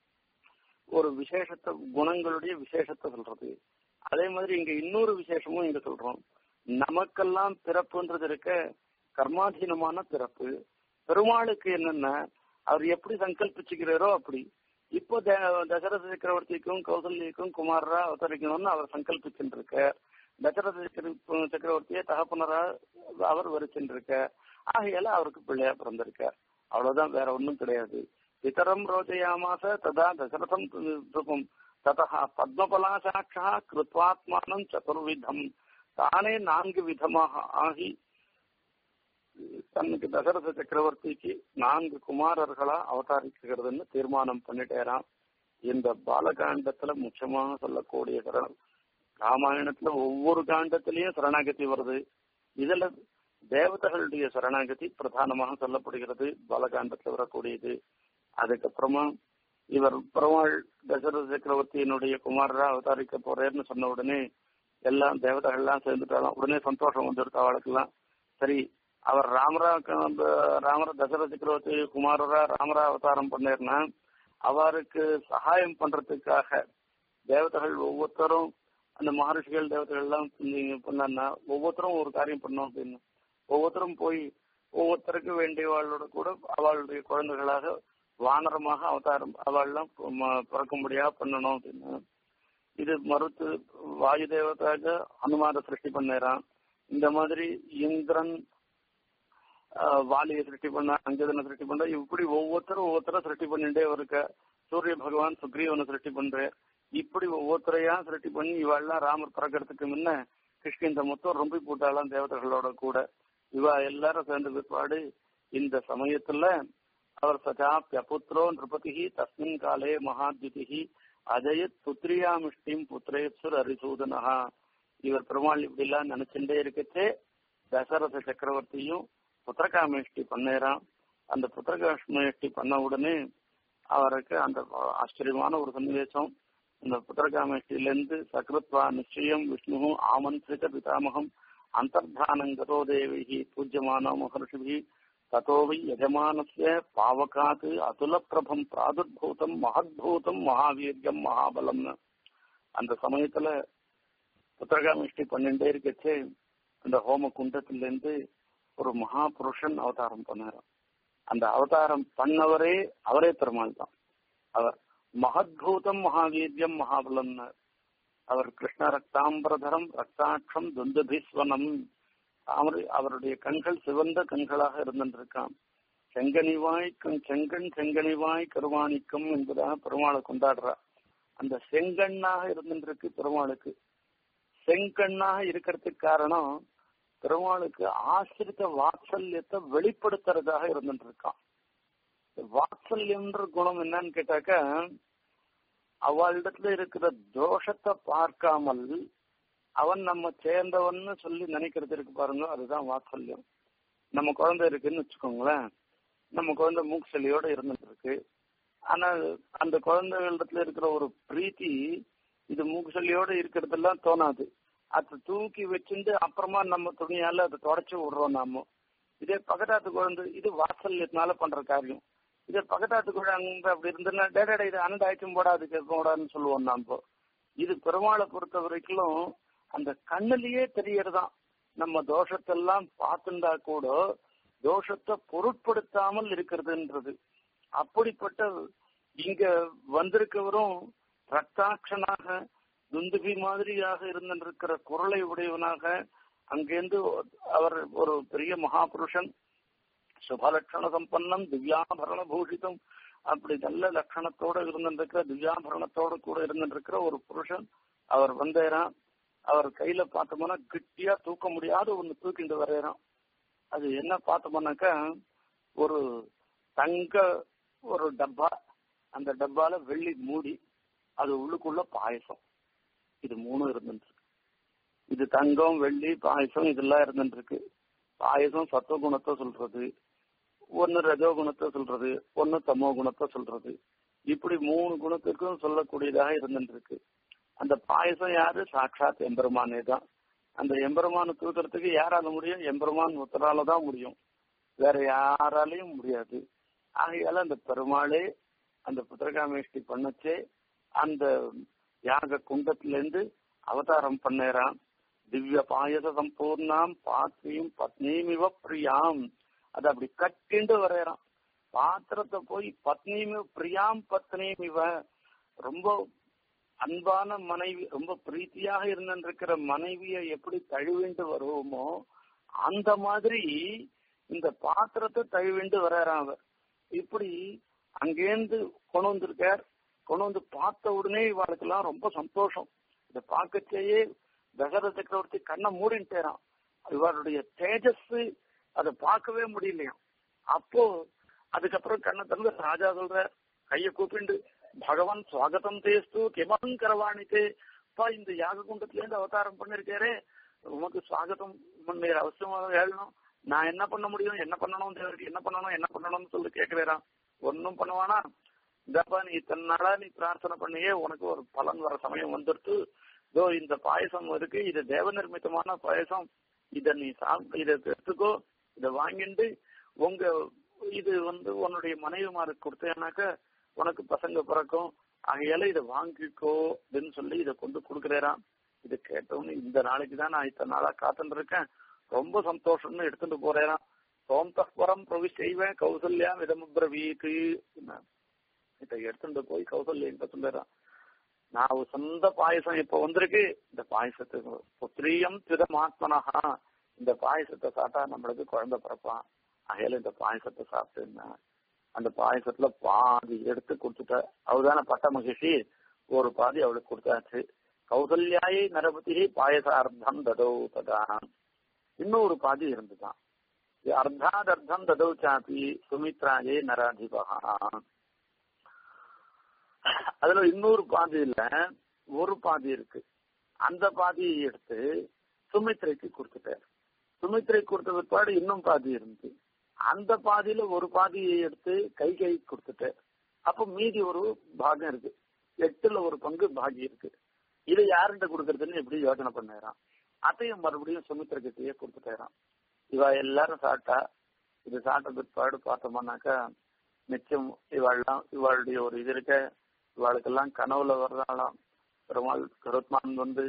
[SPEAKER 1] ஒரு விசேஷத்தை குணங்களுடைய விசேஷத்தை சொல்றது அதே மாதிரி இங்க இன்னொரு விசேஷமும் இங்க சொல்றோம் நமக்கெல்லாம் பிறப்புன்றது இருக்க கர்மாதீனமான பிறப்பு பெருமாளுக்கு என்னன்னா அவர் எப்படி சங்கல்பிச்சுக்கிறாரோ அப்படி இப்போ தசரத சக்கரவர்த்திக்கும் கௌசல்யக்கும் குமாரரா அவதரிக்கணும்னு அவர் சங்கல்பிச்சுட்டு இருக்க தசரத சக்கரவர்த்தியை தகப்பனரா அவர் வரிச்சுட்டு ஆகையால அவருக்கு பிள்ளையா பிறந்திருக்கார் அவ்வளவுதான் வேற ஒண்ணும் கிடையாது பிதரம் ரோஜயாமாச ததா தசரதம் ரூபம் ததா பத்மபலாசாட்சா கிருத்வாத்மானம் சதுர்விதம் தானே நான்கு விதமாக ஆகி தன்னுக்கு தசரத சக்கரவர்த்திக்கு நான்கு குமாரர்களா அவதாரிக்கிறதுன்னு தீர்மானம் பண்ணிட்டேராம் இந்த பாலகாண்டத்துல முக்கியமாக சொல்லக்கூடிய சரணம் ராமாயணத்துல ஒவ்வொரு காண்டத்திலயும் சரணாகதி வருது இதுல தேவதைகளுடைய சரணாகதி பிரதானமாக சொல்லப்படுகிறது பாலகாண்டத்துல வரக்கூடியது அதுக்கப்புறமா இவர் பெருமாள் தசரத சக்கரவர்த்தியினுடைய குமாரரா அவதாரிக்க போறேன்னு சொன்ன உடனே எல்லாம் தேவதைகள்லாம் சேர்ந்துட்டாலும் உடனே சந்தோஷம் வந்துருக்க அவளுக்கெல்லாம் சரி அவர் ராமரா ராமர தசரத சக்கரவர்த்தி குமாரரா ராமரா அவதாரம் பண்ணேர்னா அவருக்கு சகாயம் பண்றதுக்காக தேவதைகள் ஒவ்வொருத்தரும் அந்த மகர்ஷிகள் தேவதைகள் எல்லாம் பண்ணா ஒவ்வொருத்தரும் ஒரு காரியம் பண்ணோம் அப்படின்னு ஒவ்வொருத்தரும் போய் ஒவ்வொருத்தருக்கு வேண்டியவாளோட கூட அவளுடைய குழந்தைகளாக வானரமாக அவதாரம் அவள்லாம் பிறக்கும்படியா பண்ணணும் அப்படின்னு இது மறுத்து வாயு தேவதாக அனுமார சிருஷ்டி பண்ணேறான் இந்த மாதிரி இந்திரன் வாலியை சிருஷ்டி பண்ண அங்கதனை சிருஷ்டி பண்ற இப்படி ஒவ்வொருத்தரும் ஒவ்வொருத்தரும் சிருஷ்டி பண்ணிட்டே இருக்க சூரிய பகவான் சுக்ரீவனை சிருஷ்டி பண்ற இப்படி ஒவ்வொருத்தரையா சிருஷ்டி பண்ணி இவாள்லாம் ராமர் பிறக்கிறதுக்கு முன்ன கிருஷ்ணந்த மொத்தம் ரொம்ப போட்டாலாம் தேவதைகளோட கூட இவா எல்லாரும் சேர்ந்த பிற்பாடு இந்த சமயத்துல அவர் சஜாப்பியபுத்திரோ நிருபதி தஸ்மின் காலே மகாத்யுதி அஜயத் புத்திரியாமிஷ்டிம் புத்திரேப்சுர் அரிசூதனஹா இவர் பெருமாள் இப்படி எல்லாம் நினைச்சுட்டே இருக்கச்சே தசரத சக்கரவர்த்தியும் புத்திரகாமேஷ்டி பண்ணேறான் அந்த புத்திரகாமேஷ்டி பண்ண உடனே அவருக்கு அந்த ஆச்சரியமான ஒரு சன்னிவேசம் இந்த புத்திரகாமேஷ்டியிலிருந்து சக்ருத்வா நிச்சயம் விஷ்ணு ஆமந்திரித பிதாமகம் அந்தர்தானங்கதோ தேவி பூஜ்யமானோ மகர்ஷிபி ததோவை யஜமானஸ்ய பாவகாத் அதுலப்பிரபம் பிராதுர்பூதம் மகத்பூதம் மகாவீரியம் மகாபலம் அந்த சமயத்துல புத்திரகாமிஷ்டி பண்ணிட்டே இருக்கச்சே அந்த ஹோம குண்டத்திலிருந்து ஒரு மகா புருஷன் அவதாரம் பண்ணார் அந்த அவதாரம் பண்ணவரே அவரே பெருமாள் தான் அவர் மகத்பூதம் மகாவீரியம் மகாபலம் அவர் கிருஷ்ண ரக்தாம்பரதரம் ரக்தாட்சம் துந்தபிஸ்வனம் தாமரை அவருடைய கண்கள் சிவந்த கண்களாக இருந்திருக்கான் செங்கனிவாய் செங்கண் செங்கனிவாய் கருவாணிக்கம் என்பதாக பெருமாளை கொண்டாடுறா அந்த செங்கண்ணாக இருந்திருக்கு பெருமாளுக்கு செங்கண்ணாக இருக்கிறதுக்கு காரணம் பெருமாளுக்கு ஆசிரித்த வாத்சல்யத்தை வெளிப்படுத்துறதாக இருந்துருக்கான் வாத்சல்யம்ன்ற குணம் என்னன்னு கேட்டாக்க அவளிடத்துல இருக்கிற தோஷத்தை பார்க்காமல் அவன் நம்ம சேர்ந்தவன்னு சொல்லி நினைக்கிறது இருக்கு பாருங்க அதுதான் வாத்சல்யம் நம்ம குழந்தை இருக்குன்னு வச்சுக்கோங்களேன் நம்ம குழந்தை மூக்சலியோட இருந்துட்டு இருக்கு ஆனா அந்த குழந்தைகளிடத்துல இருக்கிற ஒரு பிரீத்தி இது மூக்குசலியோட இருக்கிறதெல்லாம் தோணாது அதை தூக்கி வச்சுட்டு அப்புறமா நம்ம துணியால அதை தொடச்சு விடுறோம் நாம இதே பக்கத்தாத்து குழந்தை இது வாத்சல்யத்தினால பண்ற காரியம் இதே பக்கத்தாத்து குழந்தை அப்படி இருந்ததுன்னா டேடா இது அனண்டாய்ச்சும் போடாது கேட்க கூடாதுன்னு சொல்லுவோம் நாம இது பெருமாளை பொறுத்த வரைக்கும் அந்த கண்ணிலேயே தெரியறதான் நம்ம தோஷத்தெல்லாம் பார்த்துண்டா கூட தோஷத்தை பொருட்படுத்தாமல் இருக்கிறதுன்றது அப்படிப்பட்ட இங்க வந்திருக்கவரும் ரத்தாட்சனாக துந்துபி மாதிரியாக இருந்திருக்கிற குரலை உடையவனாக அங்கேருந்து அவர் ஒரு பெரிய மகாபுருஷன் சுபலட்சண சம்பன்னம் திவ்யாபரண பூஷிதம் அப்படி நல்ல லட்சணத்தோட இருந்திருக்கிற திவ்யாபரணத்தோட கூட இருந்திருக்கிற ஒரு புருஷன் அவர் வந்தேறான் அவர் கையில பார்த்தோம்னா கிட்டியா தூக்க முடியாத ஒண்ணு தூக்கிட்டு வரையறான் அது என்ன பார்த்தோம்னாக்கா ஒரு தங்க ஒரு டப்பா அந்த டப்பால வெள்ளி மூடி அது உள்ளுக்குள்ள பாயசம் இது மூணும் இருந்துட்டு இது தங்கம் வெள்ளி பாயசம் இதெல்லாம் இருந்துட்டு இருக்கு பாயசம் சத்துவ குணத்தை சொல்றது ஒன்னு ரஜோ குணத்தை சொல்றது ஒன்னு தமோ குணத்தை சொல்றது இப்படி மூணு குணத்துக்கும் சொல்லக்கூடியதாக இருந்துட்டு இருக்கு அந்த பாயசம் யாரு சாட்சாத் எம்பெருமானே தான் அந்த எம்பெருமான தூக்கிறதுக்கு யாரால முடியும் எம்பெருமான் ஒருத்தரால தான் முடியும் வேற யாராலையும் முடியாது ஆகையால அந்த பெருமாளே அந்த புத்திரகாமேஷ்டி பண்ணச்சே அந்த யாக குண்டத்திலிருந்து அவதாரம் பண்ணேறான் திவ்ய பாயச சம்பூர்ணாம் பாத்திரியும் பத்னிமிவ பிரியாம் அது அப்படி கட்டிண்டு வரையறான் பாத்திரத்தை போய் பத்னிமி பிரியாம் பத்னிமிவ ரொம்ப அன்பான மனைவி ரொம்ப பிரீத்தியாக இருந்திருக்கிற மனைவியை எப்படி தழுவிண்டு வருவோமோ அந்த மாதிரி இந்த பாத்திரத்தை தழுவிண்டு வர்றாராம் அவர் இப்படி அங்கேருந்து கொண்டு வந்திருக்கார் கொண்டு வந்து பார்த்த உடனே இவாளுக்கெல்லாம் ரொம்ப சந்தோஷம் இதை பார்க்கச்சேயே தசரத சக்கரவர்த்தி கண்ணை மூடின்ட்டேறான் இவருடைய தேஜஸ் அதை பார்க்கவே முடியலையாம் அப்போ அதுக்கப்புறம் கண்ணை திறந்து ராஜா சொல்ற கைய கூப்பிண்டு பகவான் சுவாகத்தம் தேஸ்து கிமன் கரவாணித்தே அப்பா இந்த யாக குண்டத்துல இருந்து அவதாரம் பண்ணிருக்காரே உமக்கு சுவாகத்தம் பண்ண அவசியமாக ஏழணும் நான் என்ன பண்ண முடியும் என்ன பண்ணணும் தேவருக்கு என்ன பண்ணணும் என்ன பண்ணணும்னு சொல்லி கேட்கிறேன் ஒன்னும் பண்ணுவானா இதாப்பா நீ இத்தனை நாளா நீ பிரார்த்தனை பண்ணியே உனக்கு ஒரு பலன் வர சமயம் வந்துடுத்து இதோ இந்த பாயசம் இருக்கு இது தேவ நிர்மித்தமான பாயசம் இத நீ சாப்பிட்டு இதை எடுத்துக்கோ இதை வாங்கிட்டு உங்க இது வந்து உன்னுடைய மனைவிமாருக்கு கொடுத்தேனாக்க உனக்கு பசங்க பிறக்கும் ஆகையால இதை வாங்கிக்கோ அப்படின்னு சொல்லி இதை கொண்டு கொடுக்குறேராம் இதை கேட்டவொன்னு இந்த நாளைக்கு தான் நான் இத்தனை நாளா காத்துட்டு இருக்கேன் ரொம்ப சந்தோஷம்னு எடுத்துட்டு போறேராம் சோந்தஸ்வரம் பிரவி செய்வேன் கௌசல்யா விதமுப்ரவீக்கு இதை எடுத்துட்டு போய் கௌசல்யா கிட்ட சொல்லுறான் நான் சொந்த பாயசம் இப்ப வந்திருக்கு இந்த பாயசத்துக்கு புத்திரியம் திதமாத்மனஹா இந்த பாயசத்தை சாப்பிட்டா நம்மளுக்கு குழந்தை பிறப்பான் அகையில இந்த பாயசத்தை சாப்பிட்டு அந்த பாயசத்துல பாதி எடுத்து கொடுத்துட்ட அவதான பட்ட மகிழ்ச்சி ஒரு பாதி அவளுக்கு கொடுத்தாச்சு கௌசல்யாயை நரபதி பாயசார்த்தம் ததோ ததா இன்னொரு பாதி இருந்துதான் அர்த்தாதர்த்தம் ததோ சாப்பி சுமித்ராயே நராதிபா அதுல இன்னொரு பாதி இல்ல ஒரு பாதி இருக்கு அந்த பாதியை எடுத்து சுமித்ரைக்கு கொடுத்துட்டார் சுமித்ரை கொடுத்த பிற்பாடு இன்னும் பாதி இருந்து அந்த பாதியில ஒரு பாதியை எடுத்து கை கை கொடுத்துட்டார் அப்ப மீதி ஒரு பாகம் இருக்கு எட்டுல ஒரு பங்கு பாகி இருக்கு இதை யாருகிட்ட கொடுக்கறதுன்னு எப்படி யோசனை பண்ணாராம் அதையும் மறுபடியும் சுமித்ர கிட்டேயே கொடுத்துட்டாராம் இவ எல்லாரும் சாப்பிட்டா இது சாப்பிட்ட பிற்பாடு பார்த்தோம்னாக்கா நிச்சயம் இவாள்லாம் இவாளுடைய ஒரு இது இருக்க இவாளுக்கெல்லாம் கனவுல வர்றாளாம் பெருமாள் கருத்மான் வந்து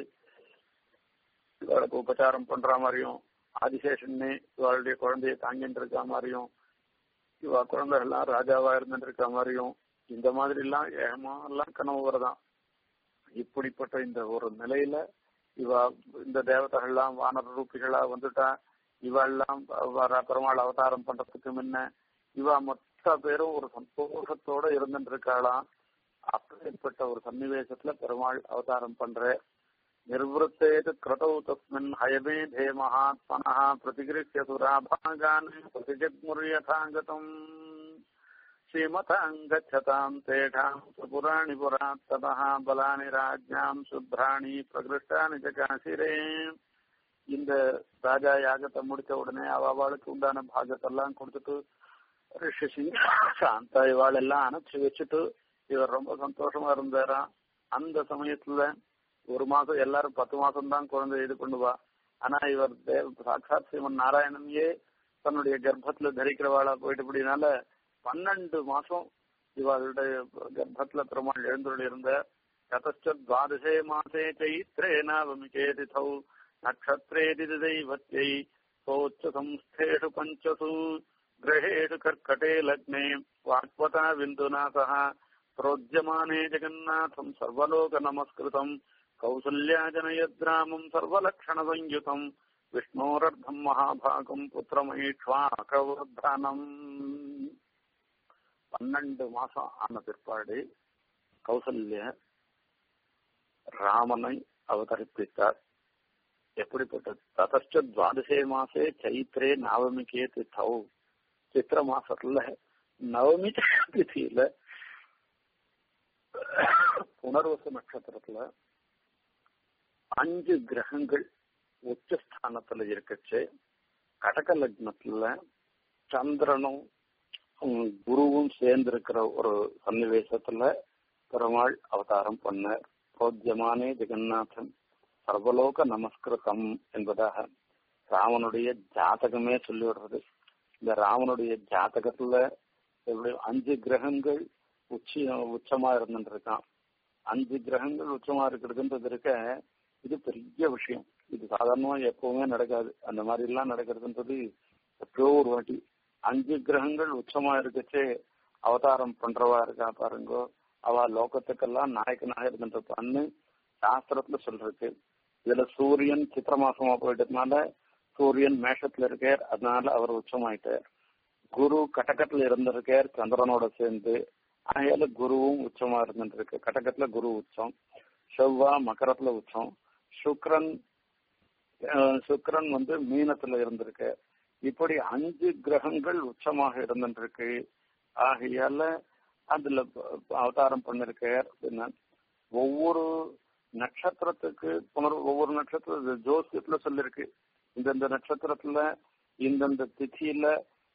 [SPEAKER 1] இவாளுக்கு உபச்சாரம் பண்ற மாதிரியும் ஆதிசேஷன்னு இவாளுடைய குழந்தைய தாங்கிட்டு இருக்க மாதிரியும் இவா குழந்தைகள்லாம் ராஜாவா இருந்துட்டு இருக்க மாதிரியும் இந்த மாதிரி எல்லாம் ஏமா எல்லாம் கனவு வரதான் இப்படிப்பட்ட இந்த ஒரு நிலையில இவ இந்த தேவதைகள்லாம் வானர ரூபிகளா வந்துட்டா இவெல்லாம் பெருமாள் அவதாரம் பண்றதுக்கு முன்ன இவ மொத்த பேரும் ஒரு சந்தோஷத்தோட இருந்துட்டு இருக்காளாம் அப்படிப்பட்ட ஒரு சன்னிவேசத்துல பெருமாள் அவதாரம் பண்ற நிர்வத்தேது கிருதௌ தஸ்மின் ஹயமேதே மகாத்மனः பிரதிகிருஷ்ய சுராபாகான் பிரதிஜக்முர்யதாங்கதம் श्रीमताङ्गच्छताम् तेषाम् पुराणि पुरात्ततः बलानि राज्ञाम् शुभ्राणி பிரகிருஷ்டானி காசிரே இந்த ராஜா யாகத்தை முடிச்ச உடனே அவளுக்கு உண்டான பாகத்தெல்லாம் கொடுத்துட்டு ரிஷி சாந்தா இவாள் எல்லாம் அனுப்பிச்சு வச்சுட்டு இவர் ரொம்ப சந்தோஷமா இருந்தாராம் அந்த சமயத்துல ஒரு மாசம் எல்லாரும் பத்து மாசம் தான் குழந்தை இது பண்ணுவா ஆனா இவர் தேவ சாட்சாத் சிவன் நாராயணனையே தன்னுடைய கர்ப்பத்துல தரிக்கிறவாளா போயிட்டபடினால பன்னெண்டு மாசம் இவளுடைய கர்ப்பத்துல பெருமாள் எழுந்துள்ள இருந்த கதச்ச துவாதசே மாசே சைத்ரே நவமிகே திதௌ நக்ஷத்ரேதி தெய்வத்யை சோச்ச சம்ஸ்தேஷு பஞ்சசு கிரகேஷு கர்க்கடே லக்னே வாக்வதா விந்துனா சக प्रोज्यमाने जगन्नाथम् सर्वलोक नमस्कृतम् कौसल्याजनयद्रामम् सर्वलक्षणसंयुतम् विष्णोरर्धम् महाभागम् புத்திரமீட்சாக்கவர்தானம் பன்னெண்டு மாசம் ஆன பிற்பாடு கௌசல்ய ராமனை அவதரிப்பித்தார் எப்படிப்பட்டது ததச்ச துவாதசே மாசே சைத்ரே நவமிக்கே தித்தௌ சித்திர மாசத்துல நவமி திதியில புனர்வசு நட்சத்திரத்துல அஞ்சு கிரகங்கள் உச்சஸ்தானத்துல இருக்கச்சு கடக லக்னத்துல சந்திரனும் குருவும் சேர்ந்து இருக்கிற ஒரு சன்னிவேசத்துல பெருமாள் அவதாரம் பண்ண பிரோஜ்யமானே ஜெகநாதன் சர்வலோக நமஸ்கிருதம் என்பதாக ராமனுடைய ஜாதகமே சொல்லிவிடுறது இந்த ராமனுடைய ஜாதகத்துல எப்படி அஞ்சு கிரகங்கள் உச்சி உச்சமா இருந்துட்டு இருக்கான் அஞ்சு கிரகங்கள் உச்சமா இருக்கிறதுன்றது இருக்க இது பெரிய விஷயம் இது சாதாரணமா எப்பவுமே நடக்காது அந்த மாதிரி எல்லாம் நடக்கிறதுன்றது எப்பயோ ஒரு வாட்டி அஞ்சு கிரகங்கள் உச்சமா இருக்கச்சே அவதாரம் பண்றவா இருக்கா பாருங்கோ அவ லோகத்துக்கெல்லாம் நாயக்கனாக இருக்கின்றப்பான்னு சாஸ்திரத்துல சொல்றது இதுல சூரியன் சித்திர மாசமா போயிட்டதுனால சூரியன் மேஷத்துல இருக்கார் அதனால அவர் உச்சமாயிட்டார் குரு கடக்கத்துல இருந்திருக்கார் சந்திரனோட சேர்ந்து ஆகையால குருவும் உச்சமா இருந்துட்டு இருக்கு கடகத்துல குரு உச்சம் செவ்வா மகரத்துல உச்சம் சுக்ரன் சுக்ரன் வந்து மீனத்துல இருந்திருக்கு இப்படி அஞ்சு கிரகங்கள் உச்சமாக இருந்துட்டு இருக்கு ஆகையால அதுல அவதாரம் பண்ணிருக்கார் அப்படின்னா ஒவ்வொரு நட்சத்திரத்துக்கு புனர் ஒவ்வொரு நட்சத்திர ஜோசியத்துல சொல்லிருக்கு இந்தந்த நட்சத்திரத்துல இந்தந்த திதியில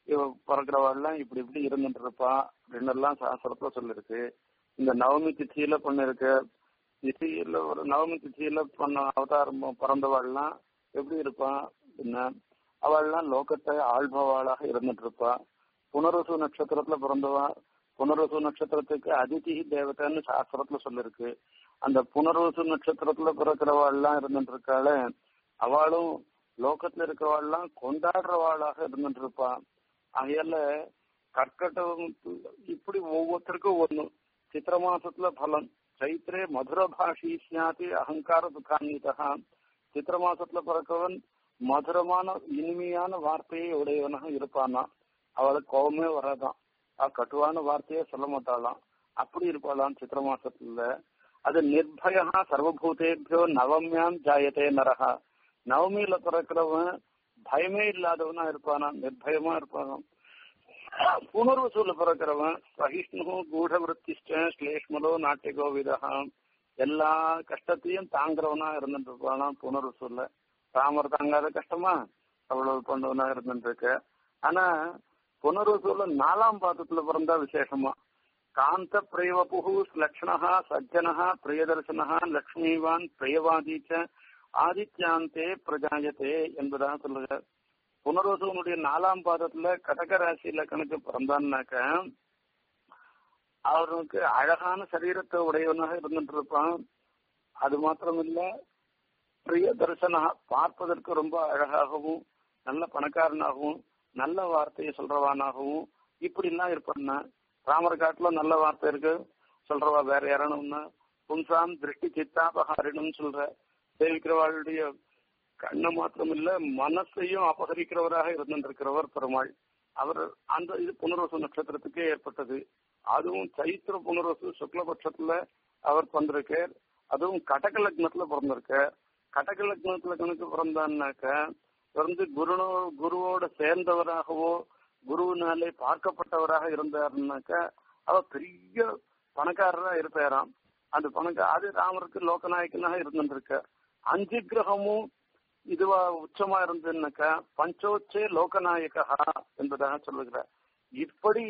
[SPEAKER 1] இவ பிறக்கிறவாள்லாம் இப்படி இப்படி இருந்துட்டு இருப்பா அப்படின்னு எல்லாம் சாஸ்திரத்துல சொல்லிருக்கு இந்த நவமி திதியில பண்ணிருக்கு திதியில ஒரு நவமி திதியில பண்ண அவதாரம் பிறந்தவாள்லாம் எப்படி இருப்பா அப்படின்னா அவள்லாம் லோகத்தை ஆள்பவாளாக இருந்துட்டு இருப்பா புனரசு நட்சத்திரத்துல பிறந்தவா புனரசு நட்சத்திரத்துக்கு அதிதி தேவதைன்னு சாஸ்திரத்துல சொல்லிருக்கு அந்த புனர்வசு நட்சத்திரத்துல பிறக்கிறவாள்லாம் இருந்துட்டு இருக்காளே அவளும் லோகத்துல இருக்கிறவாள்லாம் கொண்டாடுறவாளாக இருந்துட்டு இருப்பா ஆகையால கற்கட்டம் இப்படி ஒவ்வொருத்தருக்கும் ஒண்ணு சித்திர மாசத்துல பலன் சைத்திரே மதுர பாஷி சியாதி அகங்கார துக்கான்விதா சித்திர மாசத்துல பிறக்கவன் மதுரமான இனிமையான வார்த்தையை உடையவனாக இருப்பானா அவளுக்கு கோபமே வராதான் அவ கட்டுவான வார்த்தையே சொல்ல மாட்டாளாம் அப்படி இருப்பாளாம் சித்திர மாசத்துல அது நிர்பயா சர்வபூதேபியோ நவமியாம் ஜாயத்தே நரகா நவமியில பிறக்கிறவன் பயமே இல்லாதவனா இருப்பானா நிர்பயமா இருப்பானா புனர்வசூல பிறக்கிறவன் சகிஷ்ணு கூடவிருத்திஷ்ட ஸ்லேஷ்மலோ நாட்டிய கோவிதா எல்லா கஷ்டத்தையும் தாங்குறவனா இருந்துட்டு இருப்பானா புனர்வசூல ராமர் தாங்காத கஷ்டமா அவ்வளவு பண்ணவனா இருந்துட்டு இருக்க ஆனா புனர்வசூல நாலாம் பாதத்துல பிறந்தா விசேஷமா காந்த பிரியவபு லக்ஷணா சஜ்ஜனா பிரியதர்சனா லக்ஷ்மிவான் பிரியவாதீச்ச ஆதித்யாந்தே பிரஜாயத்தே என்பதாக சொல்லுங்க புனர்வசுவனுடைய நாலாம் பாதத்துல கடக ராசியில கணக்கு பிறந்தான்னாக்க அவனுக்கு அழகான சரீரத்தை உடையவனாக இருந்துட்டு இருப்பான் அது மாத்திரம் இல்ல பிரிய தரிசனா பார்ப்பதற்கு ரொம்ப அழகாகவும் நல்ல பணக்காரனாகவும் நல்ல வார்த்தையை சொல்றவானாகவும் இப்படி எல்லாம் இருப்பான்னா ராமர் காட்டுல நல்ல வார்த்தை இருக்கு சொல்றவா வேற யாரணும்னா புன்சாம் திருஷ்டி சித்தாபகாரிணும் சொல்ற சேவிக்கிறவாளுடைய கண்ணை மாத்திரம் இல்ல மனசையும் அபகரிக்கிறவராக இருந்திருக்கிறவர் பெருமாள் அவர் அந்த இது புனர்வசு நட்சத்திரத்துக்கே ஏற்பட்டது அதுவும் சைத்திர புனர்வசு சுக்லபட்சத்துல அவர் பிறந்திருக்கார் அதுவும் கடக லக்னத்துல பிறந்திருக்க கடக லக்னத்துல கணக்கு பிறந்தான்னாக்க பிறந்து குருனோ குருவோட சேர்ந்தவராகவோ குருவினாலே பார்க்கப்பட்டவராக இருந்தாருனாக்க அவர் பெரிய பணக்காரரா இருப்பாராம் அந்த பணக்கார அது ராமருக்கு லோகநாயக்கனாக இருந்துருக்க அஞ்சு கிரகமும் இதுவா உச்சமா இருந்ததுன்னாக்கா பஞ்சோச்சே லோகநாயகா என்பதாக சொல்லுகிறார் இப்படி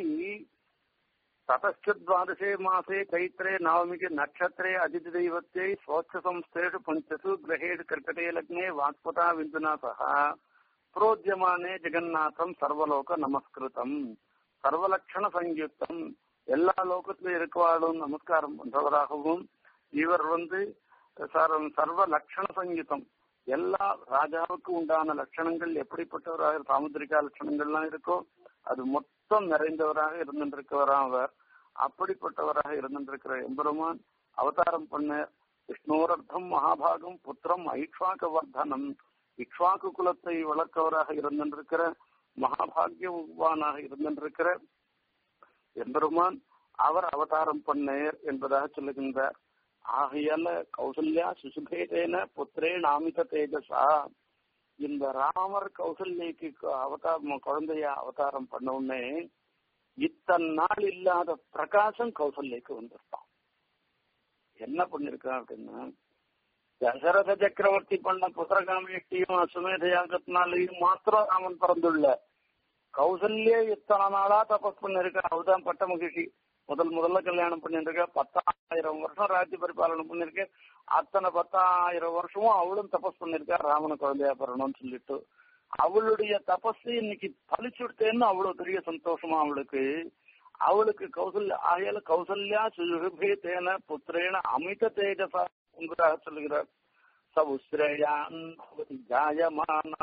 [SPEAKER 1] ததஸ்துவாதசே மாசே கைத்திரே நவமிக்கு நட்சத்திரே அதிதி தெய்வத்தை ஸ்வோச்ச சம்ஸ்தேஷு பஞ்சசு கிரகேஷு கர்க்கடே லக்னே வாக்பதா விந்துனா சகா புரோத்தியமானே ஜெகநாதம் சர்வலோக நமஸ்கிருதம் சர்வலட்சண சங்கீதம் எல்லா லோகத்திலும் இருக்கவாளும் நமஸ்காரம் பண்றவராகவும் இவர் வந்து சர்வ லட்சண சங்கீதம் எல்லா ராஜாவுக்கு உண்டான லட்சணங்கள் எப்படிப்பட்டவராக சாமுத்திரிகா லட்சணங்கள்லாம் இருக்கோ அது மொத்தம் நிறைந்தவராக இருந்திருக்கிறவரா அவர் அப்படிப்பட்டவராக இருந்திருக்கிற எம்பெருமான் அவதாரம் பண்ண விஷ்ணோரர்த்தம் மகாபாகம் புத்திரம் ஐக்ஷாக வர்தனம் இக்ஷாக்கு குலத்தை வளர்க்கவராக இருந்திருக்கிற மகாபாகியவானாக இருந்திருக்கிற எம்பெருமான் அவர் அவதாரம் பண்ணேர் என்பதாக சொல்லுகின்றார் ஆகையால கௌசல்யா சுசுபேதேன புத்திரே நாமித தேஜசா இந்த ராமர் கௌசல்யக்கு அவதாரம் குழந்தைய அவதாரம் பண்ண உடனே இத்தனை நாள் இல்லாத பிரகாசம் கௌசல்யக்கு வந்திருப்பான் என்ன பண்ணிருக்கான் அப்படின்னா தசரத சக்கரவர்த்தி பண்ண புத்திரகாமியத்தையும் அசுமேத யாகத்தினாலையும் மாத்திரம் ராமன் பிறந்துள்ள கௌசல்ய இத்தனை நாளா தபஸ் பண்ணிருக்க அவதான் பட்ட மகிழ்ச்சி முதல் முதல்ல கல்யாணம் பண்ணிருக்க பத்தாயிரம் வருஷம் ராஜ்ய பரிபாலனை பண்ணிருக்க அத்தனை பத்தாயிரம் வருஷமும் அவளும் தபஸ் பண்ணிருக்கா ராமன குழந்தையா பெறணும்னு சொல்லிட்டு அவளுடைய தபஸ் இன்னைக்கு பழிச்சுடுத்தேன்னு அவ்வளவு பெரிய சந்தோஷமா அவளுக்கு அவளுக்கு கௌசல்யா ஆகையால கௌசல்யா சுபேதேன புத்திரேன அமித தேஜசா என்பதாக சொல்லுகிறார் சவுஸ்ரேயான் ஜாயமான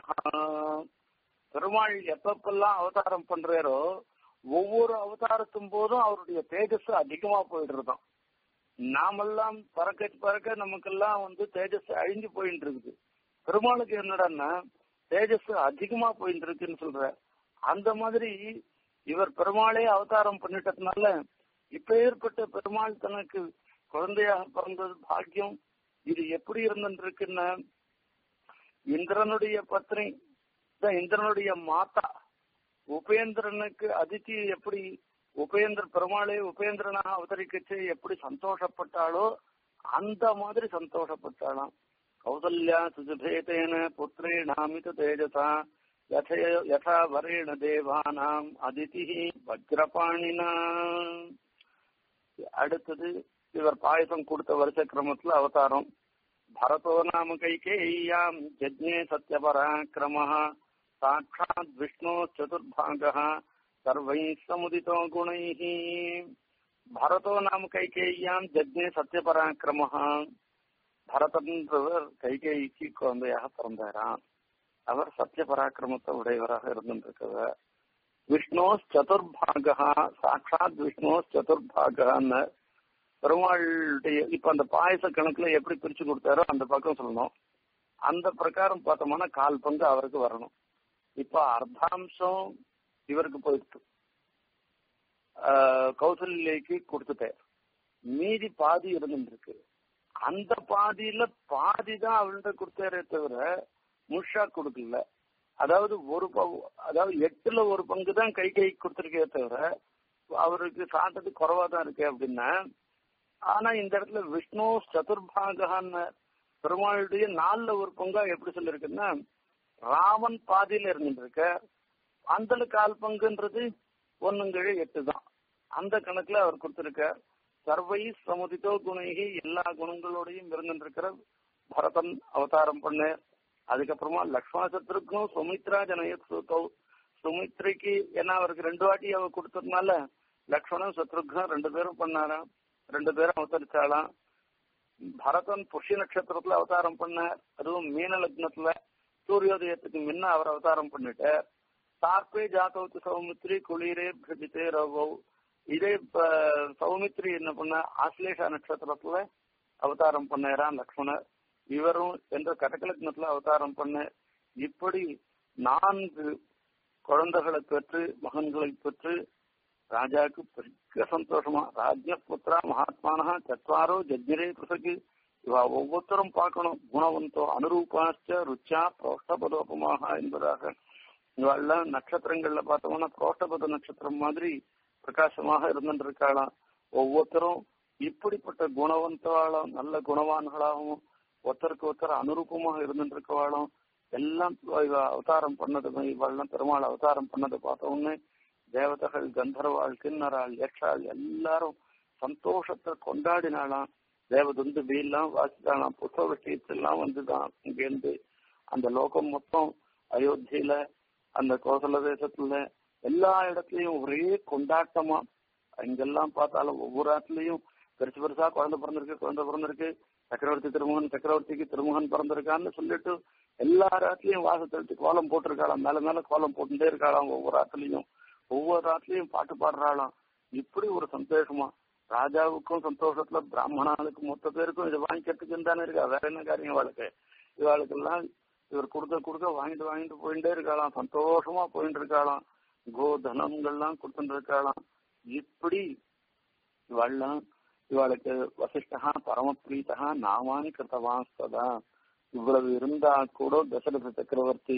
[SPEAKER 1] பெருமாள் எப்பப்பெல்லாம் அவதாரம் பண்றாரோ ஒவ்வொரு அவதாரத்தும் போதும் அவருடைய தேஜஸ் அதிகமா போயிடுறதாம் நாமெல்லாம் பறக்க பறக்க நமக்கெல்லாம் வந்து தேஜஸ் அழிஞ்சு போயிட்டு இருக்குது பெருமாளுக்கு என்னடான்னா தேஜஸ் அதிகமா போயிட்டு இருக்குன்னு சொல்ற அந்த மாதிரி இவர் பெருமாளே அவதாரம் பண்ணிட்டதுனால இப்ப ஏற்பட்ட பெருமாள் தனக்கு குழந்தையாக பிறந்தது பாக்கியம் இது எப்படி இருந்துருக்குன்னா இந்திரனுடைய பத்னி இந்திரனுடைய மாதா உபேந்திரனுக்கு அதித்தி எப்படி உபேந்திர பெருமாளே உபேந்திரனாக அவதரிக்கச்சு எப்படி சந்தோஷப்பட்டாளோ அந்த மாதிரி சந்தோஷப்பட்டாளாம் கௌசல்யா சுஜபேதேன புத்திரே நாமித தேஜசா யதா வரேண தேவானாம் அதிதி வஜ்ரபாணினா அடுத்தது இவர் பாயசம் கொடுத்த வருஷ கிரமத்துல அவதாரம் பரதோ நாம கைகேயாம் ஜஜ்ஞே சத்யபராக்கிரம சாட்சாத் விஷ்ணு சதுர்பாக சர்வை சமுதிதோ குணை பரதோ நாம கைகேயாம் ஜஜ்ஞே சத்யபராக்கிரம பரதன்றவர் கைகேயிக்கு குழந்தையாக பிறந்தாராம் அவர் சத்திய பராக்கிரமத்தை உடையவராக இருந்திருக்கிறவர் விஷ்ணு சதுர்பாகா சாட்சாத் விஷ்ணு சதுர்பாகான்னு பெருமாளுடைய இப்ப அந்த பாயச கணக்குல எப்படி பிரிச்சு கொடுத்தாரோ அந்த பக்கம் சொல்லணும் அந்த பிரகாரம் பார்த்தோம்னா கால் பங்கு அவருக்கு வரணும் இப்ப அர்த்தாம்சம் இவருக்கு போயிடுச்சு கௌசல்யக்கு கொடுத்துட்டேன் மீதி பாதி இருந்துருக்கு அந்த பாதியில பாதி தான் அவள்கிட்ட கொடுத்தாரே தவிர முஷா கொடுக்கல அதாவது ஒரு அதாவது எட்டுல ஒரு பங்கு தான் கை கை கொடுத்துருக்கே தவிர அவருக்கு சாப்பிட்டது குறவா தான் இருக்கு அப்படின்னா ஆனா இந்த இடத்துல விஷ்ணு சதுர்பாகான்னு பெருமாளுடைய நாலுல ஒரு பங்கா எப்படி சொல்லிருக்குன்னா ராமன் பாதியில இருந்துட்டு இருக்க அந்த கால் பங்குன்றது ஒண்ணுங்கழி எட்டு தான் அந்த கணக்குல அவர் கொடுத்திருக்க சர்வை சமுதித்தோ குணைகி எல்லா குணங்களோடையும் இருந்துருக்கிற பரதன் அவதாரம் பண்ணு அதுக்கப்புறமா லக்ஷ்மண சத்ருக்கும் சுமித்ரா ஜனய சுமித்ரைக்கு ஏன்னா அவருக்கு ரெண்டு வாட்டி அவ கொடுத்ததுனால லக்ஷ்மணன் சத்ருக்னும் ரெண்டு பேரும் பண்ணாராம் ரெண்டு பேரும் அவதரிச்சாலாம் பரதன் புஷ்ய நட்சத்திரத்துல அவதாரம் பண்ண அதுவும் மீன லக்னத்துல சூரியோதயத்துக்கு முன்ன அவர் அவதாரம் பண்ணிட்டு சார்பே ஜாதவத்து சௌமித்ரி குளிரே பிரஜித்தே ரவோ இதே சௌமித்ரி என்ன பண்ண ஆஸ்லேஷா நட்சத்திரத்துல அவதாரம் பண்ணாராம் லக்ஷ்மணர் இவரும் என்ற கடகலக்னத்துல அவதாரம் பண்ண இப்படி நான்கு குழந்தைகளை பெற்று மகன்களை பெற்று ராஜாவுக்கு பெரிய சந்தோஷமா ராஜ்ய புத்திரா மகாத்மானா சத்வாரோ ஜஜ்ஜரே பிரசகு இவா ஒவ்வொருத்தரும் பார்க்கணும் குணவந்தோ அனுரூபாச்ச ருச்சா புரோஷ்டபதோபமாக என்பதாக இவெல்லாம் நட்சத்திரங்கள்ல பார்த்தோம்னா புரோஷ்டபத நட்சத்திரம் மாதிரி பிரகாசமாக இருந்துருக்காளாம் ஒவ்வொருத்தரும் இப்படிப்பட்ட குணவந்தாலும் நல்ல குணவான்களாகவும் ஒருத்தருக்கு ஒருத்தர் அனுரூபமாக இருந்துருக்கவாளும் எல்லாம் இவ அவதாரம் பண்ணது இவெல்லாம் பெருமாள் அவதாரம் பண்ணதை பார்த்த உடனே தேவதைகள் கந்தர்வாள் கிண்ணறாள் யக்ஷாள் எல்லாரும் சந்தோஷத்தை கொண்டாடினாலாம் தேவதுந்து எல்லாம் வாசித்தாலாம் புத்தக விஷயத்தெல்லாம் வந்துதான் இங்கேருந்து அந்த லோகம் மொத்தம் அயோத்தியில அந்த கோசல தேசத்துல எல்லா இடத்துலயும் ஒரே கொண்டாட்டமா இங்கெல்லாம் பார்த்தாலும் ஒவ்வொரு இடத்துலயும் பெருசு பெருசா குழந்தை பிறந்திருக்கு குழந்தை பிறந்திருக்கு சக்கரவர்த்தி திருமுகன் சக்கரவர்த்திக்கு திருமுகன் பிறந்திருக்கான்னு சொல்லிட்டு எல்லா இடத்துலயும் வாசத்தெடுத்து கோலம் போட்டிருக்காளாம் மேல மேல கோலம் போட்டுட்டே இருக்காளாம் ஒவ்வொரு இடத்துலயும் ஒவ்வொரு இடத்துலயும் பாட்டு பாடுறாளாம் இப்படி ஒரு சந்தோஷமா ராஜாவுக்கும் சந்தோஷத்துல பிராமணாளுக்கு மொத்த பேருக்கும் இதை வாங்கிக்கிறதுக்கு தானே இருக்கா வேற என்ன காரியம் இவாளுக்கு இவாளுக்கெல்லாம் இவர் கொடுக்க கொடுக்க வாங்கிட்டு வாங்கிட்டு போயிட்டே இருக்காளாம் சந்தோஷமா போயிட்டு இருக்காளாம் கோதனங்கள்லாம் கொடுத்துட்டு இருக்காளாம் இப்படி இவாள்லாம் இவாளுக்கு வசிஷ்டா பரமபிரீதா நாமானி கிருத்தவாஸ்ததா இவ்வளவு இருந்தா கூட தசரத சக்கரவர்த்தி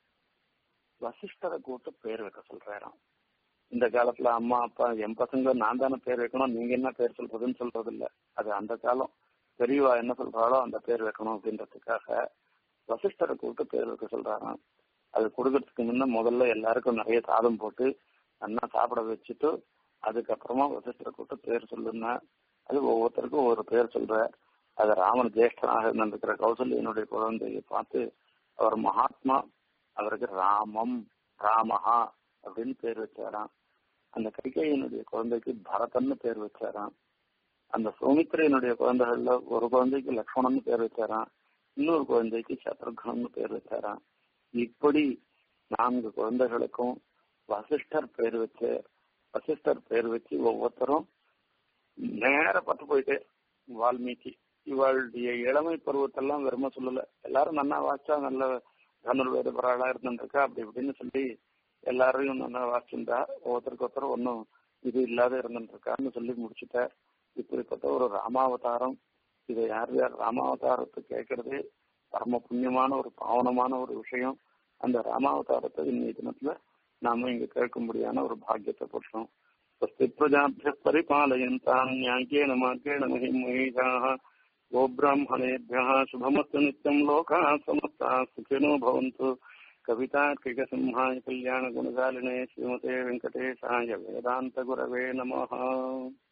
[SPEAKER 1] வசிஷ்டரை கூட்டு பேர் வைக்க சொல்றாராம் இந்த காலத்துல அம்மா அப்பா என் பசங்க நான் தானே பேர் வைக்கணும் நீங்க என்ன பேர் சொல்றதுன்னு சொல்றது இல்ல அது அந்த காலம் பெரியவா என்ன சொல்றாளோ அந்த பேர் வைக்கணும் அப்படின்றதுக்காக வசிஷ்டரை கூட்டு பேர் வைக்க சொல்றாராம் அது கொடுக்கறதுக்கு முன்ன முதல்ல எல்லாருக்கும் நிறைய சாதம் போட்டு நல்லா சாப்பிட வச்சுட்டு அதுக்கப்புறமா வசிஷ்டரை கூட்டு பேர் சொல்லுங்க அது ஒவ்வொருத்தருக்கும் ஒவ்வொரு பேர் சொல்ற அது ராமன் ஜேஷ்டனாக இருந்திருக்கிற கௌசல்யனுடைய குழந்தையை பார்த்து அவர் மகாத்மா அவருக்கு ராமம் ராமஹா அப்படின்னு பேர் வச்சாராம் அந்த கைகையனுடைய குழந்தைக்கு பரதன்னு பேர் வச்சாராம் அந்த சௌமித்திரையனுடைய குழந்தைகள்ல ஒரு குழந்தைக்கு லக்ஷ்மணன் பேர் வச்சாராம் இன்னொரு குழந்தைக்கு சத்ருகன்னு பேர் வச்சாராம் இப்படி நான்கு குழந்தைகளுக்கும் வசிஷ்டர் பேர் வச்சு வசிஷ்டர் பேர் வச்சு ஒவ்வொருத்தரும் நேர பத்து போயிட்டு வால்மீகி இவளுடைய இளமை பருவத்தெல்லாம் வெறும சொல்லல எல்லாரும் நன்னா வாச்சா நல்ல தனுர்வேத பராளா இருந்துருக்கா அப்படி இப்படின்னு சொல்லி எல்லாரையும் நல்லா வாசிச்சிருந்தா ஒவ்வொருத்தருக்கு ஒருத்தர் ஒன்னும் இது இல்லாத இருந்துருக்கான்னு சொல்லி முடிச்சுட்டார் இப்படிப்பட்ட ஒரு ராமாவதாரம் இதை யார் யார் ராமாவதாரத்தை கேட்கறது பரம புண்ணியமான ஒரு பாவனமான ஒரு விஷயம் அந்த ராமாவதாரத்தை இன்னைய தினத்துல நாம இங்க கேட்கும்படியான ஒரு பாக்கியத்தை பெற்றோம் प्रजाभ्य परिपालयन्तां न्याय्येन मार्गेण महिमहेशाः गोब्राह्मणेभ्यः शुभमस्तु नित्यं लोकाः समस्ताः सुखिनो भवन्तु कवितार्किकसिंहाय कल्याणगुणगालिने श्रीमते वेङ्कटेशाय वेदान्तगुरवे नमः